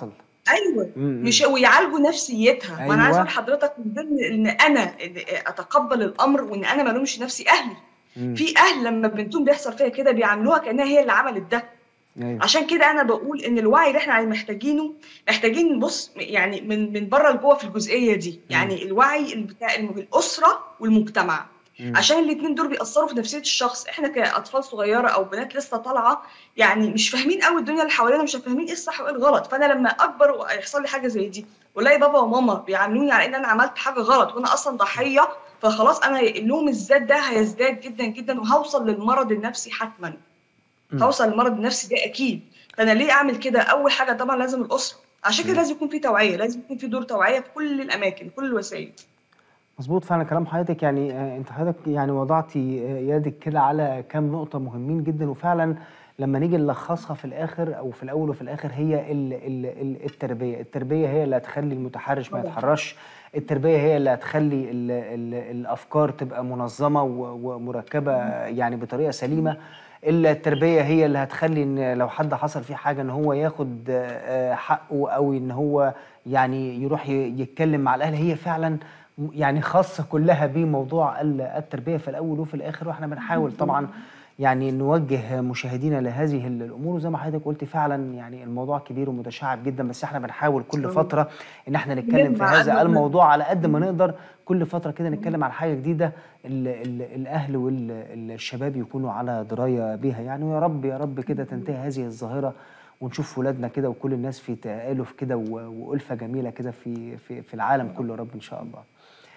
Speaker 16: ايوه
Speaker 1: مم.
Speaker 16: مش ويعالجوا نفسيتها وانا عايز
Speaker 1: أيوة.
Speaker 16: اقول لحضرتك من ضمن ان انا اتقبل الامر وان انا ما الومش نفسي اهلي
Speaker 1: مم.
Speaker 16: في اهل لما بنتهم بيحصل فيها كده بيعاملوها كانها هي اللي عملت ده
Speaker 1: أيوة.
Speaker 16: عشان كده انا بقول ان الوعي اللي احنا محتاجينه محتاجين نبص يعني من من بره لجوه في الجزئيه دي يعني الوعي اللي بتاع الم- الاسره والمجتمع
Speaker 1: مم.
Speaker 16: عشان الاثنين دول بيأثروا في نفسيه الشخص احنا كاطفال صغيره او بنات لسه طالعه يعني مش فاهمين قوي الدنيا اللي حوالينا مش فاهمين ايه الصح وايه الغلط فانا لما اكبر ويحصل لي حاجه زي دي والاقي بابا وماما بيعاملوني على ان انا عملت حاجه غلط وانا اصلا ضحيه فخلاص انا اللوم الذات ده هيزداد جدا جدا وهوصل للمرض النفسي حتما
Speaker 1: مم.
Speaker 16: هوصل للمرض النفسي ده اكيد فانا ليه اعمل كده اول حاجه طبعا لازم الاسره عشان كده
Speaker 1: مم.
Speaker 16: لازم يكون في توعيه لازم يكون في دور توعيه في كل الاماكن كل الوسائل
Speaker 1: مظبوط فعلا كلام حضرتك يعني آه، انت حضرتك يعني وضعتي آه، يدك كده على كام نقطة مهمين جدا وفعلا لما نيجي نلخصها في الاخر او في الاول وفي الاخر هي ال ال ال التربية، التربية هي اللي هتخلي المتحرش ما
Speaker 16: طبعاً.
Speaker 1: يتحرش، التربية هي اللي هتخلي ال ال الافكار تبقى منظمة و- ومركبة يعني بطريقة سليمة. التربية هي اللي هتخلي ان لو حد حصل فيه حاجة ان هو ياخد آه، آه، حقه او ان هو يعني يروح ي- يتكلم مع الاهل هي فعلا م- يعني خاصة كلها بموضوع ال- التربية في الأول وفي الآخر وإحنا بنحاول طبعا يعني نوجه مشاهدينا لهذه ال- الأمور وزي ما حضرتك قلت فعلا يعني الموضوع كبير ومتشعب جدا بس إحنا بنحاول كل فترة إن إحنا نتكلم في
Speaker 16: نلم على قد
Speaker 1: هذا
Speaker 16: ما
Speaker 1: الموضوع على قد ما نقدر كل فترة كده نتكلم عن حاجة جديدة ال ال الأهل والشباب يكونوا على دراية بيها يعني ويا رب يا رب كده تنتهي هذه الظاهرة ونشوف ولادنا كده وكل الناس في تآلف كده و- وألفة جميلة كده في في في العالم كله يا رب إن شاء الله.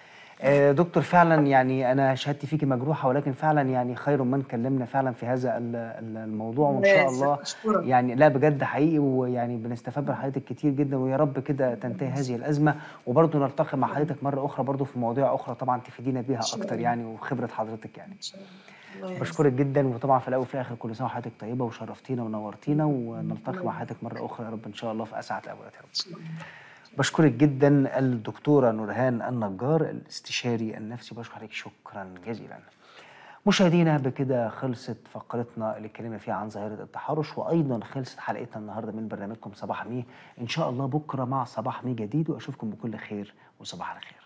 Speaker 1: آه، دكتور فعلا يعني انا شهادتي فيكي مجروحه ولكن فعلا يعني خير من كلمنا فعلا في هذا ال- ال- الموضوع وان شاء
Speaker 16: ماشي،
Speaker 1: الله
Speaker 16: أشكرك.
Speaker 1: يعني لا بجد حقيقي ويعني بنستفاد من حضرتك كتير جدا ويا رب كده تنتهي هذه الازمه وبرضه نلتقي مع حضرتك مره اخرى برضه في مواضيع اخرى طبعا تفيدينا بيها
Speaker 16: شاء
Speaker 1: اكتر
Speaker 16: الله.
Speaker 1: يعني وخبره حضرتك يعني
Speaker 16: الله يعزك.
Speaker 1: بشكرك جدا وطبعا في الاول وفي الاخر كل سنه وحضرتك طيبه وشرفتينا ونورتينا ونلتقي مع حضرتك مره اخرى يا رب ان شاء الله في اسعد الاوقات يا رب بشكرك جدا الدكتورة نورهان النجار الاستشاري النفسي بشكر حضرتك شكرا جزيلا مشاهدينا بكده خلصت فقرتنا اللي اتكلمنا فيها عن ظاهرة التحرش وأيضا خلصت حلقتنا النهاردة من برنامجكم صباح مي إن شاء الله بكرة مع صباح مي جديد وأشوفكم بكل خير وصباح الخير